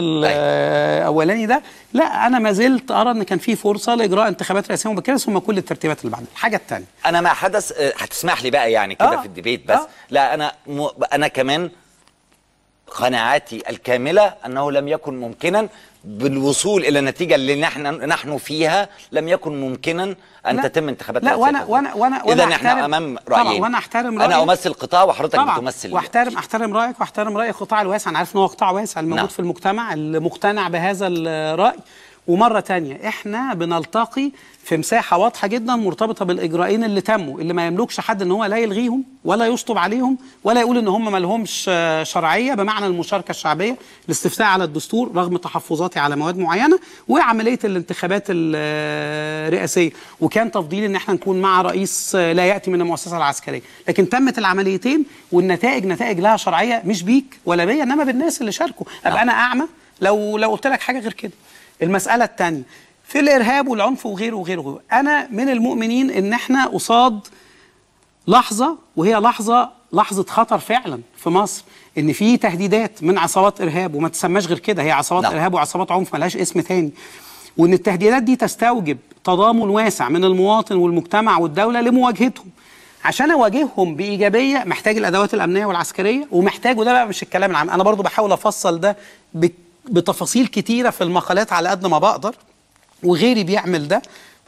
الاولاني ده لا انا ما زلت ارى ان كان في فرصه لاجراء انتخابات رئاسيه مبكره ثم كل الترتيبات اللي بعدها الحاجه الثانيه انا ما حدث آه، هتسمح لي بقى يعني كده آه. في الديبيت بس آه. لا انا م... انا كمان قناعاتي الكامله انه لم يكن ممكنا بالوصول الى النتيجه اللي نحن نحن فيها لم يكن ممكنا ان لا. تتم انتخابات لا، رئاسية وأنا- وأنا- وأنا- وأنا اذا احنا أحترم- امام طبعاً، رايين وأنا أحترم انا رأيك. امثل قطاع وحضرتك طبعا بتمثل واحترم احترم رايك واحترم راي القطاع الواسع انا عارف ان هو قطاع واسع الموجود نعم. في المجتمع اللي مقتنع بهذا الراي ومره تانية احنا بنلتقي في مساحه واضحه جدا مرتبطه بالاجراءين اللي تموا اللي ما يملكش حد ان هو لا يلغيهم ولا يشطب عليهم ولا يقول ان هم ما لهمش آه، شرعيه بمعنى المشاركه الشعبيه الاستفتاء على الدستور رغم تحفظاتي على مواد معينه وعمليه الانتخابات الرئاسيه وكان تفضيلي ان احنا نكون مع رئيس آه، لا ياتي من المؤسسه العسكريه لكن تمت العمليتين والنتائج نتائج لها شرعيه مش بيك ولا بيا انما بالناس اللي شاركوا ابقى انا اعمى لو لو قلت لك حاجه غير كده المساله الثانيه في الارهاب والعنف وغيره وغيره وغيره انا من المؤمنين ان احنا قصاد لحظه وهي لحظه لحظه خطر فعلا في مصر ان في تهديدات من عصابات ارهاب وما تسماش غير كده هي عصابات نعم. ارهاب وعصابات عنف ملهاش اسم تاني وان التهديدات دي تستوجب تضامن واسع من المواطن والمجتمع والدوله لمواجهتهم عشان اواجههم بايجابيه محتاج الادوات الامنيه والعسكريه ومحتاج وده بقى مش الكلام العام انا برضو بحاول افصل ده ب- بتفاصيل كتيره في المقالات على قد ما بقدر وغيري بيعمل ده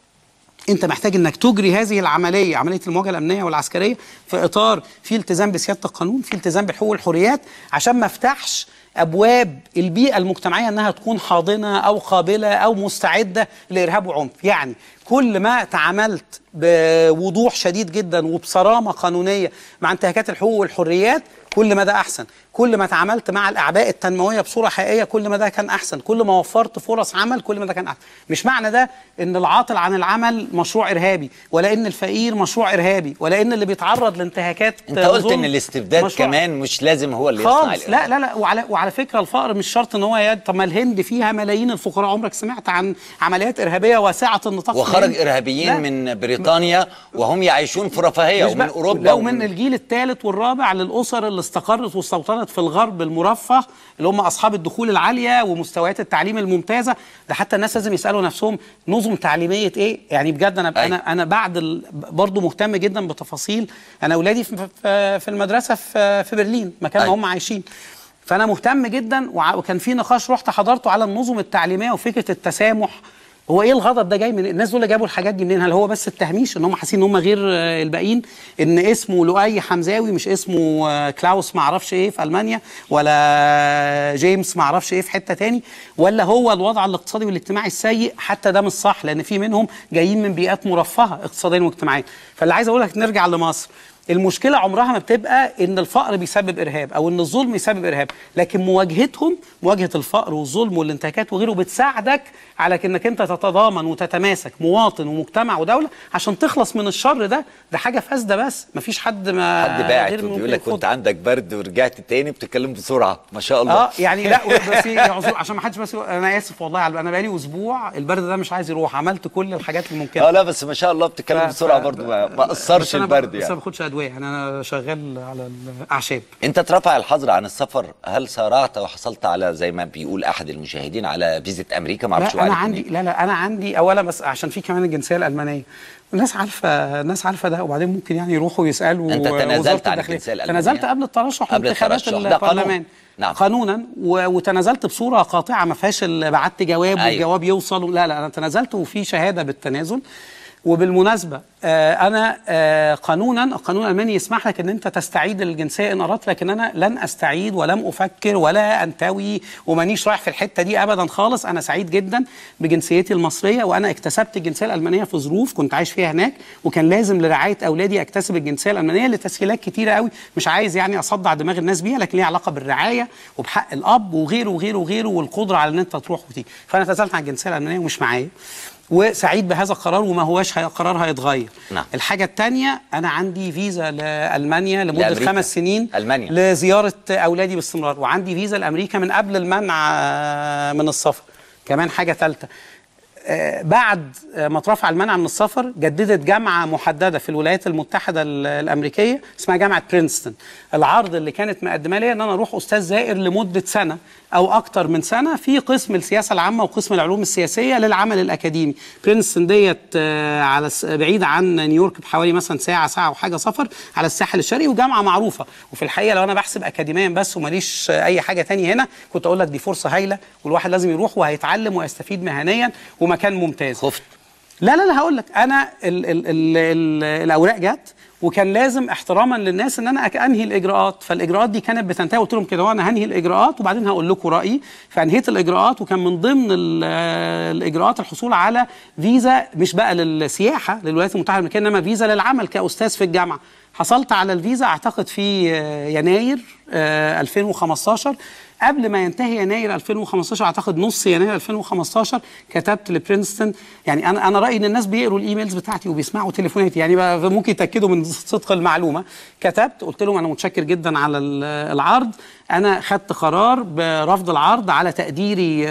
انت محتاج انك تجري هذه العمليه عمليه المواجهه الامنيه والعسكريه في اطار في التزام بسياده القانون في التزام بالحقوق والحريات عشان ما افتحش ابواب البيئه المجتمعيه انها تكون حاضنه او قابله او مستعده لارهاب وعنف يعني كل ما تعاملت بوضوح شديد جدا وبصرامه قانونيه مع انتهاكات الحقوق والحريات كل ما ده احسن كل ما تعاملت مع الاعباء التنمويه بصوره حقيقيه كل ما ده كان احسن كل ما وفرت فرص عمل كل ما ده كان احسن مش معنى ده ان العاطل عن العمل مشروع ارهابي ولا ان الفقير مشروع ارهابي ولا ان اللي بيتعرض لانتهاكات انت قلت ظلم ان الاستبداد مشروع كمان مش لازم هو اللي يصنع خالص الإرهاب. لا لا لا وعلى وعلى فكره الفقر مش شرط ان هو يد طب ما الهند فيها ملايين الفقراء عمرك سمعت عن عمليات ارهابيه واسعه النطاق في وخاصة خرج ارهابيين لا. من بريطانيا وهم يعيشون في رفاهيه مش ومن بقى- اوروبا لو ومن- من الجيل الثالث والرابع للاسر اللي استقرت واستوطنت في الغرب المرفه اللي هم اصحاب الدخول العاليه ومستويات التعليم الممتازه ده حتى الناس لازم يسالوا نفسهم نظم تعليميه ايه يعني بجد انا أي. انا انا بعد ال... برضه مهتم جدا بتفاصيل انا اولادي في في في المدرسه في في برلين مكان أي. ما هم عايشين فانا مهتم جدا وع- وكان في نقاش رحت حضرته على النظم التعليميه وفكره التسامح هو ايه الغضب ده جاي من الناس دول جابوا الحاجات دي منين هل هو بس التهميش ان هم حاسين ان هم غير آه، الباقيين ان اسمه لؤي حمزاوي مش اسمه آه، كلاوس ما اعرفش ايه في المانيا ولا جيمس ما اعرفش ايه في حته تاني ولا هو الوضع الاقتصادي والاجتماعي السيء حتى ده مش صح لان في منهم جايين من بيئات مرفهه اقتصاديا واجتماعيا فاللي عايز اقول لك نرجع لمصر المشكله عمرها ما بتبقى ان الفقر بيسبب ارهاب او ان الظلم يسبب ارهاب لكن مواجهتهم مواجهه الفقر والظلم والانتهاكات وغيره بتساعدك على انك انت تتضامن وتتماسك مواطن ومجتمع ودوله عشان تخلص من الشر ده ده حاجه فاسده بس مفيش حد ما حد باعت غير ممكن وبيقول لك ياخدها. كنت عندك برد ورجعت تاني بتتكلم بسرعه ما شاء الله اه يعني لا بس يعذر- عشان ما حدش بس يقول- انا اسف والله على- انا بقالي اسبوع البرد ده مش عايز يروح عملت كل الحاجات الممكنه اه لا بس ما شاء الله بتتكلم ف- بسرعه ف- برضو ما ما اثرش بس أنا ب- البرد بس انا يعني ما باخدش ادويه يعني انا شغال على الاعشاب انت اترفع الحظر عن السفر هل سارعت وحصلت على زي ما بيقول احد المشاهدين على فيزا امريكا ما اعرفش لا انا وعارف عندي منين. لا لا انا عندي اولا بس عشان في كمان الجنسيه الالمانيه الناس عارفه الناس عارفه ده وبعدين ممكن يعني يروحوا يسالوا أنت تنازلت وزارة عن الداخلية. الجنسية الألمانية؟ تنازلت قبل الترشح قبل وانتخابات الترشح. ده قانون. البرلمان نعم. قانونا و- وتنازلت بصوره قاطعه ما فيهاش ال- بعت جواب أيوة. والجواب يوصل لا لا انا تنازلت وفي شهاده بالتنازل وبالمناسبه آه انا آه قانونا القانون الالماني يسمح لك ان انت تستعيد الجنسيه ان اردت لكن انا لن استعيد ولم افكر ولا انتوي ومانيش رايح في الحته دي ابدا خالص انا سعيد جدا بجنسيتي المصريه وانا اكتسبت الجنسيه الالمانيه في ظروف كنت عايش فيها هناك وكان لازم لرعايه اولادي اكتسب الجنسيه الالمانيه لتسهيلات كتيره قوي مش عايز يعني اصدع دماغ الناس بيها لكن ليها علاقه بالرعايه وبحق الاب وغيره وغيره وغيره والقدره على ان انت تروح وتيجي فانا تنازلت عن الجنسيه الالمانيه ومش معايا وسعيد بهذا القرار وما هواش هي- قرار هيتغير نعم. الحاجة الثانية أنا عندي فيزا لألمانيا لمدة لأمريكا. خمس سنين ألمانيا. لزيارة أولادي باستمرار وعندي فيزا لأمريكا من قبل المنع آه، من السفر كمان حاجة ثالثة آه، بعد آه، ما اترفع المنع من السفر جددت جامعه محدده في الولايات المتحده ال- الامريكيه اسمها جامعه برينستون العرض اللي كانت مقدمه لي ان انا اروح استاذ زائر لمده سنه او اكتر من سنه في قسم السياسه العامه وقسم العلوم السياسيه للعمل الاكاديمي برينستون ديت آه، على الس- بعيد عن نيويورك بحوالي مثلا ساعه ساعه وحاجه سفر على الساحل الشرقي وجامعه معروفه وفي الحقيقه لو انا بحسب اكاديميا بس وماليش آه، اي حاجه تانية هنا كنت اقول لك دي فرصه هايله والواحد لازم يروح وهيتعلم ويستفيد مهنيا ومكان ممتاز خفت لا لا لا هقول لك انا ال ال ال ال الاوراق جت وكان لازم احتراما للناس ان انا أك- انهي الاجراءات فالاجراءات دي كانت بتنتهي قلت لهم كده وانا هنهي الاجراءات وبعدين هقول لكم رايي فانهيت الاجراءات وكان من ضمن ال- الاجراءات الحصول على فيزا مش بقى للسياحه للولايات المتحده الامريكيه انما فيزا للعمل كاستاذ في الجامعه حصلت على الفيزا اعتقد في آه، يناير آه، 2015 قبل ما ينتهي يناير 2015 اعتقد نص يناير 2015 كتبت لبرينستون يعني انا انا رايي ان الناس بيقروا الايميلز بتاعتي وبيسمعوا تليفوناتي يعني بقى ممكن يتاكدوا من صدق المعلومه كتبت قلت لهم انا متشكر جدا على ال- العرض انا خدت قرار برفض العرض على تقديري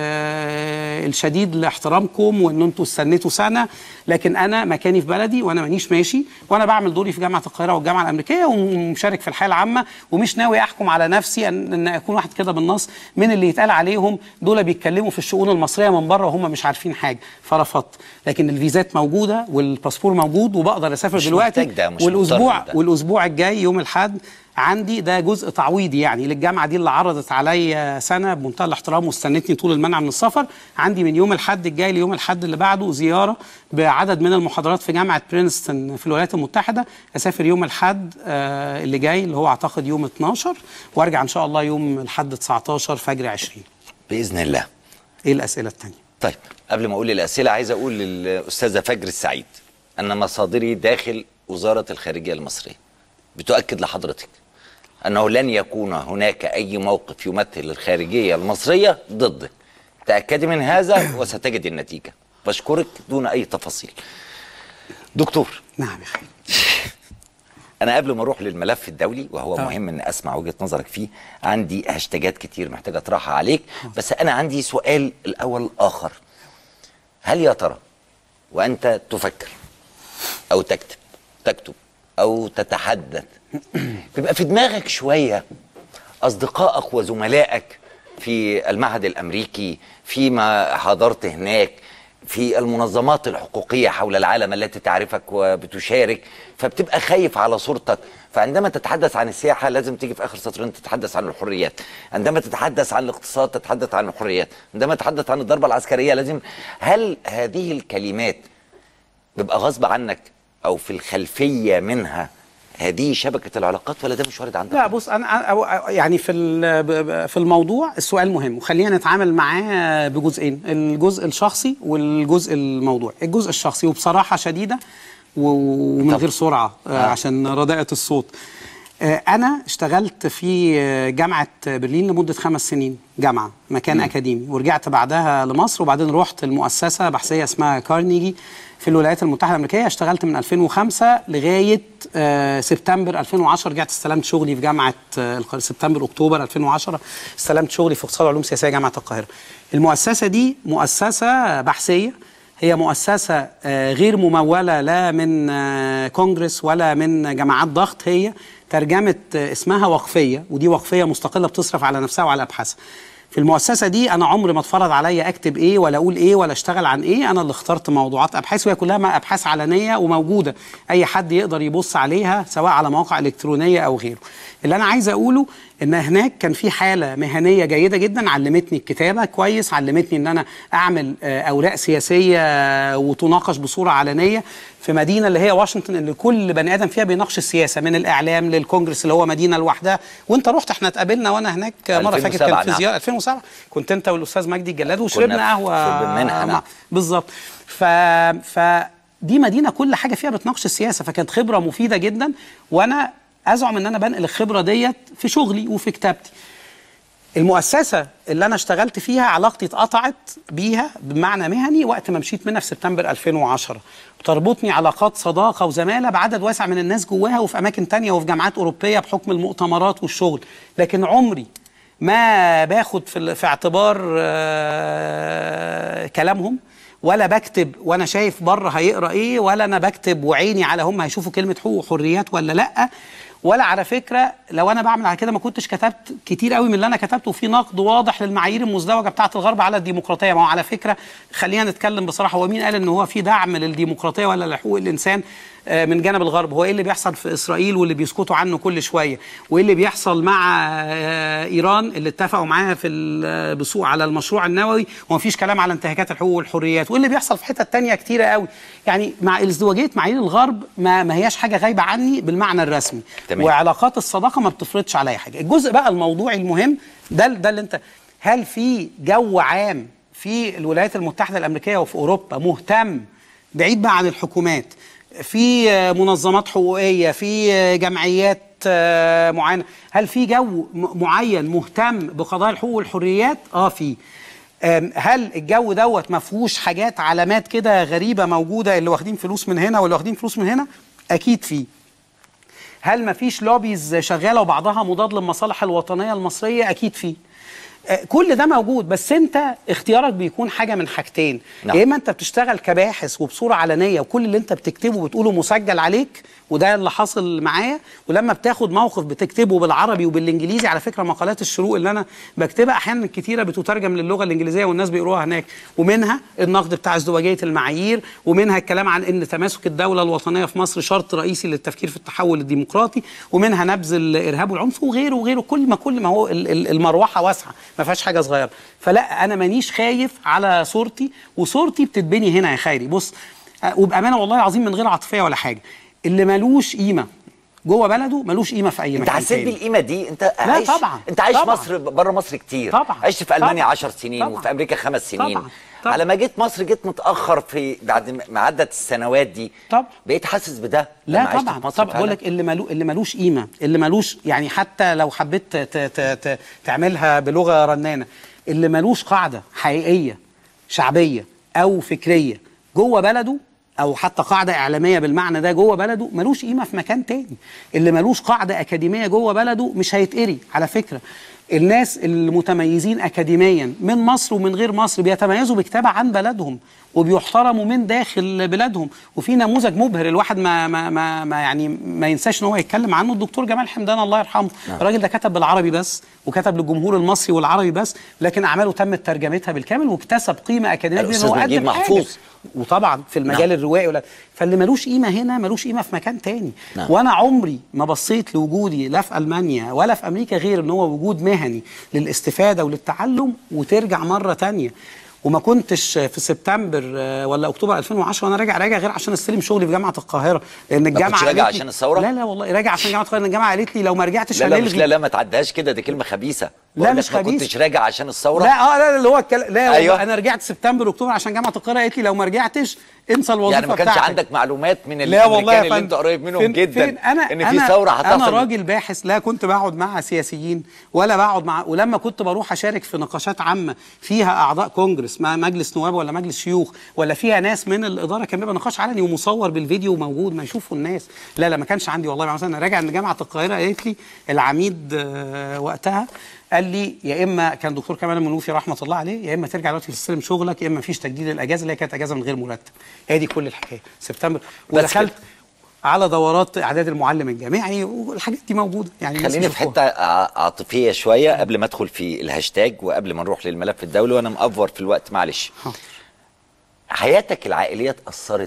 آه، الشديد لاحترامكم وان انتوا استنيتوا سنه لكن انا مكاني في بلدي وانا مانيش ماشي وانا بعمل دوري في جامعه القاهره والجامعه الامريكيه ومشارك في الحياه العامه ومش ناوي احكم على نفسي ان, إن اكون واحد كده بالنص من اللي يتقال عليهم دول بيتكلموا في الشؤون المصريه من بره وهم مش عارفين حاجه فرفضت لكن الفيزات موجوده والباسبور موجود وبقدر اسافر مش دلوقتي محتاج ده، مش والاسبوع مضطر ده. والاسبوع الجاي يوم الاحد عندي ده جزء تعويضي يعني للجامعه دي اللي عرضت عليا سنه بمنتهى الاحترام واستنتني طول المنع من السفر عندي من يوم الاحد الجاي ليوم الاحد اللي بعده زياره بعدد من المحاضرات في جامعه برينستون في الولايات المتحده اسافر يوم الاحد آه اللي جاي اللي هو اعتقد يوم 12 وارجع ان شاء الله يوم الاحد 19 فجر 20 باذن الله ايه الاسئله الثانيه طيب قبل ما اقول الاسئله عايز اقول للاستاذه فجر السعيد ان مصادري داخل وزاره الخارجيه المصريه بتؤكد لحضرتك انه لن يكون هناك اي موقف يمثل الخارجيه المصريه ضدك تاكدي من هذا وستجد النتيجه بشكرك دون اي تفاصيل دكتور نعم يا خالد انا قبل ما اروح للملف الدولي وهو آه. مهم ان اسمع وجهه نظرك فيه عندي هاشتاجات كتير محتاج اطرحها عليك بس انا عندي سؤال الاول اخر هل يا ترى وانت تفكر او تكتب تكتب او تتحدث بيبقى في دماغك شويه اصدقائك وزملائك في المعهد الامريكي فيما حضرت هناك في المنظمات الحقوقيه حول العالم التي تعرفك وبتشارك فبتبقى خايف على صورتك فعندما تتحدث عن السياحه لازم تيجي في اخر سطرين تتحدث عن الحريات عندما تتحدث عن الاقتصاد تتحدث عن الحريات عندما تتحدث عن الضربه العسكريه لازم هل هذه الكلمات بيبقى غصب عنك او في الخلفيه منها هذه شبكه العلاقات ولا ده مش وارد عندك لا بص انا أنا- أو- يعني في ال- ب- ب- في الموضوع السؤال مهم وخلينا نتعامل معاه بجزئين الجزء الشخصي والجزء الموضوع الجزء الشخصي وبصراحه شديده و- ومن غير سرعه آه. عشان رداءة الصوت آه، انا اشتغلت في آه، جامعه برلين لمده خمس سنين جامعه مكان اكاديمي ورجعت بعدها لمصر وبعدين رحت المؤسسه بحثيه اسمها كارنيجي في الولايات المتحده الامريكيه اشتغلت من 2005 لغايه آه، سبتمبر 2010 رجعت استلمت شغلي في جامعه آه، القاهرة. سبتمبر اكتوبر 2010 استلمت شغلي في اقتصاد وعلوم سياسيه جامعه القاهره المؤسسه دي مؤسسه بحثيه هي مؤسسة آه، غير ممولة لا من آه، كونجرس ولا من جماعات ضغط هي ترجمة آه، اسمها وقفية ودي وقفية مستقلة بتصرف على نفسها وعلى أبحاثها في المؤسسة دي أنا عمري ما اتفرض عليا أكتب إيه ولا أقول إيه ولا أشتغل عن إيه أنا اللي اخترت موضوعات أبحاث وهي كلها ما أبحاث علنية وموجودة أي حد يقدر يبص عليها سواء على مواقع إلكترونية أو غيره اللي أنا عايز أقوله ان هناك كان في حاله مهنيه جيده جدا علمتني الكتابه كويس علمتني ان انا اعمل آه، اوراق سياسيه آه، وتناقش بصوره علنيه في مدينه اللي هي واشنطن اللي كل بني ادم فيها بيناقش السياسه من الاعلام للكونجرس اللي هو مدينه لوحدها وانت رحت احنا اتقابلنا وانا هناك مره فاكر 2007 كان في نعم. زياره 2007 كنت انت والاستاذ مجدي الجلاد وشربنا في- قهوه في منها، نعم. مع- بالظبط ف ف دي مدينه كل حاجه فيها بتناقش السياسه فكانت خبره مفيده جدا وانا ازعم ان انا بنقل الخبره ديت في شغلي وفي كتابتي المؤسسة اللي أنا اشتغلت فيها علاقتي اتقطعت بيها بمعنى مهني وقت ما مشيت منها في سبتمبر 2010 بتربطني علاقات صداقة وزمالة بعدد واسع من الناس جواها وفي أماكن تانية وفي جامعات أوروبية بحكم المؤتمرات والشغل لكن عمري ما باخد في, ال- في اعتبار آه، كلامهم ولا بكتب وانا شايف بره هيقرا ايه ولا انا بكتب وعيني على هم هيشوفوا كلمه حقوق وحريات ولا لا ولا على فكره لو انا بعمل على كده ما كنتش كتبت كتير قوي من اللي انا كتبته وفي نقد واضح للمعايير المزدوجه بتاعه الغرب على الديمقراطيه ما هو على فكره خلينا نتكلم بصراحه هو مين قال ان هو في دعم للديمقراطيه ولا لحقوق الانسان آه، من جانب الغرب هو ايه اللي بيحصل في اسرائيل واللي بيسكتوا عنه كل شويه وايه اللي بيحصل مع آه، ايران اللي اتفقوا معاها في ال- بسوء على المشروع النووي ومفيش كلام على انتهاكات الحقوق والحريات وايه اللي بيحصل في حتت تانية كتيره قوي يعني مع ازدواجيه معايير الغرب ما, ما هياش حاجه غايبه عني بالمعنى الرسمي تمام. وعلاقات الصداقه ما بتفرضش عليا حاجه الجزء بقى الموضوعي المهم ده ده اللي انت هل في جو عام في الولايات المتحده الامريكيه وفي اوروبا مهتم بعيد بقى عن الحكومات في آه، منظمات حقوقيه في آه، جمعيات آه، معينه هل في جو م- معين مهتم بقضايا الحقوق والحريات اه في آم، هل الجو دوت ما فيهوش حاجات علامات كده غريبه موجوده اللي واخدين فلوس من هنا واللي واخدين فلوس من هنا اكيد فيه هل ما فيش لوبيز شغاله وبعضها مضاد للمصالح الوطنيه المصريه اكيد فيه آه، كل ده موجود بس انت اختيارك بيكون حاجه من حاجتين نعم. يا اما انت بتشتغل كباحث وبصوره علنيه وكل اللي انت بتكتبه بتقوله مسجل عليك وده اللي حاصل معايا ولما بتاخد موقف بتكتبه بالعربي وبالانجليزي على فكره مقالات الشروق اللي انا بكتبها احيانا كتيره بتترجم للغه الانجليزيه والناس بيقروها هناك ومنها النقد بتاع ازدواجيه المعايير ومنها الكلام عن ان تماسك الدوله الوطنيه في مصر شرط رئيسي للتفكير في التحول الديمقراطي ومنها نبذ الارهاب والعنف وغيره وغيره كل ما كل ما هو ال- ال- المروحه واسعه ما فيهاش حاجه صغيره فلا انا مانيش خايف على صورتي وصورتي بتتبني هنا يا خيري بص أه، وبامانه والله العظيم من غير عاطفيه ولا حاجه اللي ملوش قيمه جوه بلده ملوش قيمه في اي انت مكان حسيت تاني. بالقيمه دي انت لا عايش طبعا، انت عايش طبعا. مصر بره مصر كتير طبعا، عشت في المانيا طبعا، 10 سنين طبعا. وفي امريكا خمس سنين طبعا، طبعا. على ما جيت مصر جيت متاخر في بعد ما- ما عدت السنوات دي طبعا. بقيت حاسس بده لما لا عشت طبعا في مصر طبعا فعلاً. بقول لك اللي ملو اللي ملوش قيمه اللي ملوش يعني حتى لو حبيت ت- ت- ت- تعملها بلغه رنانه اللي ملوش قاعده حقيقيه شعبيه او فكريه جوه بلده او حتى قاعده اعلاميه بالمعنى ده جوه بلده ملوش قيمه في مكان تاني اللي ملوش قاعده اكاديميه جوه بلده مش هيتقري على فكره الناس المتميزين اكاديميا من مصر ومن غير مصر بيتميزوا بكتابه عن بلدهم وبيحترموا من داخل بلادهم وفي نموذج مبهر الواحد ما ما ما, ما يعني ما ينساش ان هو يتكلم عنه الدكتور جمال حمدان الله يرحمه نعم. الراجل ده كتب بالعربي بس وكتب للجمهور المصري والعربي بس لكن اعماله تمت ترجمتها بالكامل واكتسب قيمه اكاديميه كبيرة الأستاذ إن هو نجيب قدم حاجة. محفوظ. وطبعا في المجال نعم. الروائي ولا فاللي ملوش قيمه هنا ملوش قيمه في مكان تاني نعم. وانا عمري ما بصيت لوجودي لا في المانيا ولا في امريكا غير ان هو وجود مهني للاستفاده وللتعلم وترجع مره تانية وما كنتش في سبتمبر آه، ولا اكتوبر 2010 وانا راجع راجع غير عشان استلم شغلي في جامعه القاهره لان الجامعه كنتش راجع قالت لي- عشان الثورة؟ لا لا والله راجع عشان جامعه القاهره لان الجامعه قالت لي لو ما رجعتش لا لا مش هنلغي لا لا ما تعديهاش كده دي كلمه خبيثه لا بقول مش لك ما خبيث. كنتش راجع عشان الثوره لا اه لا لا اللي هو الكلام لا أيوة. أيوة. انا رجعت سبتمبر اكتوبر عشان جامعه القاهره قالت لي لو ما رجعتش انسى الوظيفه يعني ما كانش بتاعتك. عندك معلومات من لا والله يا الامريكان اللي فندم. انت قريب منهم فين جدا فين انا ان في أنا ثوره هتحصل انا راجل باحث لا كنت بقعد مع سياسيين ولا بقعد مع ولما كنت بروح اشارك في نقاشات عامه فيها اعضاء كونجرس مع مجلس نواب ولا مجلس شيوخ ولا فيها ناس من الاداره كان بيبقى نقاش علني ومصور بالفيديو وموجود ما يشوفوا الناس لا لا ما كانش عندي والله مثلا انا راجع من جامعه القاهره قالت لي العميد آه، وقتها قال لي يا اما كان دكتور كمال المنوفي رحمه الله عليه يا اما ترجع دلوقتي تستلم شغلك يا اما مفيش تجديد الاجازه اللي هي كانت اجازه من غير مرتب هي دي كل الحكايه سبتمبر ودخلت كده. على دورات اعداد المعلم الجامعي والحاجات دي موجوده يعني الناس خليني في يشوفوها. حته ع- عاطفيه شويه قبل ما ادخل في الهاشتاج وقبل ما نروح للملف الدولي وانا مأفور في الوقت معلش حاضر. حياتك العائليه اتاثرت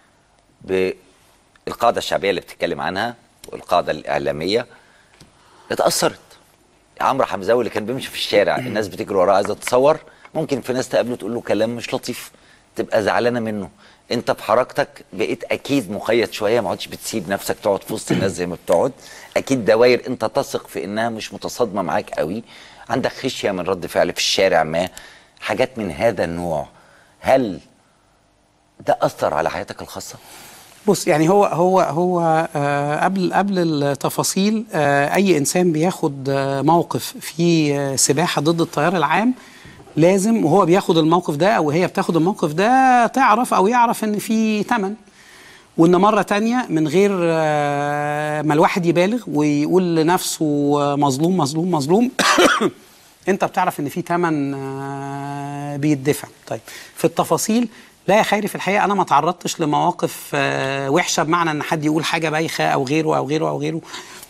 بالقاعده الشعبيه اللي بتتكلم عنها والقاعده الاعلاميه اتاثرت عمرو حمزاوي اللي كان بيمشي في الشارع الناس بتجري وراه عايزه تتصور ممكن في ناس تقابله تقول له كلام مش لطيف تبقى زعلانه منه انت في حركتك بقيت اكيد مقيد شويه ما عدتش بتسيب نفسك تقعد في وسط الناس زي ما بتقعد اكيد دوائر انت تثق في انها مش متصادمه معاك قوي عندك خشيه من رد فعل في الشارع ما حاجات من هذا النوع هل ده اثر على حياتك الخاصه بص يعني هو هو هو آه قبل قبل التفاصيل آه اي انسان بياخد آه موقف في آه سباحه ضد التيار العام لازم وهو بياخد الموقف ده او هي بتاخد الموقف ده تعرف او يعرف ان في ثمن وان مره تانية من غير آه ما الواحد يبالغ ويقول لنفسه آه، مظلوم مظلوم مظلوم انت بتعرف ان في ثمن آه، بيدفع طيب في التفاصيل لا يا خيري في الحقيقه انا ما تعرضتش لمواقف آه، وحشه بمعنى ان حد يقول حاجه بايخه او غيره او غيره او غيره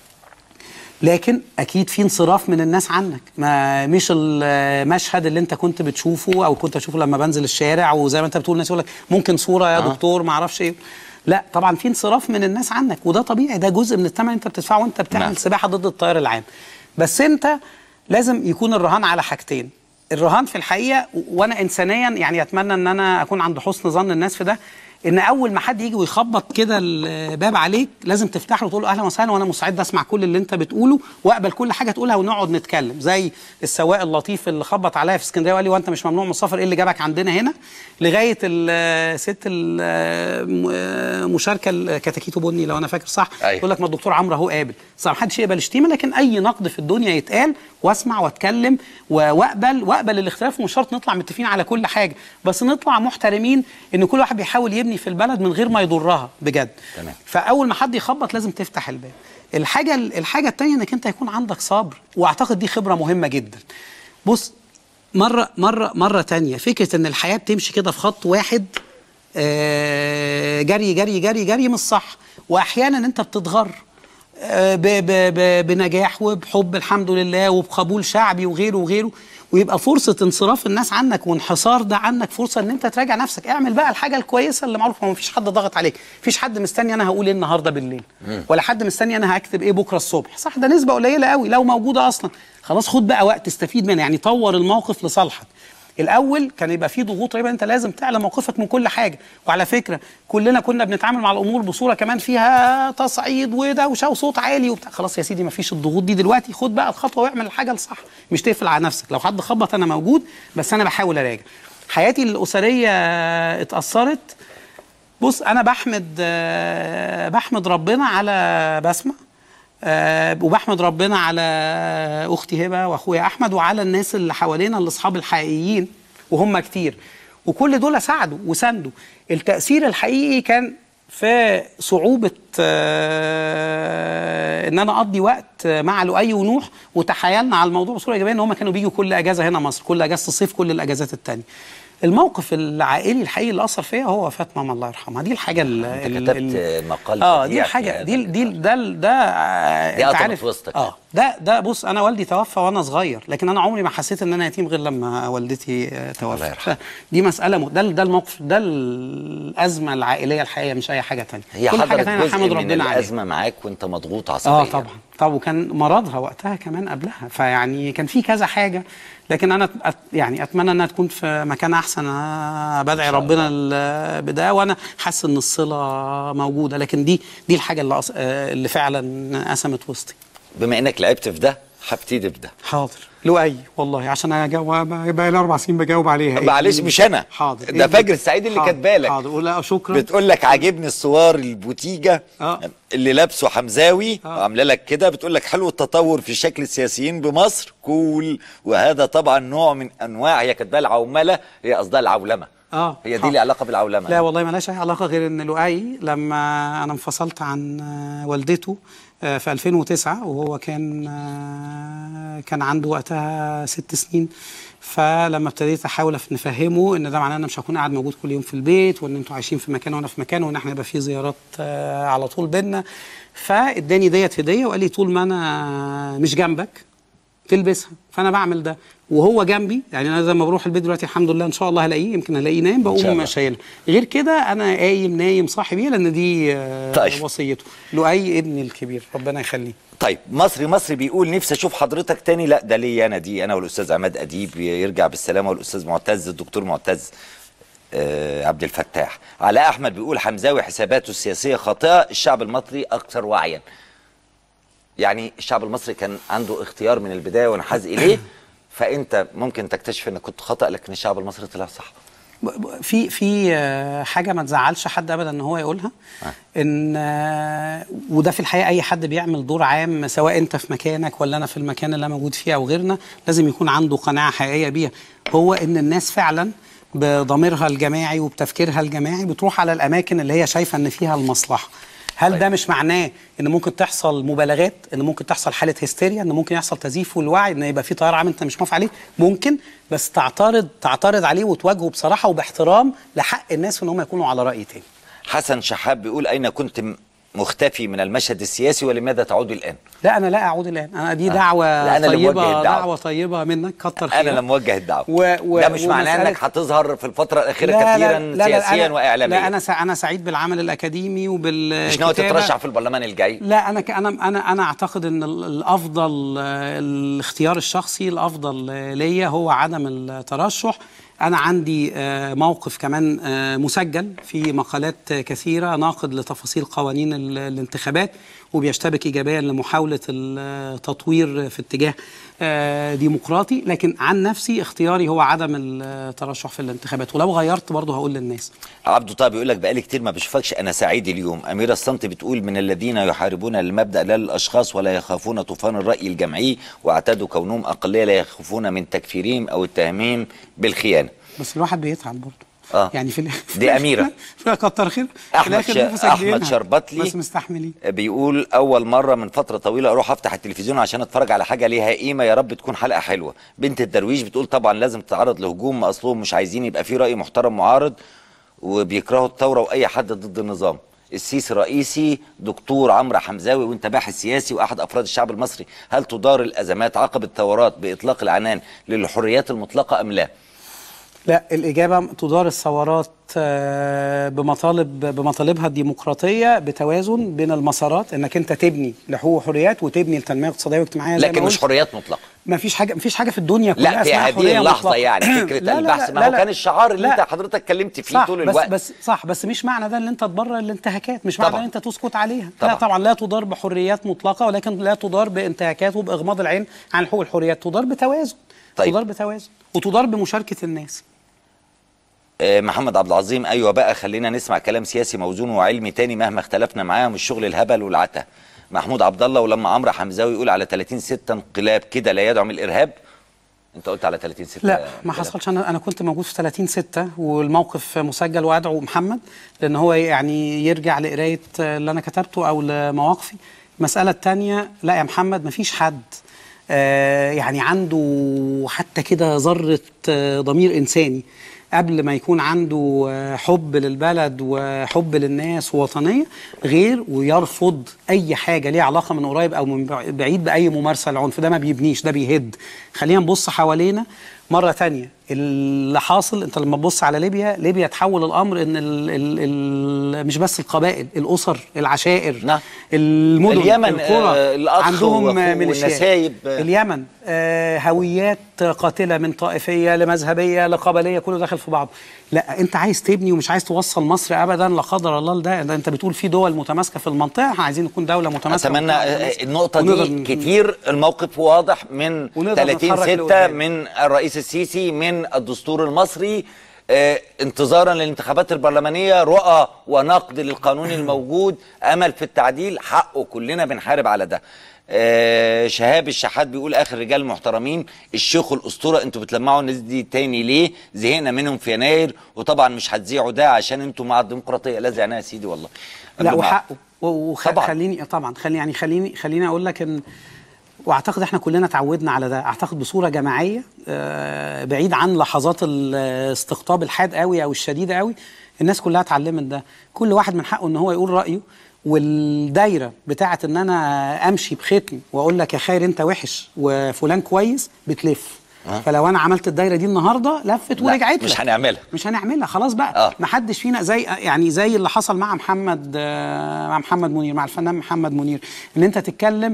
لكن اكيد في انصراف من الناس عنك ما مش المشهد اللي انت كنت بتشوفه او كنت اشوفه لما بنزل الشارع وزي ما انت بتقول الناس يقول لك ممكن صوره يا آه. دكتور ما اعرفش ايه لا طبعا في انصراف من الناس عنك وده طبيعي ده جزء من الثمن انت بتدفعه وانت بتعمل نعم. سباحه ضد التيار العام بس انت لازم يكون الرهان على حاجتين الرهان في الحقيقه و- وانا انسانيا يعني اتمنى ان انا اكون عند حسن ظن الناس في ده ان اول ما حد يجي ويخبط كده الباب عليك لازم تفتح له وتقول له اهلا وسهلا وانا مستعد اسمع كل اللي انت بتقوله واقبل كل حاجه تقولها ونقعد نتكلم زي السواق اللطيف اللي خبط عليا في اسكندريه وقال لي وانت مش ممنوع من السفر ايه اللي جابك عندنا هنا لغايه الست المشاركه الكتاكيتو بني لو انا فاكر صح أيوة. يقول لك ما الدكتور عمرو اهو قابل بس ما حدش يقبل شتيمه لكن اي نقد في الدنيا يتقال واسمع واتكلم و- واقبل واقبل الاختلاف ومش شرط نطلع متفقين على كل حاجه بس نطلع محترمين ان كل واحد بيحاول يبني في البلد من غير ما يضرها بجد تمام. فاول ما حد يخبط لازم تفتح الباب الحاجه الحاجه الثانيه انك انت يكون عندك صبر واعتقد دي خبره مهمه جدا بص مره مره مره تانية فكره ان الحياه بتمشي كده في خط واحد آه، جري جري جري جري مش صح واحيانا انت بتتغر آه، ب- ب- ب- بنجاح وبحب الحمد لله وبقبول شعبي وغيره وغيره ويبقى فرصه انصراف الناس عنك وانحصار ده عنك فرصه ان انت تراجع نفسك اعمل بقى الحاجه الكويسه اللي معروفه ما فيش حد ضغط عليك فيش حد مستني انا هقول ايه النهارده بالليل ولا حد مستني انا هكتب ايه بكره الصبح صح ده نسبه قليله قوي لو موجوده اصلا خلاص خد بقى وقت تستفيد منها يعني طور الموقف لصالحك الاول كان يبقى فيه ضغوط رهيبه انت لازم تعلم موقفك من كل حاجه وعلى فكره كلنا كنا بنتعامل مع الامور بصوره كمان فيها تصعيد ودوشه وصوت عالي وبتاع خلاص يا سيدي مفيش الضغوط دي دلوقتي خد بقى الخطوه واعمل الحاجه الصح مش تقفل على نفسك لو حد خبط انا موجود بس انا بحاول اراجع حياتي الاسريه اتاثرت بص انا بحمد آه، بحمد ربنا على بسمه آه، وبحمد ربنا على اختي هبه واخويا احمد وعلى الناس اللي حوالينا الاصحاب الحقيقيين وهم كتير وكل دول ساعدوا وساندوا التاثير الحقيقي كان في صعوبه آه، ان انا اقضي وقت مع لؤي ونوح وتحايلنا على الموضوع بصوره ايجابيه ان هم كانوا بيجوا كل اجازه هنا مصر كل اجازه الصيف كل الاجازات التانية الموقف العائلي الحقيقي اللي اثر فيا هو وفاه ماما الله يرحمها دي الحاجه ال- انت ال- كتبت ال- مقال اه بديع دي في الحاجه هذا دي دي ده ال- ده آه، دي انت قطمت عارف وسطك. اه ده ده بص انا والدي توفى وانا صغير لكن انا عمري ما حسيت ان انا يتيم غير لما والدتي آه، توفت يرحمها. دي مساله م... ده ده الموقف ده الازمه العائليه الحقيقيه مش اي حاجه تانية هي كل حاجه حضرت تانية جزء حمد من ربنا عليها الازمه معاك وانت مضغوط عصبيا اه طبعا طب وكان مرضها وقتها كمان قبلها فيعني كان في كذا حاجه لكن انا أت يعني اتمنى انها تكون في مكان احسن أنا بدعي ربنا ال- بده وانا حاسس ان الصله موجوده لكن دي دي الحاجه اللي أص- آه، اللي فعلا قسمت وسطي بما انك لعبت في ده هبتدي في ده حاضر لؤي والله عشان اجاوب بقى لي اربع سنين بجاوب عليها معلش مش انا حاضر ده فجر السعيد اللي حاضر. كاتبالك حاضر لا شكرا بتقول لك عاجبني الصور البوتيجه آه. اللي لابسه حمزاوي آه. عامله لك كده بتقول لك حلو التطور في شكل السياسيين بمصر كول وهذا طبعا نوع من انواع هي كاتبه العومله هي قصدها العولمه اه هي دي حاضر. اللي علاقه بالعولمه لا والله مالهاش اي علاقه غير ان لؤي لما انا انفصلت عن آه، والدته آه، في 2009 وهو كان آه، كان عنده وقتها ست سنين فلما ابتديت احاول أف- نفهمه ان ده معناه ان انا مش هكون قاعد موجود كل يوم في البيت وان انتوا عايشين في مكان وانا في مكان وان احنا يبقى في زيارات آه، على طول بينا فاداني ديت هديه وقال لي طول ما انا مش جنبك تلبسها فانا بعمل ده وهو جنبي يعني انا لما بروح البيت دلوقتي الحمد لله ان شاء الله هلاقيه يمكن هلاقيه نايم شاء الله. بقوم شايلها غير كده انا قايم نايم صاحي بيها لان دي آه، طيب. وصيته لؤي ابني الكبير ربنا يخليه طيب مصري مصري بيقول نفسي اشوف حضرتك تاني لا ده ليا انا دي انا والاستاذ عماد اديب يرجع بالسلامه والاستاذ معتز الدكتور معتز آه عبد الفتاح علاء احمد بيقول حمزاوي حساباته السياسيه خاطئه الشعب المصري اكثر وعيا يعني الشعب المصري كان عنده اختيار من البدايه وانحاز اليه فانت ممكن تكتشف انك كنت خطا لكن الشعب المصري طلع صح ب- ب- في في آه، حاجه ما تزعلش حد ابدا ان هو يقولها ان آه، وده في الحقيقه اي حد بيعمل دور عام سواء انت في مكانك ولا انا في المكان اللي انا موجود فيه او غيرنا لازم يكون عنده قناعه حقيقيه بيها هو ان الناس فعلا بضميرها الجماعي وبتفكيرها الجماعي بتروح على الاماكن اللي هي شايفه ان فيها المصلحه هل ده مش معناه ان ممكن تحصل مبالغات ان ممكن تحصل حاله هستيريا ان ممكن يحصل تزييف والوعي ان يبقى في تيار عام انت مش موافق عليه ممكن بس تعترض تعترض عليه وتواجهه بصراحه وباحترام لحق الناس ان هم يكونوا على راي تاني حسن شحاب بيقول اين كنت م- مختفي من المشهد السياسي ولماذا تعود الان لا انا لا اعود الان انا دي دعوه لا، أنا اللي موجه طيبه الدعوة. دعوه طيبه منك كتر خيرك انا اللي موجه الدعوه و- و- ده مش معناه ومسألة- انك هتظهر في الفتره الاخيره لا لا كثيرا لا لا سياسيا أنا- واعلاميا لا انا سع- انا سعيد بالعمل الاكاديمي وبال مش ناوي تترشح في البرلمان الجاي لا انا ك- انا انا انا اعتقد ان ال- الافضل آه، الاختيار الشخصي الافضل آه، ليا هو عدم الترشح انا عندي آه، موقف كمان آه، مسجل في مقالات آه، كثيره ناقد لتفاصيل قوانين ال- الانتخابات وبيشتبك ايجابيا لمحاوله التطوير في اتجاه آه، ديمقراطي لكن عن نفسي اختياري هو عدم الترشح في الانتخابات ولو غيرت برضه هقول للناس عبده طه بيقول لك بقالي كتير ما بشوفكش انا سعيد اليوم اميره الصمت بتقول من الذين يحاربون المبدا لا للاشخاص ولا يخافون طوفان الراي الجمعي واعتادوا كونهم اقليه لا يخافون من تكفيرهم او اتهامهم بالخيانه بس الواحد بيتعب برضه اه يعني في الآخر- دي أميرة. في كتر خير في أحمد الآخر شا- بيبقوا أحمد ساجدينها. شربتلي. بس مستحملين بيقول اول مره من فتره طويله اروح افتح التلفزيون عشان اتفرج على حاجه ليها قيمه يا رب تكون حلقه حلوه بنت الدرويش بتقول طبعا لازم تتعرض لهجوم ما اصلهم مش عايزين يبقى في راي محترم معارض وبيكرهوا الثوره واي حد ضد النظام السيسي رئيسي دكتور عمرو حمزاوي وانت باحث سياسي واحد افراد الشعب المصري هل تدار الازمات عقب الثورات باطلاق العنان للحريات المطلقه ام لا لا الإجابة تدار الثورات آه، بمطالب بمطالبها الديمقراطية بتوازن بين المسارات انك انت تبني لحقوق وحريات وتبني التنمية الاقتصادية والاجتماعية زي لكن ما مش قلت. حريات مطلقه ما فيش حاجة ما فيش حاجة في الدنيا كلها لا في اسمها هذه حرية اللحظه مطلقة. يعني فكره لا لا البحث لا ما لا هو لا. كان الشعار اللي لا. انت حضرتك اتكلمت فيه صح طول بس الوقت بس صح بس مش معنى ده ان انت تبرر الانتهاكات مش معنى طبعاً. ان انت تسكت عليها طبعاً. لا طبعا لا تدار بحريات مطلقه ولكن لا تدار بانتهاكات وباغماض العين عن حقوق الحريات تدار بتوازن طيب. تدار بتوازن وتدار بمشاركه الناس آه، محمد عبد العظيم ايوه بقى خلينا نسمع كلام سياسي موزون وعلمي تاني مهما اختلفنا معاه مش شغل الهبل والعتا محمود عبد الله ولما عمرو حمزاوي يقول على 30 6 انقلاب كده لا يدعم الارهاب انت قلت على 30 6 لا ما حصلش انا انا كنت موجود في 30 6 والموقف مسجل وادعو محمد لان هو يعني يرجع لقرايه اللي انا كتبته او لمواقفي المساله الثانيه لا يا محمد ما فيش حد آه يعني عنده حتى كده ذره آه، ضمير انساني قبل ما يكون عنده آه، حب للبلد وحب للناس ووطنيه غير ويرفض اي حاجه ليها علاقه من قريب او من بعيد باي ممارسه للعنف ده ما بيبنيش ده بيهد خلينا نبص حوالينا مره تانية اللي حاصل انت لما تبص على ليبيا ليبيا تحول الامر ان ال ال ال مش بس القبائل الاسر العشائر نعم. المدن اليمن، القرى آه، الأخ عندهم وأخوه ميليشيات والنسايب. اليمن آه، هويات قاتله من طائفيه لمذهبيه لقبليه كله داخل في بعض لا انت عايز تبني ومش عايز توصل مصر ابدا لا قدر الله لده ده انت بتقول في دول متماسكه في المنطقه احنا عايزين نكون دوله متماسكه اتمنى ومتماسكة. آه، النقطه ونقدر دي ن- كتير الموقف واضح من ونقدر 30 نتحرك 6 لقدام. من الرئيس السيسي من الدستور المصري آه، انتظارا للانتخابات البرلمانيه رؤى ونقد للقانون الموجود امل في التعديل حقه كلنا بنحارب على ده آه، شهاب الشحات بيقول اخر رجال محترمين الشيخ والاسطوره انتوا بتلمعوا الناس دي تاني ليه زهقنا منهم في يناير وطبعا مش هتذيعوا ده عشان انتوا مع الديمقراطيه لا زعناها يا سيدي والله لا قبل ما- وحقه طبعاً. وخليني طبعا خليني يعني خليني خليني اقول لك ان واعتقد احنا كلنا اتعودنا على ده اعتقد بصوره جماعيه آه، بعيد عن لحظات الاستقطاب الحاد قوي او الشديد قوي الناس كلها اتعلمت ده كل واحد من حقه ان هو يقول رايه والدايره بتاعه ان انا امشي بختم واقول لك يا خير انت وحش وفلان كويس بتلف آه. فلو انا عملت الدايره دي النهارده لفت لا، ورجعت مش لك. هنعملها. مش هنعملها خلاص بقى آه. ما حدش فينا زي يعني زي اللي حصل مع محمد آه، مع محمد منير مع الفنان محمد منير ان انت تتكلم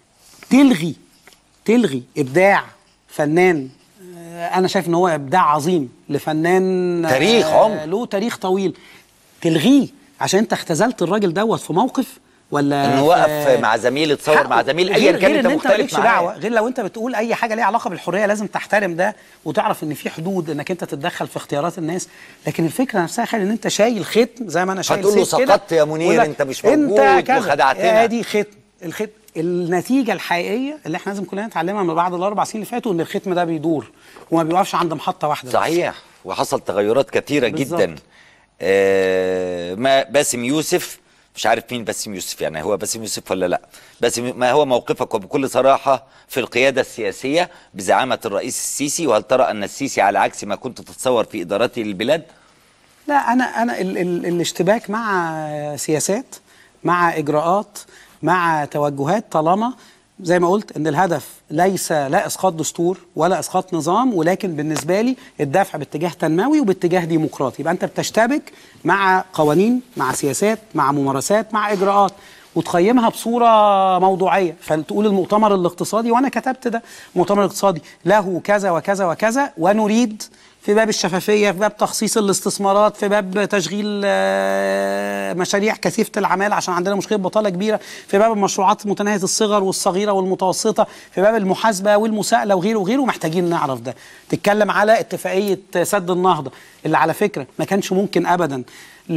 تلغي تلغي ابداع فنان آه، انا شايف ان هو ابداع عظيم لفنان آه، تاريخ عمر. له تاريخ طويل تلغيه عشان انت اختزلت الراجل دوت في موقف ولا انه في- وقف مع زميل اتصور حقه. مع زميل ايا غير- كان غير انت إن مختلف مالكش معاه دعوه غير لو انت بتقول اي حاجه ليها علاقه بالحريه لازم تحترم ده وتعرف ان في حدود انك انت تتدخل في اختيارات الناس لكن الفكره نفسها خلي ان انت شايل ختم زي ما انا شايل هتقول له سيف كده سقطت يا منير، ويقول لك انت مش انت موجود كذا. وخدعتنا. ادي ختم الختم النتيجه الحقيقيه اللي احنا لازم كلنا نتعلمها من بعد الاربع سنين اللي فاتوا ان الختم ده بيدور وما بيوقفش عند محطه واحده بس. صحيح وحصل تغيرات كثيره بالظبط. جدا آه ما باسم يوسف مش عارف مين باسم يوسف يعني هو باسم يوسف ولا لا باسم ما هو موقفك وبكل صراحه في القياده السياسيه بزعامه الرئيس السيسي وهل ترى ان السيسي على عكس ما كنت تتصور في ادارته للبلاد لا انا انا ال ال الاشتباك مع سياسات مع اجراءات مع توجهات طالما زي ما قلت ان الهدف ليس لا اسقاط دستور ولا اسقاط نظام ولكن بالنسبه لي الدفع باتجاه تنموي وباتجاه ديمقراطي يبقى انت بتشتبك مع قوانين مع سياسات مع ممارسات مع اجراءات وتقيمها بصوره موضوعيه فتقول المؤتمر الاقتصادي وانا كتبت ده المؤتمر الاقتصادي له كذا وكذا وكذا ونريد في باب الشفافيه في باب تخصيص الاستثمارات في باب تشغيل آه، مشاريع كثيفه العمال عشان عندنا مشكله بطاله كبيره في باب المشروعات متناهيه الصغر والصغيره والمتوسطه في باب المحاسبه والمساءله وغيره وغيره محتاجين نعرف ده تتكلم على اتفاقيه سد النهضه اللي على فكره ما كانش ممكن ابدا ل...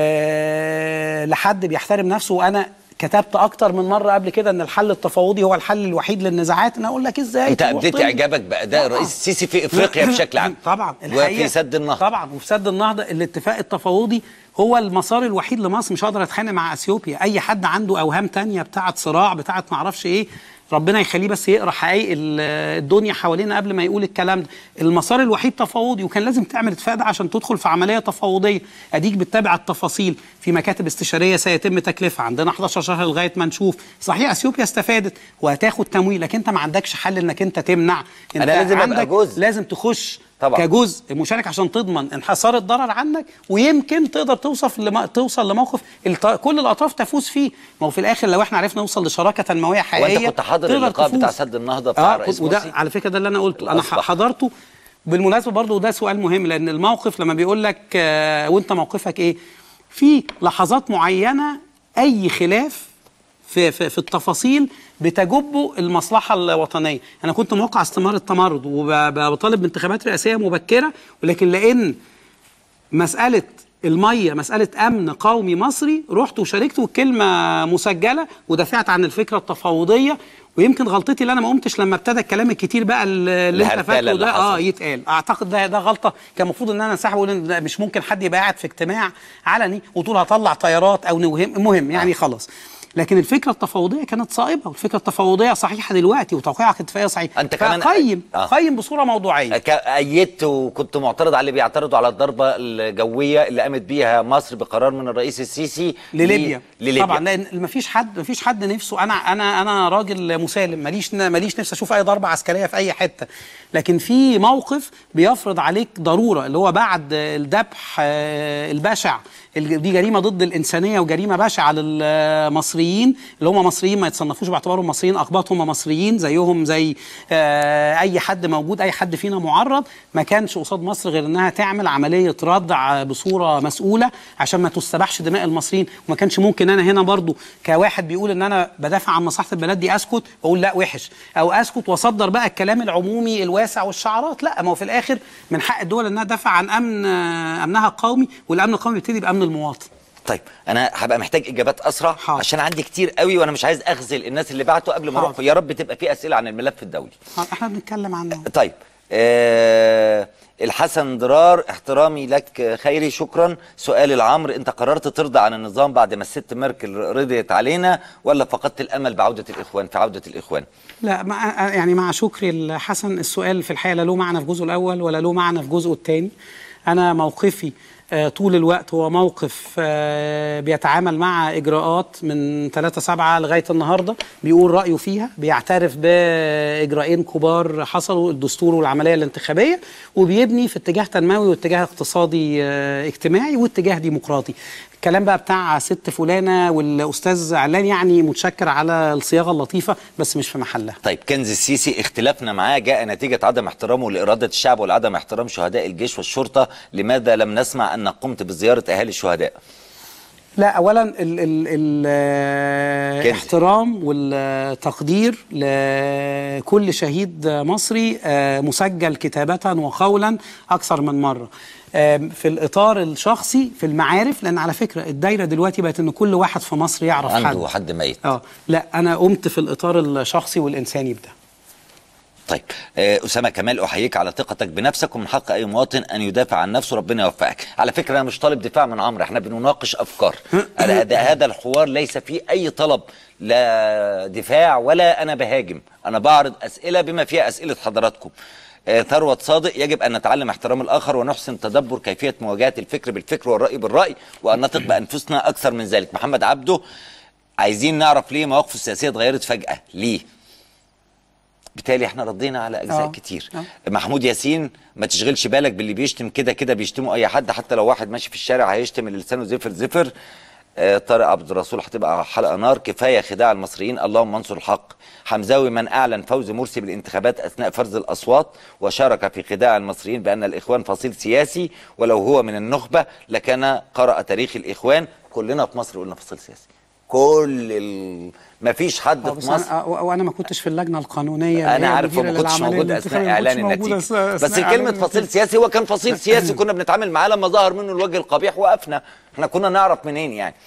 ل... لحد بيحترم نفسه وانا كتبت اكتر من مره قبل كده ان الحل التفاوضي هو الحل الوحيد للنزاعات انا اقول لك ازاي انت تروح ابديت تمضي؟ اعجابك باداء الرئيس السيسي في افريقيا بشكل عام طبعا وفي سد النهضه طبعا وفي سد النهضه الاتفاق التفاوضي هو المسار الوحيد لمصر مش هقدر اتخانق مع اثيوبيا اي حد عنده اوهام تانية بتاعه صراع بتاعه معرفش ايه ربنا يخليه بس يقرا حقائق ال- الدنيا حوالينا قبل ما يقول الكلام ده المسار الوحيد تفاوضي وكان لازم تعمل اتفاق ده عشان تدخل في عمليه تفاوضيه اديك بتتابع التفاصيل في مكاتب استشاريه سيتم تكليفها عندنا 11 شهر لغايه ما نشوف صحيح اثيوبيا استفادت وهتاخد تمويل لكن انت ما عندكش حل انك انت تمنع انت أنا لازم أبقى عندك جزء. لازم تخش طبعا. كجزء مشارك عشان تضمن انحصار الضرر عنك ويمكن تقدر توصف لما توصل لموقف الت... كل الاطراف تفوز فيه ما هو في الاخر لو احنا عرفنا نوصل لشراكه تنمويه حقيقيه وانت كنت حاضر تقدر اللقاء تفوز. بتاع سد النهضه بتاع اه الرئيس وده مرسي على فكره ده اللي انا قلته انا الأصبح. حضرته بالمناسبه برضه وده سؤال مهم لان الموقف لما بيقول لك آه وانت موقفك ايه في لحظات معينه اي خلاف في, في, في التفاصيل بتجبه المصلحه الوطنيه انا كنت موقع استمارة تمرد وبطالب بانتخابات رئاسيه مبكره ولكن لان مساله الميه مساله امن قومي مصري رحت وشاركت والكلمه مسجله ودافعت عن الفكره التفاوضيه ويمكن غلطتي اللي انا ما قمتش لما ابتدى الكلام الكتير بقى اللي انت الهرتلة فاكره اللي ده اه حصلت. يتقال اعتقد ده ده غلطه كان المفروض ان انا انسحب واقول إن ده مش ممكن حد يبقى قاعد في اجتماع علني وتقول هطلع طيارات او نوهم المهم يعني خلاص لكن الفكره التفاوضيه كانت صائبه والفكره التفاوضيه صحيحه دلوقتي وتوقيعها اتفاقيه صحيح أنت كمان- قيم آه. قيم بصوره موضوعيه ك- أيدت وكنت معترض على اللي بيعترضوا على الضربة الجوية اللي قامت بيها مصر بقرار من الرئيس السيسي لليبيا ل- لليبيا طبعا لان مفيش حد مفيش حد نفسه انا انا انا راجل مسالم ماليش ماليش نفسي اشوف اي ضربه عسكريه في اي حته لكن في موقف بيفرض عليك ضروره اللي هو بعد الذبح آه، البشع ال- دي جريمه ضد الانسانيه وجريمه بشعه للمصريين اللي هم مصريين ما يتصنفوش باعتبارهم مصريين اقباط هم مصريين زيهم زي آه، اي حد موجود اي حد فينا معرض ما كانش قصاد مصر غير انها تعمل عمليه ردع بصوره مسؤوله عشان ما تستباحش دماء المصريين وما كانش ممكن انا هنا برضو كواحد بيقول ان انا بدافع عن مصلحه البلد دي اسكت واقول لا وحش او اسكت واصدر بقى الكلام العمومي الواسع والشعارات لا ما هو في الاخر من حق الدول انها تدافع عن امن آه، امنها القومي والامن القومي بيبتدي بامن المواطن طيب انا هبقى محتاج اجابات اسرع حاضر. عشان عندي كتير قوي وانا مش عايز اخذل الناس اللي بعتوا قبل ما اروح حاضر. يا رب تبقى في اسئله عن الملف الدولي احنا بنتكلم عنه طيب آه الحسن درار احترامي لك خيري شكرا سؤال العمر انت قررت ترضى عن النظام بعد ما الست ميركل رضيت علينا ولا فقدت الامل بعوده الاخوان في عوده الاخوان لا مع يعني مع شكري الحسن السؤال في الحقيقه لا له معنى في جزءه الاول ولا له معنى في جزءه الثاني انا موقفي آه، طول الوقت هو موقف آه، بيتعامل مع اجراءات من 3 7 لغايه النهارده بيقول رايه فيها بيعترف باجراءين كبار حصلوا الدستور والعمليه الانتخابيه وبيبني في اتجاه تنموي واتجاه اقتصادي آه، اجتماعي واتجاه ديمقراطي الكلام بقى بتاع ست فلانه والاستاذ علان يعني متشكر على الصياغه اللطيفه بس مش في محلها طيب كنز السيسي اختلافنا معاه جاء نتيجة عدم احترامه لإرادة الشعب ولعدم احترام شهداء الجيش والشرطة لماذا لم نسمع أنك قمت بزيارة أهالي الشهداء لا اولا ال ال ال كنز. الاحترام والتقدير لكل شهيد مصري آه، مسجل كتابة وقولا اكثر من مرة آم، في الاطار الشخصي في المعارف لان على فكرة الدايرة دلوقتي بقت ان كل واحد في مصر يعرف حد عنده حد ميت اه لا انا قمت في الاطار الشخصي والانساني بده طيب آه، أسامة كمال أحييك على ثقتك بنفسك ومن حق أي مواطن أن يدافع عن نفسه ربنا يوفقك على فكرة أنا مش طالب دفاع من عمرو احنا بنناقش أفكار أنا هذا- هذا الحوار ليس فيه أي طلب لا دفاع ولا أنا بهاجم أنا بعرض أسئلة بما فيها أسئلة حضراتكم آه، ثروت صادق يجب أن نتعلم احترام الآخر ونحسن تدبر كيفية مواجهة الفكر بالفكر والرأي بالرأي وأن نثق بأنفسنا أكثر من ذلك محمد عبده عايزين نعرف ليه مواقفه السياسية اتغيرت فجأة ليه بالتالي احنا ردينا على اجزاء آه. كتير آه. محمود ياسين ما تشغلش بالك باللي بيشتم كده كده بيشتموا اي حد حتى لو واحد ماشي في الشارع هيشتم اللي لسانه زفر زفر آه طارق عبد الرسول هتبقى حلقه نار كفايه خداع المصريين اللهم انصر الحق حمزاوي من اعلن فوز مرسي بالانتخابات اثناء فرز الاصوات وشارك في خداع المصريين بان الاخوان فصيل سياسي ولو هو من النخبه لكان قرأ تاريخ الاخوان كلنا في مصر قلنا فصيل سياسي كل ال... ما فيش حد آه، في بس مصر أنا- آه، وانا ما كنتش في اللجنه القانونيه اللي انا هي عارف المديرة وما كنتش للعملية موجود الانتخابية، اثناء ما اعلان كنتش موجود النتيجه أثناء- بس أثناء كلمه إعلان فصيل النتيجة. سياسي هو كان فصيل سياسي كنا بنتعامل معاه لما ظهر منه الوجه القبيح وقفنا احنا كنا نعرف منين يعني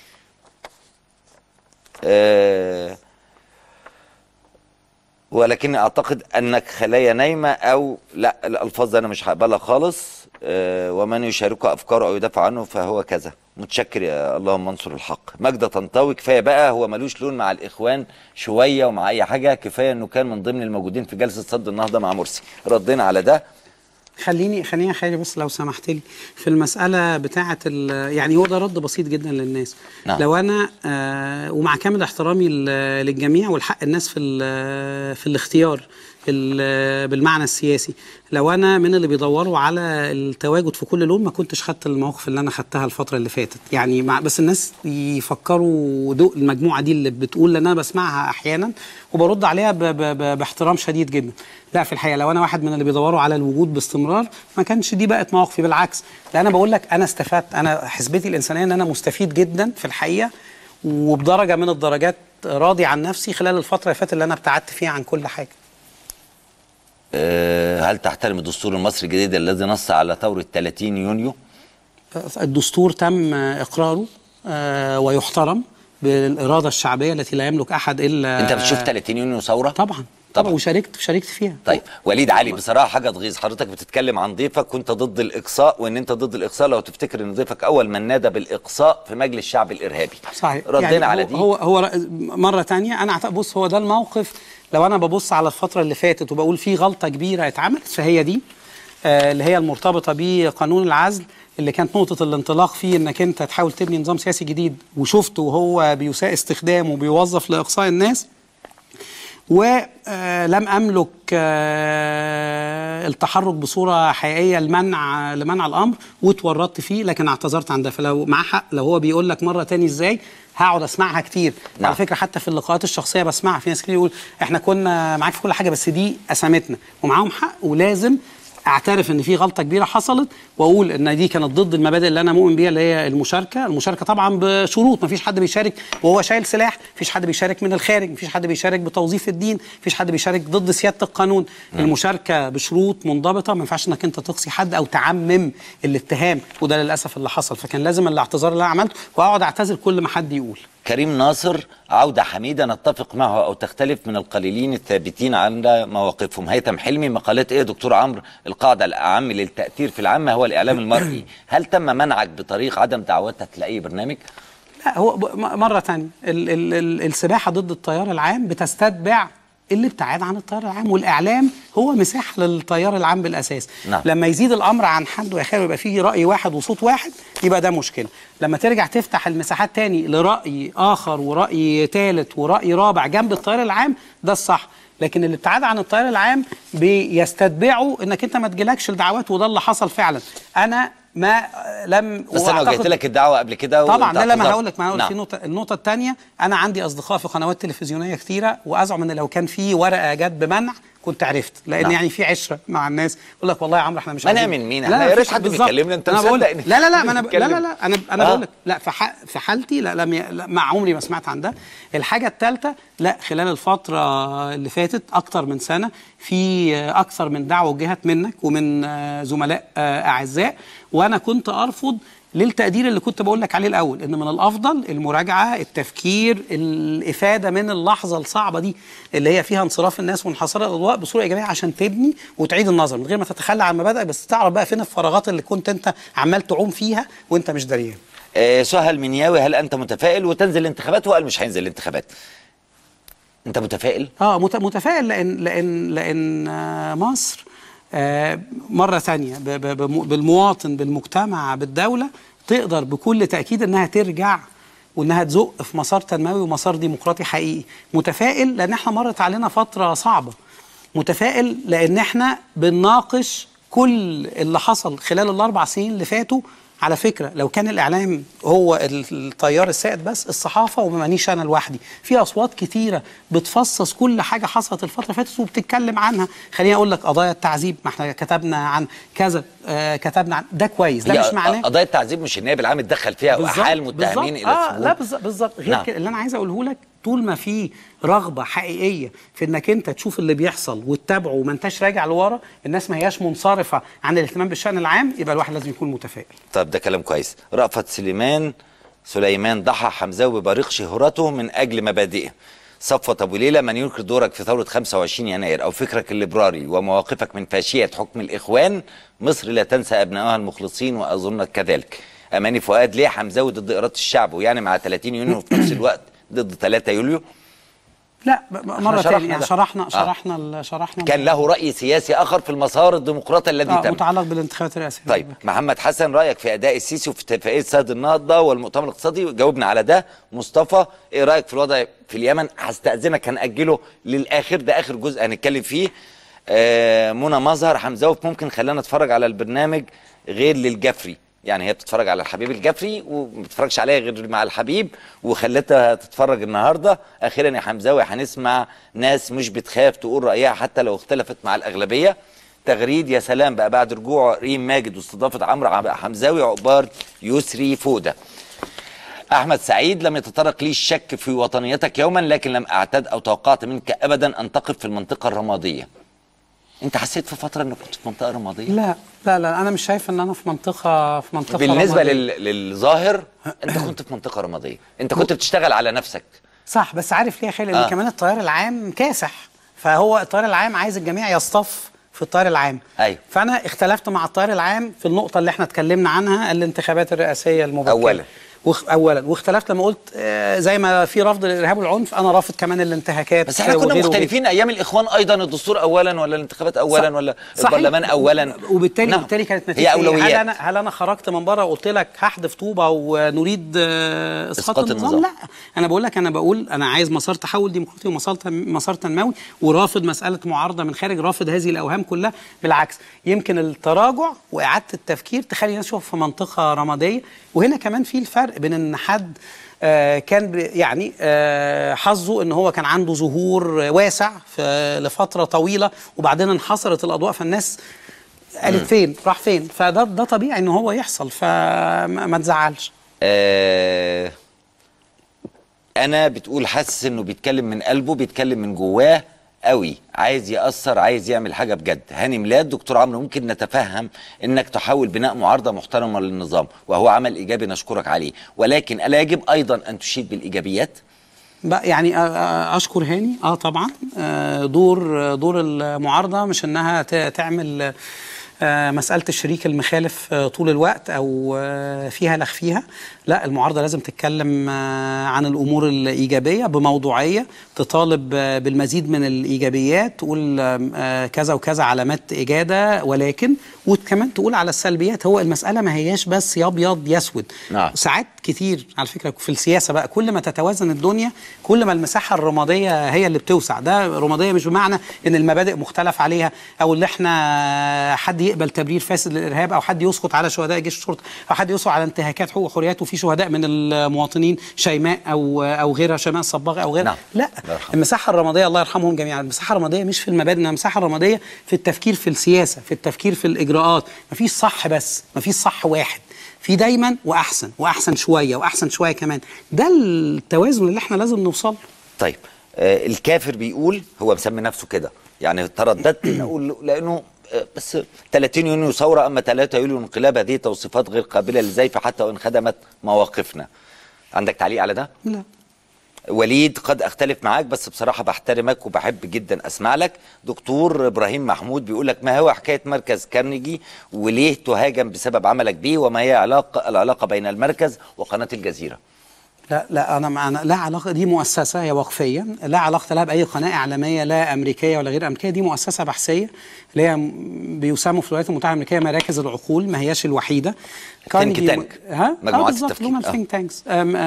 آه ولكني اعتقد انك خلايا نايمه او لا الالفاظ دي انا مش هقبلها خالص آه ومن يشارك افكاره او يدافع عنه فهو كذا متشكر يا اللهم انصر الحق مجدة طنطاوي كفايه بقى هو ملوش لون مع الاخوان شويه ومع اي حاجه كفايه انه كان من ضمن الموجودين في جلسه صد النهضه مع مرسي ردينا على ده خليني خليني خلي بس لو سمحت لي في المساله بتاعه ال- يعني هو ده رد بسيط جدا للناس نعم. لو انا آه ومع كامل احترامي ل- للجميع والحق الناس في ال- في الاختيار ال- بالمعنى السياسي لو انا من اللي بيدوروا على التواجد في كل لون ما كنتش خدت المواقف اللي انا خدتها الفتره اللي فاتت يعني مع بس الناس يفكروا دو المجموعه دي اللي بتقول لان انا بسمعها احيانا وبرد عليها ب ب ب باحترام شديد جدا لا في الحقيقه لو انا واحد من اللي بيدوروا على الوجود باستمرار ما كانش دي بقت مواقفي بالعكس لان انا بقول لك انا استفدت انا حسبتي الانسانيه ان انا مستفيد جدا في الحقيقه وبدرجه من الدرجات راضي عن نفسي خلال الفتره اللي فاتت اللي انا ابتعدت فيها عن كل حاجه آه هل تحترم الدستور المصري الجديد الذي نص على ثوره 30 يونيو الدستور تم اقراره آه، ويحترم بالاراده الشعبيه التي لا يملك احد الا انت بتشوف 30 يونيو ثوره طبعا طبعا وشاركت وشاركت فيها طيب وليد علي بصراحه حاجه تغيظ حضرتك بتتكلم عن ضيفك وانت ضد الاقصاء وان انت ضد الاقصاء لو تفتكر ان ضيفك اول من نادى بالاقصاء في مجلس الشعب الارهابي صحيح ردينا يعني على هو دي هو هو ر- مره تانية انا أعتقد- بص هو ده الموقف لو انا ببص على الفتره اللي فاتت وبقول في غلطه كبيره اتعملت فهي دي آه اللي هي المرتبطه بقانون العزل اللي كانت نقطه الانطلاق فيه انك انت تحاول تبني نظام سياسي جديد وشفته وهو بيساء استخدامه وبيوظف لاقصاء الناس ولم املك آه، التحرك بصوره حقيقيه لمنع لمنع الامر واتورطت فيه لكن اعتذرت عن ده فلو معاه حق لو هو بيقول لك مره تاني ازاي هقعد اسمعها كتير نعم. على فكره حتى في اللقاءات الشخصيه بسمعها في ناس كتير يقول احنا كنا معاك في كل حاجه بس دي اسامتنا ومعاهم حق ولازم اعترف ان في غلطه كبيره حصلت واقول ان دي كانت ضد المبادئ اللي انا مؤمن بيها اللي هي المشاركه المشاركه طبعا بشروط مفيش حد بيشارك وهو شايل سلاح مفيش حد بيشارك من الخارج مفيش حد بيشارك بتوظيف الدين مفيش حد بيشارك ضد سياده القانون المشاركه بشروط منضبطه ما ينفعش انك انت تقصي حد او تعمم الاتهام وده للاسف اللي حصل فكان لازم الاعتذار اللي انا عملته واقعد اعتذر كل ما حد يقول كريم ناصر عودة حميدة نتفق معه أو تختلف من القليلين الثابتين على مواقفهم هيثم حلمي مقالات إيه يا دكتور عمرو القاعدة الأعم للتأثير في العامة هو الإعلام المرئي هل تم منعك بطريق عدم دعوتك لأي برنامج؟ لا هو ب- م- مرة تانية ال ال ال السباحة ضد التيار العام بتستتبع الابتعاد عن التيار العام والإعلام هو مساحة للتيار العام بالأساس نعم. لما يزيد الأمر عن حد ويخير ويبقى فيه رأي واحد وصوت واحد يبقى ده مشكلة لما ترجع تفتح المساحات تاني لرأي آخر ورأي ثالث ورأي رابع جنب التيار العام ده الصح لكن الابتعاد عن التيار العام بيستتبعوا انك انت ما تجيلكش الدعوات وده اللي حصل فعلا انا ما لم بس أنا وأعتقد- وجهت لك الدعوة قبل كده طبعا وأنت لا لا ما اعتذرت. هقول لك ما هقول نعم. في نقطه النقطه الثانيه انا عندي اصدقاء في قنوات تلفزيونيه كتيره وازعم ان لو كان في ورقه جت بمنع كنت عرفت لان نعم. يعني في عشره مع الناس يقول لك والله يا عمرو احنا مش منع عايزين- من مين؟ لا، احنا لا يا ريت مفيش حد بالظبط. بيكلمنا، أنت انا بقول مصدق لك إن لا لا لا حد ما انا لا بيتكلم؟ لا لا انا انا آه. بقول لك لا في ح- في حالتي لا لم ي... لا مع عمري ما سمعت عن ده الحاجه الثالثه لا خلال الفتره اللي فاتت اكتر من سنه في آه، اكثر من دعوه وجهت منك ومن آه، زملاء آه، اعزاء وانا كنت ارفض للتقدير اللي كنت بقول لك عليه الاول ان من الافضل المراجعه التفكير الافاده من اللحظه الصعبه دي اللي هي فيها انصراف الناس وانحصار الاضواء بصوره ايجابيه عشان تبني وتعيد النظر من غير ما تتخلى عن مبادئك بس تعرف بقى فين الفراغات اللي كنت انت عمال تعوم فيها وانت مش دريان آه سهل منياوي هل أنت متفائل وتنزل الانتخابات وقال مش هينزل الانتخابات أنت متفائل؟ اه مت- متفائل لان لان لان آه، مصر آه، مره ثانيه ب- ب- بم- بالمواطن بالمجتمع بالدوله تقدر بكل تاكيد انها ترجع وانها تزق في مسار تنموي ومسار ديمقراطي حقيقي متفائل لان احنا مرت علينا فتره صعبه متفائل لان احنا بنناقش كل اللي حصل خلال الاربع سنين اللي فاتوا على فكره لو كان الاعلام هو ال- التيار السائد بس الصحافه وما مانيش انا لوحدي في اصوات كتيره بتفصص كل حاجه حصلت الفتره اللي فاتت وبتتكلم عنها خليني اقول لك قضايا التعذيب ما احنا كتبنا عن كذا آه كتبنا عن ده كويس ده هي مش معناه قضايا التعذيب مش النائب العام اتدخل فيها بالظبط، وأحال متهمين بالظبط. إلى اه السجون لا بالظبط بالظبط غير نعم. كده اللي انا عايز اقوله لك طول ما في رغبه حقيقيه في انك انت تشوف اللي بيحصل وتتابعه وما انتش راجع لورا الناس ما هياش منصرفه عن الاهتمام بالشان العام يبقى الواحد لازم يكون متفائل طب ده كلام كويس رأفت سليمان سليمان ضحى حمزاوي ببريق شهرته من أجل مبادئه صفوة أبو ليلى من ينكر دورك في ثورة 25 يناير أو فكرك الليبرالي ومواقفك من فاشية حكم الإخوان مصر لا تنسى أبنائها المخلصين وأظنك كذلك أماني فؤاد ليه حمزاوي ضد إرادة الشعب ويعني مع 30 يونيو وفي نفس الوقت ضد 3 يوليو لا ب- ب- مره شرحنا ثانيه يعني ده. شرحنا آه. شرحنا ال- شرحنا كان له رأي سياسي آخر في المسار الديمقراطي الذي آه تم متعلق بالانتخابات الرئاسيه طيب محمد حسن رايك في اداء السيسي وفي اتفاقيه سد النهضه والمؤتمر الاقتصادي جاوبنا على ده مصطفى ايه رايك في الوضع في اليمن هستاذنك هناجله للاخر ده اخر جزء هنتكلم فيه آه منى مظهر حمزاوي ممكن خلانا نتفرج على البرنامج غير للجفري يعني هي بتتفرج على الحبيب الجفري وما بتتفرجش عليها غير مع الحبيب وخلتها تتفرج النهارده اخيرا يا حمزاوي هنسمع ناس مش بتخاف تقول رايها حتى لو اختلفت مع الاغلبيه تغريد يا سلام بقى بعد رجوع ريم ماجد واستضافه عمرو عب- حمزاوي عقبال يسري فوده احمد سعيد لم يتطرق لي الشك في وطنيتك يوما لكن لم اعتد او توقعت منك ابدا ان تقف في المنطقه الرماديه انت حسيت في فتره انك كنت في منطقه رماديه لا لا لا انا مش شايف ان انا في منطقه في منطقه بالنسبه رمادية. لل... للظاهر انت كنت في منطقه رماديه انت كنت بتشتغل على نفسك صح بس عارف ليه يا خالد ان آه. كمان التيار العام كاسح فهو التيار العام عايز الجميع يصطف في التيار العام ايوه فانا اختلفت مع التيار العام في النقطه اللي احنا اتكلمنا عنها الانتخابات الرئاسيه المبكره أولاً. وخ... اولا واختلفت لما قلت آه، زي ما في رفض للارهاب والعنف انا رافض كمان الانتهاكات بس احنا كنا وغيره مختلفين ايام الاخوان ايضا الدستور اولا ولا الانتخابات اولا صح- ولا صحيح. البرلمان اولا وبالتالي نعم. وبالتالي كانت هي نتيجه إيه؟ هل اولويات انا هل انا خرجت من بره وقلت لك هحذف طوبه ونريد آه، اسقاط إسقاط النظام النظام. لا انا بقول لك انا بقول انا عايز مسار تحول ديمقراطي ومسار تن- مسار تنموي ورافض مساله معارضه من خارج رافض هذه الاوهام كلها بالعكس يمكن التراجع واعاده التفكير تخلي الناس تشوف في منطقه رماديه وهنا كمان في الفرق بين ان حد آه، كان ب- يعني آه، حظه ان هو كان عنده ظهور آه، واسع في لفتره طويله وبعدين انحصرت الاضواء فالناس قالت فين راح فين فده ده طبيعي ان هو يحصل فما ما تزعلش آه انا بتقول حاسس انه بيتكلم من قلبه بيتكلم من جواه قوي عايز يأثر عايز يعمل حاجة بجد هاني ميلاد دكتور عمرو ممكن نتفهم انك تحاول بناء معارضة محترمة للنظام وهو عمل ايجابي نشكرك عليه ولكن الا يجب ايضا ان تشيد بالايجابيات بقى يعني آه، آه، اشكر هاني اه طبعا آه، دور آه، دور المعارضه مش انها ت- تعمل آه، مساله الشريك المخالف آه، طول الوقت او آه، فيها لا فيها لا المعارضه لازم تتكلم آه، عن الامور الايجابيه بموضوعيه تطالب آه، بالمزيد من الايجابيات تقول آه، آه، كذا وكذا علامات اجاده ولكن وكمان تقول على السلبيات هو المساله ما هياش بس يا ابيض يا اسود نعم. ساعات كتير على فكره في السياسه بقى كل ما تتوازن الدنيا كل ما المساحه الرماديه هي اللي بتوسع ده رماديه مش بمعنى ان المبادئ مختلف عليها او اللي احنا حد يقبل تبرير فاسد للارهاب او حد يسقط على شهداء جيش الشرطه او حد يسقط على انتهاكات حقوق وحريات وفي شهداء من المواطنين شيماء او او غيرها شيماء الصباغ او غيرها نعم. لا الله يرحمه. المساحه الرماديه الله يرحمهم جميعا المساحه الرماديه مش في المبادئ إنما المساحه الرماديه في التفكير في السياسه في التفكير في الاجراءات مفيش صح بس مفيش صح واحد في دايما واحسن واحسن شويه واحسن شويه كمان ده التوازن اللي احنا لازم نوصل له طيب آه الكافر بيقول هو مسمي نفسه كده يعني ترددت ان اقول له لانه آه، بس 30 يونيو ثوره اما 3 يوليو انقلاب هذه توصيفات غير قابله للزيف حتى وان خدمت مواقفنا عندك تعليق على ده لا وليد قد اختلف معاك بس بصراحه بحترمك وبحب جدا اسمع لك دكتور ابراهيم محمود بيقول لك ما هو حكايه مركز كارنيجي وليه تهاجم بسبب عملك به وما هي علاقه العلاقه بين المركز وقناه الجزيره لا لا انا معنا لا علاقه دي مؤسسه هي وقفيه لا علاقه لها باي قناه اعلاميه لا امريكيه ولا غير امريكيه دي مؤسسه بحثيه اللي هي م- بيسموا في الولايات المتحده الامريكيه مراكز العقول ما هياش الوحيده كارنيجي tank. م- ها مجموعات آه بالظبط التفكير. اللي هم آه. الثينك تانكس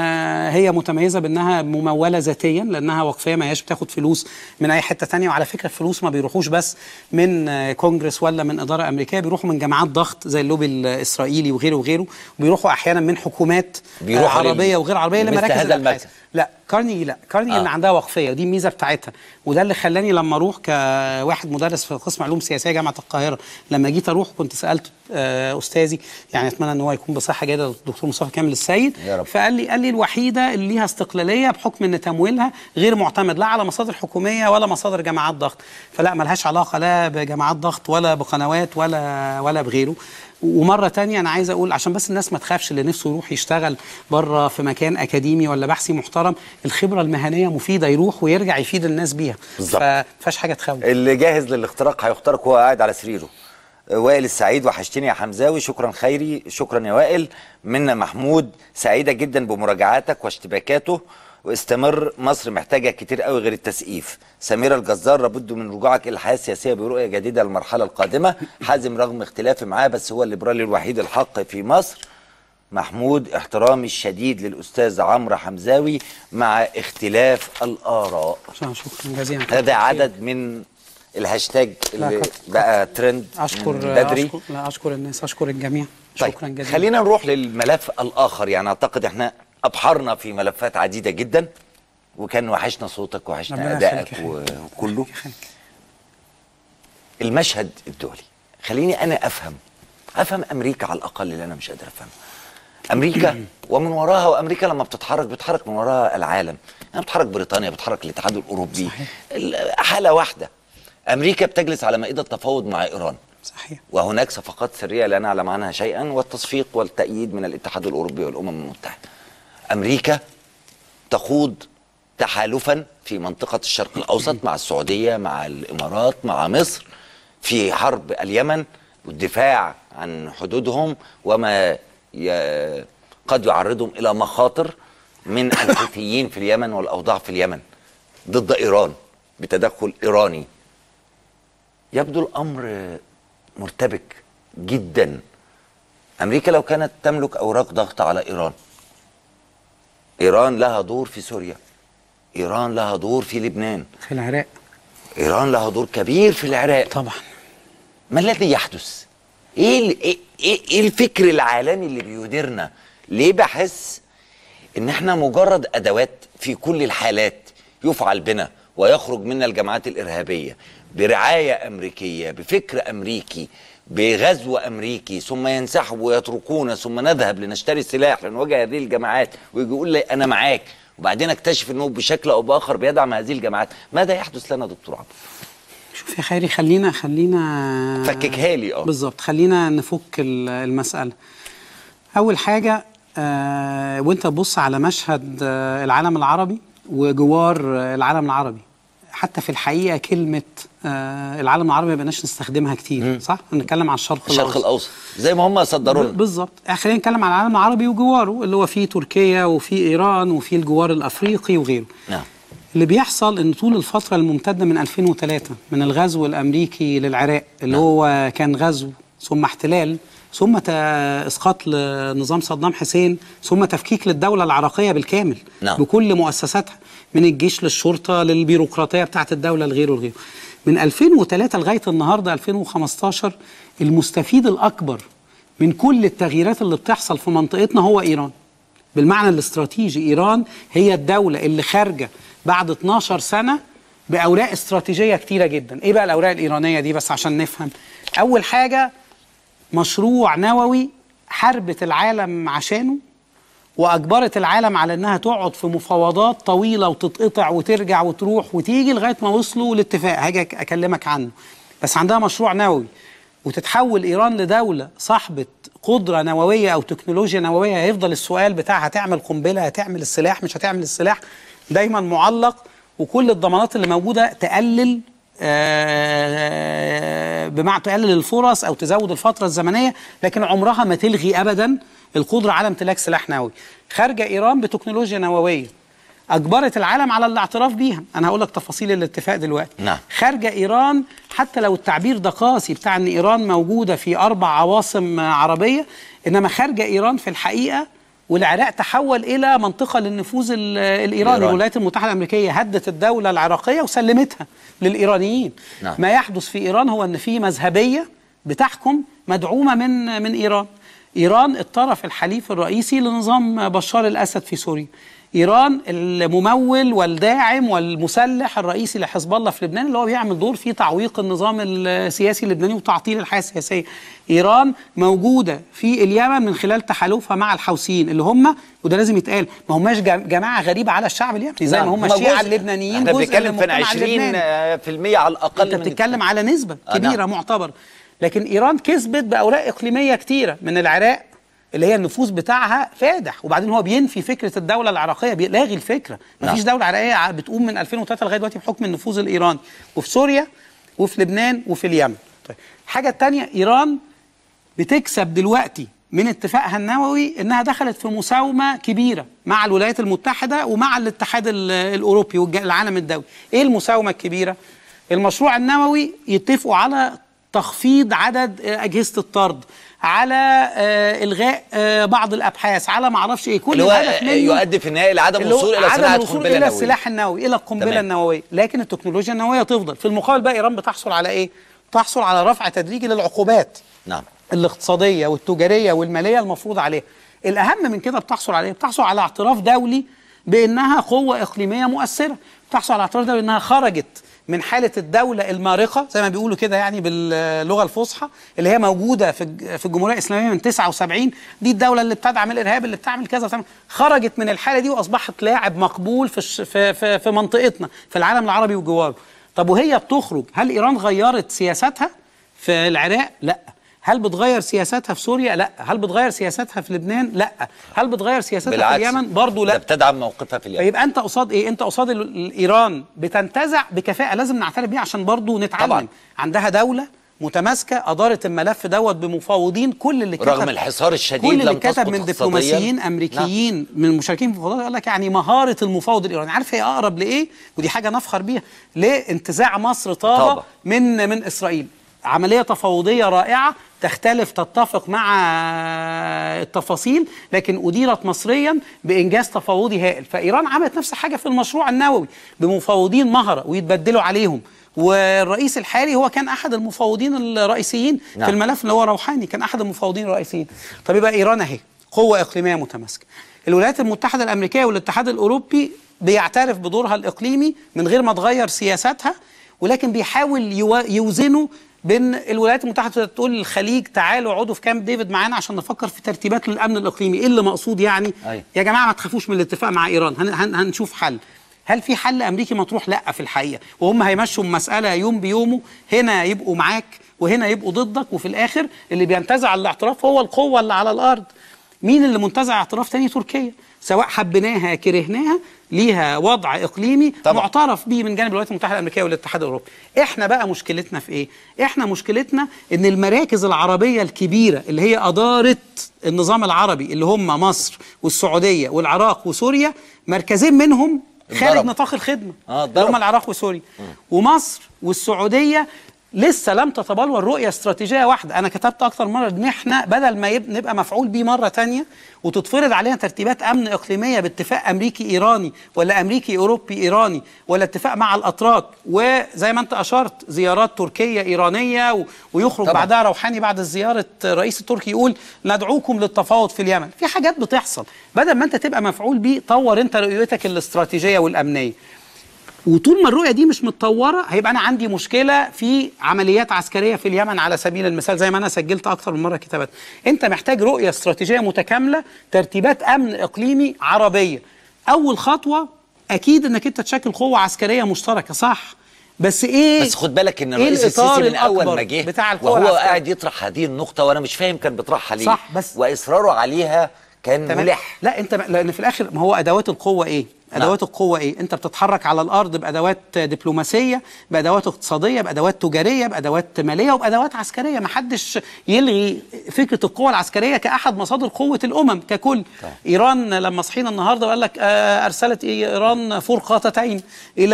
هي متميزه بانها مموله ذاتيا لانها وقفيه ما هياش بتاخد فلوس من اي حته تانية وعلى فكره الفلوس ما بيروحوش بس من آه، كونجرس ولا من اداره امريكيه بيروحوا من جماعات ضغط زي اللوبي الاسرائيلي وغيره وغيره وبيروحوا احيانا من حكومات آه، بيروحوا لل- عربيه وغير عربيه لمثل لمراكز هذا الأبحاث. المركز. لا كارنيجي لا كارنيجي آه. اللي عندها وقفيه ودي الميزه بتاعتها وده اللي خلاني لما اروح كواحد مدرس في قسم علوم سياسيه جامعه القاهره لما جيت اروح كنت سالت آه، استاذي يعني اتمنى ان هو يكون بصحه جيده الدكتور مصطفى كامل السيد يا رب. فقال لي قال لي الوحيده اللي ليها استقلاليه بحكم ان تمويلها غير معتمد لا على مصادر حكوميه ولا مصادر جماعات ضغط فلا ملهاش علاقه لا بجماعات ضغط ولا بقنوات ولا ولا بغيره ومره تانية انا عايز اقول عشان بس الناس ما تخافش اللي نفسه يروح يشتغل بره في مكان اكاديمي ولا بحثي محترم الخبره المهنيه مفيده يروح ويرجع يفيد الناس بيها بالظبط. فمفيهاش حاجه تخوف اللي جاهز للاختراق هيخترق وهو قاعد على سريره وائل السعيد وحشتني يا حمزاوي شكرا خيري شكرا يا وائل منا محمود سعيده جدا بمراجعاتك واشتباكاته واستمر مصر محتاجه كتير قوي غير التسقيف سميره الجزار لابد من رجوعك الى الحياه السياسيه برؤيه جديده للمرحله القادمه حازم رغم اختلافي معاه بس هو الليبرالي الوحيد الحق في مصر محمود احترامي الشديد للاستاذ عمرو حمزاوي مع اختلاف الاراء شكرا جزيلا هذا عدد من الهاشتاج لا، اللي كت- بقى ترند اشكر من بدري أشكر لا اشكر الناس اشكر الجميع طيب شكرا جزيلا خلينا نروح للملف الاخر يعني اعتقد احنا ابحرنا في ملفات عديده جدا وكان وحشنا صوتك وحشنا ربنا ادائك يخليك يا و- وكله المشهد الدولي خليني انا افهم افهم امريكا على الاقل اللي انا مش قادر افهمها امريكا ومن وراها وامريكا لما بتتحرك بتتحرك من وراها العالم يعني بتتحرك بريطانيا بتتحرك الاتحاد الاوروبي ال- حاله واحده امريكا بتجلس على مائده تفاوض مع ايران صحيح وهناك صفقات سريه لا نعلم عنها شيئا والتصفيق والتأييد من الاتحاد الاوروبي والامم المتحده. امريكا تخوض تحالفا في منطقه الشرق الاوسط مع السعوديه مع الامارات مع مصر في حرب اليمن والدفاع عن حدودهم وما ي... قد يعرضهم الى مخاطر من الحوثيين في اليمن والاوضاع في اليمن ضد ايران بتدخل ايراني يبدو الامر مرتبك جدا امريكا لو كانت تملك اوراق ضغط على ايران ايران لها دور في سوريا ايران لها دور في لبنان في العراق ايران لها دور كبير في العراق طبعا ما الذي يحدث ايه ال- ايه ايه إيه الفكر العالمي اللي بيديرنا ليه بحس ان احنا مجرد ادوات في كل الحالات يفعل بنا ويخرج منا الجماعات الارهابيه برعايه امريكيه بفكر امريكي بغزو امريكي ثم ينسحبوا ويتركونا ثم نذهب لنشتري سلاح لنواجه هذه الجماعات ويجي يقول لي انا معاك وبعدين اكتشف انه بشكل او باخر بيدعم هذه الجماعات ماذا يحدث لنا دكتور عبد شوف يا خيري خلينا خلينا فككها لي اه بالظبط خلينا نفك ال- المسألة أول حاجة آه وأنت تبص على مشهد آه العالم العربي وجوار آه العالم العربي حتى في الحقيقة كلمة آه العالم العربي ما بقناش نستخدمها كتير صح؟ بنتكلم على الشرق الشرق الأوسط الاوسط زي ما هم صدروا ب- لنا بالظبط آه، خلينا نتكلم على العالم العربي وجواره اللي هو فيه تركيا وفيه إيران وفيه الجوار الأفريقي وغيره نعم اللي بيحصل ان طول الفتره الممتده من 2003 من الغزو الامريكي للعراق اللي هو كان غزو ثم احتلال ثم تا- اسقاط لنظام صدام حسين ثم تفكيك للدوله العراقيه بالكامل نعم. بكل مؤسساتها من الجيش للشرطه للبيروقراطيه بتاعه الدوله لغيره لغيره من 2003 لغايه النهارده 2015 المستفيد الاكبر من كل التغييرات اللي بتحصل في منطقتنا هو ايران بالمعنى الاستراتيجي ايران هي الدوله اللي خارجه بعد 12 سنه باوراق استراتيجيه كتيره جدا ايه بقى الاوراق الايرانيه دي بس عشان نفهم اول حاجه مشروع نووي حربت العالم عشانه واجبرت العالم على انها تقعد في مفاوضات طويله وتتقطع وترجع وتروح وتيجي لغايه ما وصلوا لاتفاق هاجي أك- اكلمك عنه بس عندها مشروع نووي وتتحول ايران لدوله صاحبه قدره نوويه او تكنولوجيا نوويه هيفضل السؤال بتاع هتعمل قنبله هتعمل السلاح مش هتعمل السلاح دايما معلق وكل الضمانات اللي موجوده تقلل آه، بمعنى تقلل الفرص او تزود الفتره الزمنيه لكن عمرها ما تلغي ابدا القدره على امتلاك سلاح نووي خارجه ايران بتكنولوجيا نوويه اجبرت العالم على الاعتراف بيها انا هقول لك تفاصيل الاتفاق دلوقتي نعم. خارجه ايران حتى لو التعبير ده قاسي بتاع ان ايران موجوده في اربع عواصم عربيه انما خارجه ايران في الحقيقه والعراق تحول الى منطقه للنفوذ ال- الايراني الإيراني. الولايات المتحده الامريكيه هدت الدوله العراقيه وسلمتها للايرانيين نعم. ما يحدث في ايران هو ان في مذهبيه بتحكم مدعومه من من ايران ايران الطرف الحليف الرئيسي لنظام بشار الاسد في سوريا ايران الممول والداعم والمسلح الرئيسي لحزب الله في لبنان اللي هو بيعمل دور في تعويق النظام السياسي اللبناني وتعطيل الحياه السياسيه ايران موجوده في اليمن من خلال تحالفها مع الحوثيين اللي هم وده لازم يتقال ما هماش جم- جماعه غريبه على الشعب اليمني زي ما نعم، هم هما الشيعه جزء. اللبنانيين احنا جزء من بنتكلم في المجتمع 20 اللبناني. في المية على الاقل انت من بتتكلم على نسبه آه، كبيره نعم. معتبره لكن ايران كسبت باوراق اقليميه كتيره من العراق اللي هي النفوذ بتاعها فادح وبعدين هو بينفي فكره الدوله العراقيه بيلاغي الفكره نعم. مفيش دوله عراقيه ع- بتقوم من 2003 لغايه دلوقتي بحكم النفوذ الايراني وفي سوريا وفي لبنان وفي اليمن طيب الحاجه الثانيه ايران بتكسب دلوقتي من اتفاقها النووي انها دخلت في مساومه كبيره مع الولايات المتحده ومع الاتحاد ال- الاوروبي والعالم الدولي. ايه المساومه الكبيره؟ المشروع النووي يتفقوا على تخفيض عدد آه، اجهزه الطرد على آه، الغاء آه، بعض الابحاث على ما اعرفش ايه كل اللي هو الهدف منه يؤدي في النهايه لعدم اللي هو الوصول الى عدم صناعه الوصول قنبله الى نوويه السلاح النووي الى القنبله تمام. النوويه لكن التكنولوجيا النوويه تفضل في المقابل بقى ايران بتحصل على ايه تحصل على رفع تدريجي للعقوبات نعم الاقتصاديه والتجاريه والماليه المفروض عليها الاهم من كده بتحصل عليه بتحصل على اعتراف دولي بانها قوه اقليميه مؤثره بتحصل على اعتراف دولي انها خرجت من حاله الدوله المارقه زي ما بيقولوا كده يعني باللغه الفصحى اللي هي موجوده في الج- في الجمهوريه الاسلاميه من 79 دي الدوله اللي بتدعم الارهاب اللي بتعمل كذا وتعمل خرجت من الحاله دي واصبحت لاعب مقبول في الش- في في, في منطقتنا في العالم العربي وجواره طب وهي بتخرج هل ايران غيرت سياستها في العراق لا هل بتغير سياستها في سوريا لا هل بتغير سياستها في لبنان لا هل بتغير سياستها في بالعكس اليمن برضه لا ده بتدعم موقفها في اليمن فيبقى انت قصاد ايه انت قصاد ال- ال- ايران بتنتزع بكفاءه لازم نعترف بيها عشان برضو نتعلم طبعاً. عندها دوله متماسكه ادارت الملف دوت بمفوضين كل اللي كتب رغم الحصار الشديد كل اللي لم كتب تسقط من اقتصادياً. دبلوماسيين امريكيين من المشاركين في المفاوضات قال لك يعني مهاره المفاوض الايراني عارف هي اقرب لايه ودي حاجه نفخر بيها لانتزاع مصر طابه طابة. من من اسرائيل عمليه تفاوضيه رائعه تختلف تتفق مع التفاصيل لكن اديرت مصريا بانجاز تفاوضي هائل فايران عملت نفس الحاجه في المشروع النووي بمفاوضين مهره ويتبدلوا عليهم والرئيس الحالي هو كان احد المفاوضين الرئيسيين نعم. في الملف اللي هو روحاني كان احد المفاوضين الرئيسيين طب يبقى ايران اهي قوه اقليميه متماسكه الولايات المتحده الامريكيه والاتحاد الاوروبي بيعترف بدورها الاقليمي من غير ما تغير سياساتها ولكن بيحاول يوا- يوزنوا بين الولايات المتحده تقول للخليج تعالوا اقعدوا في كامب ديفيد معانا عشان نفكر في ترتيبات للامن الاقليمي ايه اللي مقصود يعني أيوة. يا جماعه ما تخافوش من الاتفاق مع ايران هن هن هنشوف حل هل في حل امريكي مطروح لا في الحقيقه وهم هيمشوا المساله يوم بيومه هنا يبقوا معاك وهنا يبقوا ضدك وفي الاخر اللي بينتزع الاعتراف هو القوه اللي على الارض مين اللي منتزع اعتراف تاني تركيا سواء حبيناها كرهناها ليها وضع اقليمي طبعا. معترف به من جانب الولايات المتحده الامريكيه والاتحاد الاوروبي احنا بقى مشكلتنا في ايه احنا مشكلتنا ان المراكز العربيه الكبيره اللي هي ادارت النظام العربي اللي هم مصر والسعوديه والعراق وسوريا مركزين منهم خارج اتضرب. نطاق الخدمه آه، اللي هم اتضرب. العراق وسوريا ومصر والسعوديه لسه لم تتبلور رؤيه استراتيجيه واحده انا كتبت اكتر مره ان احنا بدل ما يب... نبقى مفعول بيه مره تانية وتتفرض علينا ترتيبات امن اقليميه باتفاق امريكي ايراني ولا امريكي اوروبي ايراني ولا اتفاق مع الاتراك وزي ما انت اشرت زيارات تركيه ايرانيه و... ويخرج طبعا. بعدها روحاني بعد زياره الرئيس التركي يقول ندعوكم للتفاوض في اليمن في حاجات بتحصل بدل ما انت تبقى مفعول بيه طور انت رؤيتك الاستراتيجيه والامنيه وطول ما الرؤيه دي مش متطوره هيبقى انا عندي مشكله في عمليات عسكريه في اليمن على سبيل المثال زي ما انا سجلت اكتر من مره كتابات انت محتاج رؤيه استراتيجيه متكامله ترتيبات امن اقليمي عربيه اول خطوه اكيد انك انت تشكل قوه عسكريه مشتركه صح بس ايه بس خد بالك ان إيه الرئيس الإطار السيسي من اول الأكبر ما جه بتاع القوى وهو العسكرية؟ قاعد يطرح هذه النقطه وانا مش فاهم كان بيطرحها ليه صح، بس- واصراره عليها كان تمام ملح لا انت لان في الاخر ما هو ادوات القوه ايه ادوات القوه ايه انت بتتحرك على الارض بادوات دبلوماسيه بادوات اقتصاديه بادوات تجاريه بادوات ماليه وبادوات عسكريه ما حدش يلغي فكره القوه العسكريه كاحد مصادر قوه الامم ككل ايران لما صحينا النهارده وقال لك آه ارسلت إيه ايران فرقاطتين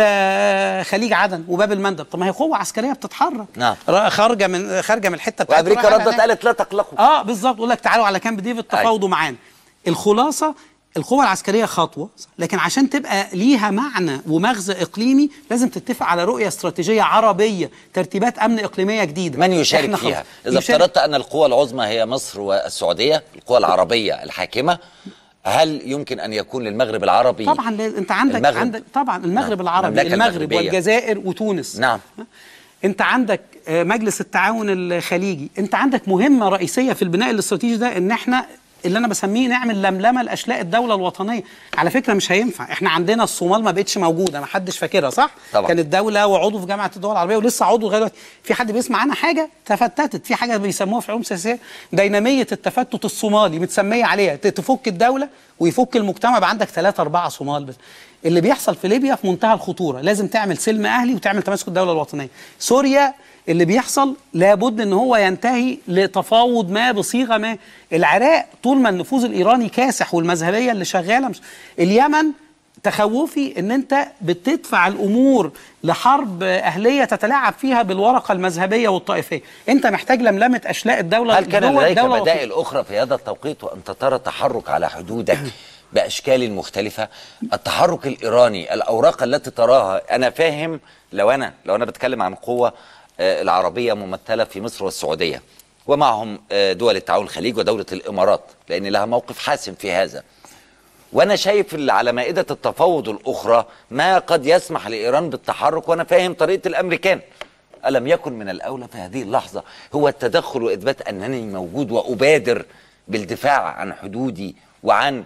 الى خليج عدن وباب المندب طب ما هي قوه عسكريه بتتحرك نعم. را- خارجه من خارجه من الحته بتاعتها وامريكا رايحة ردت هناك. قالت لا تقلقوا اه بالظبط يقول لك تعالوا على كامب ديفيد تفاوضوا معانا الخلاصه القوة العسكرية خطوة لكن عشان تبقى ليها معنى ومغزى إقليمي لازم تتفق على رؤية استراتيجية عربية ترتيبات أمن إقليمية جديدة من يشارك إحنا فيها خلاص- اذا يشارك- افترضت ان القوى العظمى هي مصر والسعوديه القوى العربيه الحاكمه هل يمكن ان يكون للمغرب العربي طبعا لا- انت عندك المغرب. عندك طبعا المغرب نعم. العربي المملكة المغرب المغربية. والجزائر وتونس نعم انت عندك آه، مجلس التعاون الخليجي انت عندك مهمه رئيسيه في البناء الاستراتيجي ده ان احنا اللي انا بسميه نعمل لملمه لاشلاء الدوله الوطنيه على فكره مش هينفع احنا عندنا الصومال ما بقتش موجوده ما حدش فاكرها صح طبعا. كانت دوله وعضو في جامعه الدول العربيه ولسه عضو لغايه دلوقتي في حد بيسمع عنها حاجه تفتتت في حاجه بيسموها في العلوم السياسيه ديناميه التفتت الصومالي متسميه عليها ت- تفك الدوله ويفك المجتمع يبقى عندك ثلاثة أربعة صومال بس اللي بيحصل في ليبيا في منتهى الخطورة لازم تعمل سلم أهلي وتعمل تماسك الدولة الوطنية سوريا اللي بيحصل لابد ان هو ينتهي لتفاوض ما بصيغه ما العراق طول ما النفوذ الايراني كاسح والمذهبيه اللي شغاله مش اليمن تخوفي ان انت بتدفع الامور لحرب اهليه تتلاعب فيها بالورقه المذهبيه والطائفيه انت محتاج لملمه اشلاء الدوله هل كان جوه لديك الدولة بدائل اخرى في هذا التوقيت وانت ترى تحرك على حدودك باشكال مختلفه التحرك الايراني الاوراق التي تراها انا فاهم لو انا لو انا بتكلم عن قوه آه، العربيه ممثله في مصر والسعوديه ومعهم آه، دول التعاون الخليج ودوله الامارات لان لها موقف حاسم في هذا وانا شايف اللي على مائده التفاوض الاخرى ما قد يسمح لايران بالتحرك وانا فاهم طريقه الامريكان الم يكن من الاولى في هذه اللحظه هو التدخل واثبات انني موجود وابادر بالدفاع عن حدودي وعن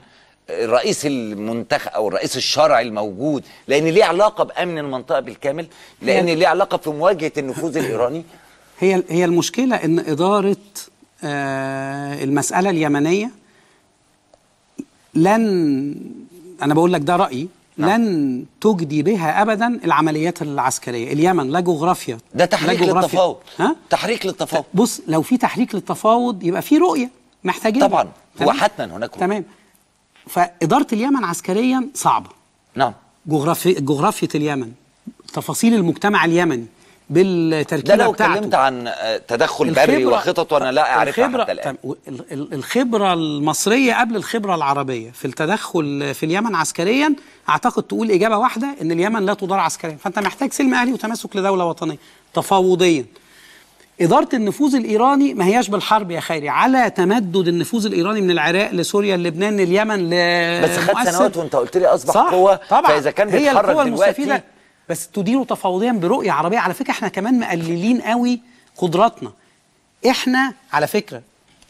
الرئيس المنتخب او الرئيس الشرعي الموجود لان ليه علاقه بامن المنطقه بالكامل لان ليه علاقه في مواجهه النفوذ الايراني هي هي المشكله ان اداره آه المساله اليمنيه لن انا بقول لك ده رايي لن تجدي بها ابدا العمليات العسكريه اليمن لا جغرافيا ده لا تحريك جغرافيا. للتفاوض ها تحريك للتفاوض بص لو في تحريك للتفاوض يبقى في رؤيه محتاجين طبعا هو حتما هناك رؤية. تمام فاداره اليمن عسكريا صعبه نعم جغرافي جغرافيا اليمن تفاصيل المجتمع اليمني ده بالتركيبه لو بتاعته اتكلمت عن آه، تدخل بري الخبرة- وخطط وانا لا اعرفها الخبرة حتى الان تم- ال- ال- الخبرة المصرية قبل الخبرة العربية في التدخل في اليمن عسكريا أعتقد تقول إجابة واحدة إن اليمن لا تدار عسكريا فأنت محتاج سلم أهلي وتمسك لدولة وطنية تفاوضيا إدارة النفوذ الإيراني ما هياش بالحرب يا خيري على تمدد النفوذ الإيراني من العراق لسوريا لبنان لليمن ل بس خد مؤثر. سنوات وانت قلت لي اصبح صح قوه طبعا فاذا كان هي بيتحرك القوة دلوقتي المستفيدة بس تديره تفاوضيا برؤية عربية على فكرة احنا كمان مقللين قوي قدراتنا احنا على فكرة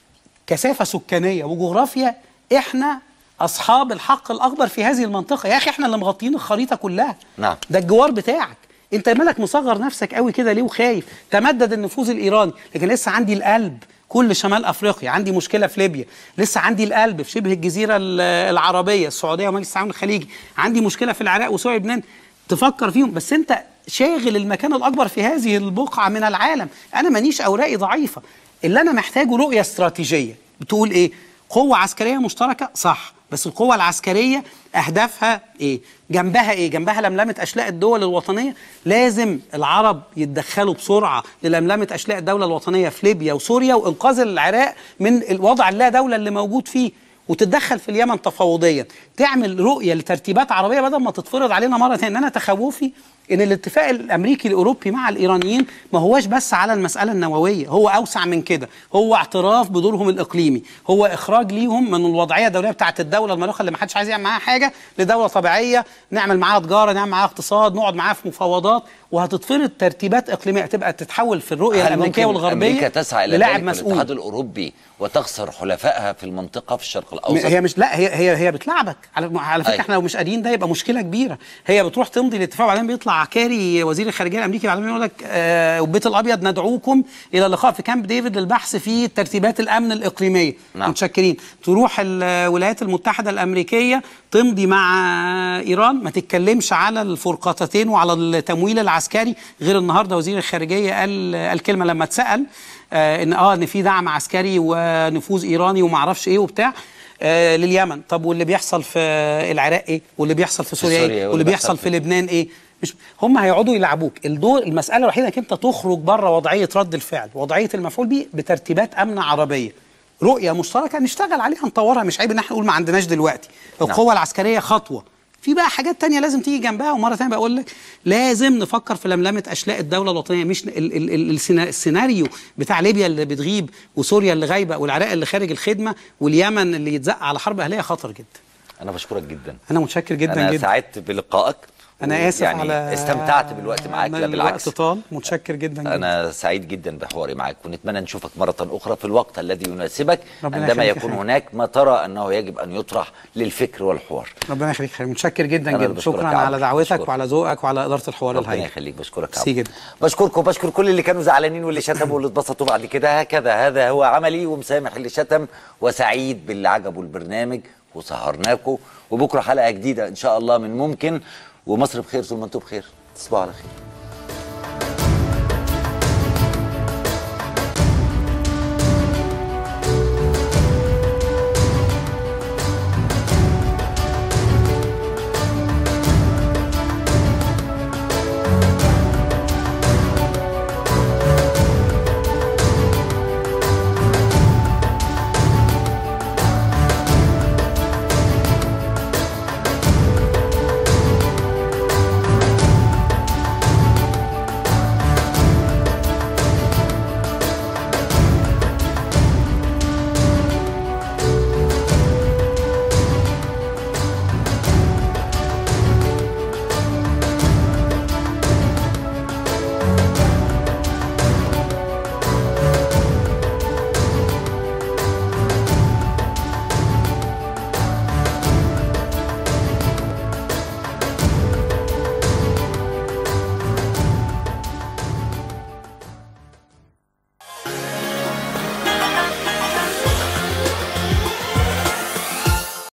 كثافة سكانية وجغرافيا احنا اصحاب الحق الاكبر في هذه المنطقة يا اخي احنا اللي مغطيين الخريطة كلها نعم ده الجوار بتاعك انت مالك مصغر نفسك قوي كده ليه وخايف تمدد النفوذ الايراني لكن لسه عندي القلب كل شمال افريقيا عندي مشكله في ليبيا لسه عندي القلب في شبه الجزيره ال- العربيه السعوديه ومجلس التعاون الخليجي عندي مشكله في العراق وسوريا لبنان تفكر فيهم بس انت شاغل المكان الاكبر في هذه البقعه من العالم انا مانيش اوراقي ضعيفه اللي انا محتاجه رؤيه استراتيجيه بتقول ايه قوه عسكريه مشتركه صح بس القوة العسكرية أهدافها إيه؟ جنبها إيه؟ جنبها لملمة أشلاء الدول الوطنية لازم العرب يتدخلوا بسرعة للملمة أشلاء الدولة الوطنية في ليبيا وسوريا وإنقاذ العراق من الوضع اللا دولة اللي موجود فيه وتتدخل في اليمن تفاوضيا تعمل رؤية لترتيبات عربية بدل ما تتفرض علينا مرة تانية إن أنا تخوفي ان الاتفاق الامريكي الاوروبي مع الايرانيين ما هواش بس على المساله النوويه هو اوسع من كده هو اعتراف بدورهم الاقليمي هو اخراج ليهم من الوضعيه الدوليه بتاعه الدوله الملوخه اللي ما حدش عايز يعمل معاها حاجه لدوله طبيعيه نعمل معاها تجاره نعمل معاها اقتصاد نقعد معاها في مفاوضات وهتتفرض ترتيبات اقليميه تبقى تتحول في الرؤيه هل الامريكيه ممكن والغربيه امريكا تسعى الى للاعب ذلك مسؤول الاتحاد الاوروبي وتخسر حلفائها في المنطقه في الشرق الاوسط هي مش لا هي هي هي بتلعبك على على فكره أيوة. احنا لو مش قاريين ده يبقى مشكله كبيره هي بتروح تمضي الاتفاق وبعدين بيطلع عكاري وزير الخارجيه الامريكي بعدين يقول لك آه والبيت الابيض ندعوكم الى اللقاء في كامب ديفيد للبحث في ترتيبات الامن الاقليميه نعم. متشكرين تروح الولايات المتحده الامريكيه تمضي مع ايران ما تتكلمش على الفرقاطتين وعلى التمويل العسكري غير النهارده وزير الخارجيه قال الكلمه لما اتسال آه ان اه ان في دعم عسكري ونفوذ ايراني وما اعرفش ايه وبتاع آه لليمن طب واللي بيحصل في العراق ايه واللي بيحصل في سوريا سوريا ايه واللي واللي بيحصل بيحصل في لبنان ايه مش هم هيقعدوا يلعبوك الدور المساله الوحيده انك انت تخرج بره وضعيه رد الفعل وضعيه المفعول به بترتيبات امن عربيه رؤيه مشتركه نشتغل عليها نطورها مش عيب ان احنا نقول ما عندناش دلوقتي القوه العسكريه خطوه في بقى حاجات تانية لازم تيجي جنبها ومره تانية بقول لك لازم نفكر في لملمه اشلاء الدوله الوطنيه مش ال ال ال السينا- السيناريو بتاع ليبيا اللي بتغيب وسوريا اللي غايبه والعراق اللي خارج الخدمه واليمن اللي يتزق على حرب اهليه خطر جدا انا بشكرك جدا انا متشكر جدا انا جدا سعدت بلقائك انا اسف يعني على استمتعت بالوقت معاك إن لا بالعكس الوقت طال متشكر جدا جدا انا سعيد جدا بحواري معك ونتمنى نشوفك مره اخرى في الوقت الذي يناسبك ربنا عندما يخليك يا يكون حبيبي. هناك ما ترى انه يجب ان يطرح للفكر والحوار ربنا يخليك خير متشكر جدا أنا اللي جدا بشكرك شكرا يا على عمرو. دعوتك بشكرك. وعلى ذوقك وعلى اداره الحوار ربنا الحقيقي يخليك بشكرك يا ميرسي عمرو. جدا بشكركم بشكر كل اللي كانوا زعلانين واللي شتموا واللي اتبسطوا بعد كده هكذا هذا هو عملي ومسامح اللي شتم وسعيد باللي عجبه البرنامج وسهرناكم وبكره حلقه جديده ان شاء الله من ممكن ومصر بخير ثم انتم بخير تصبحوا على خير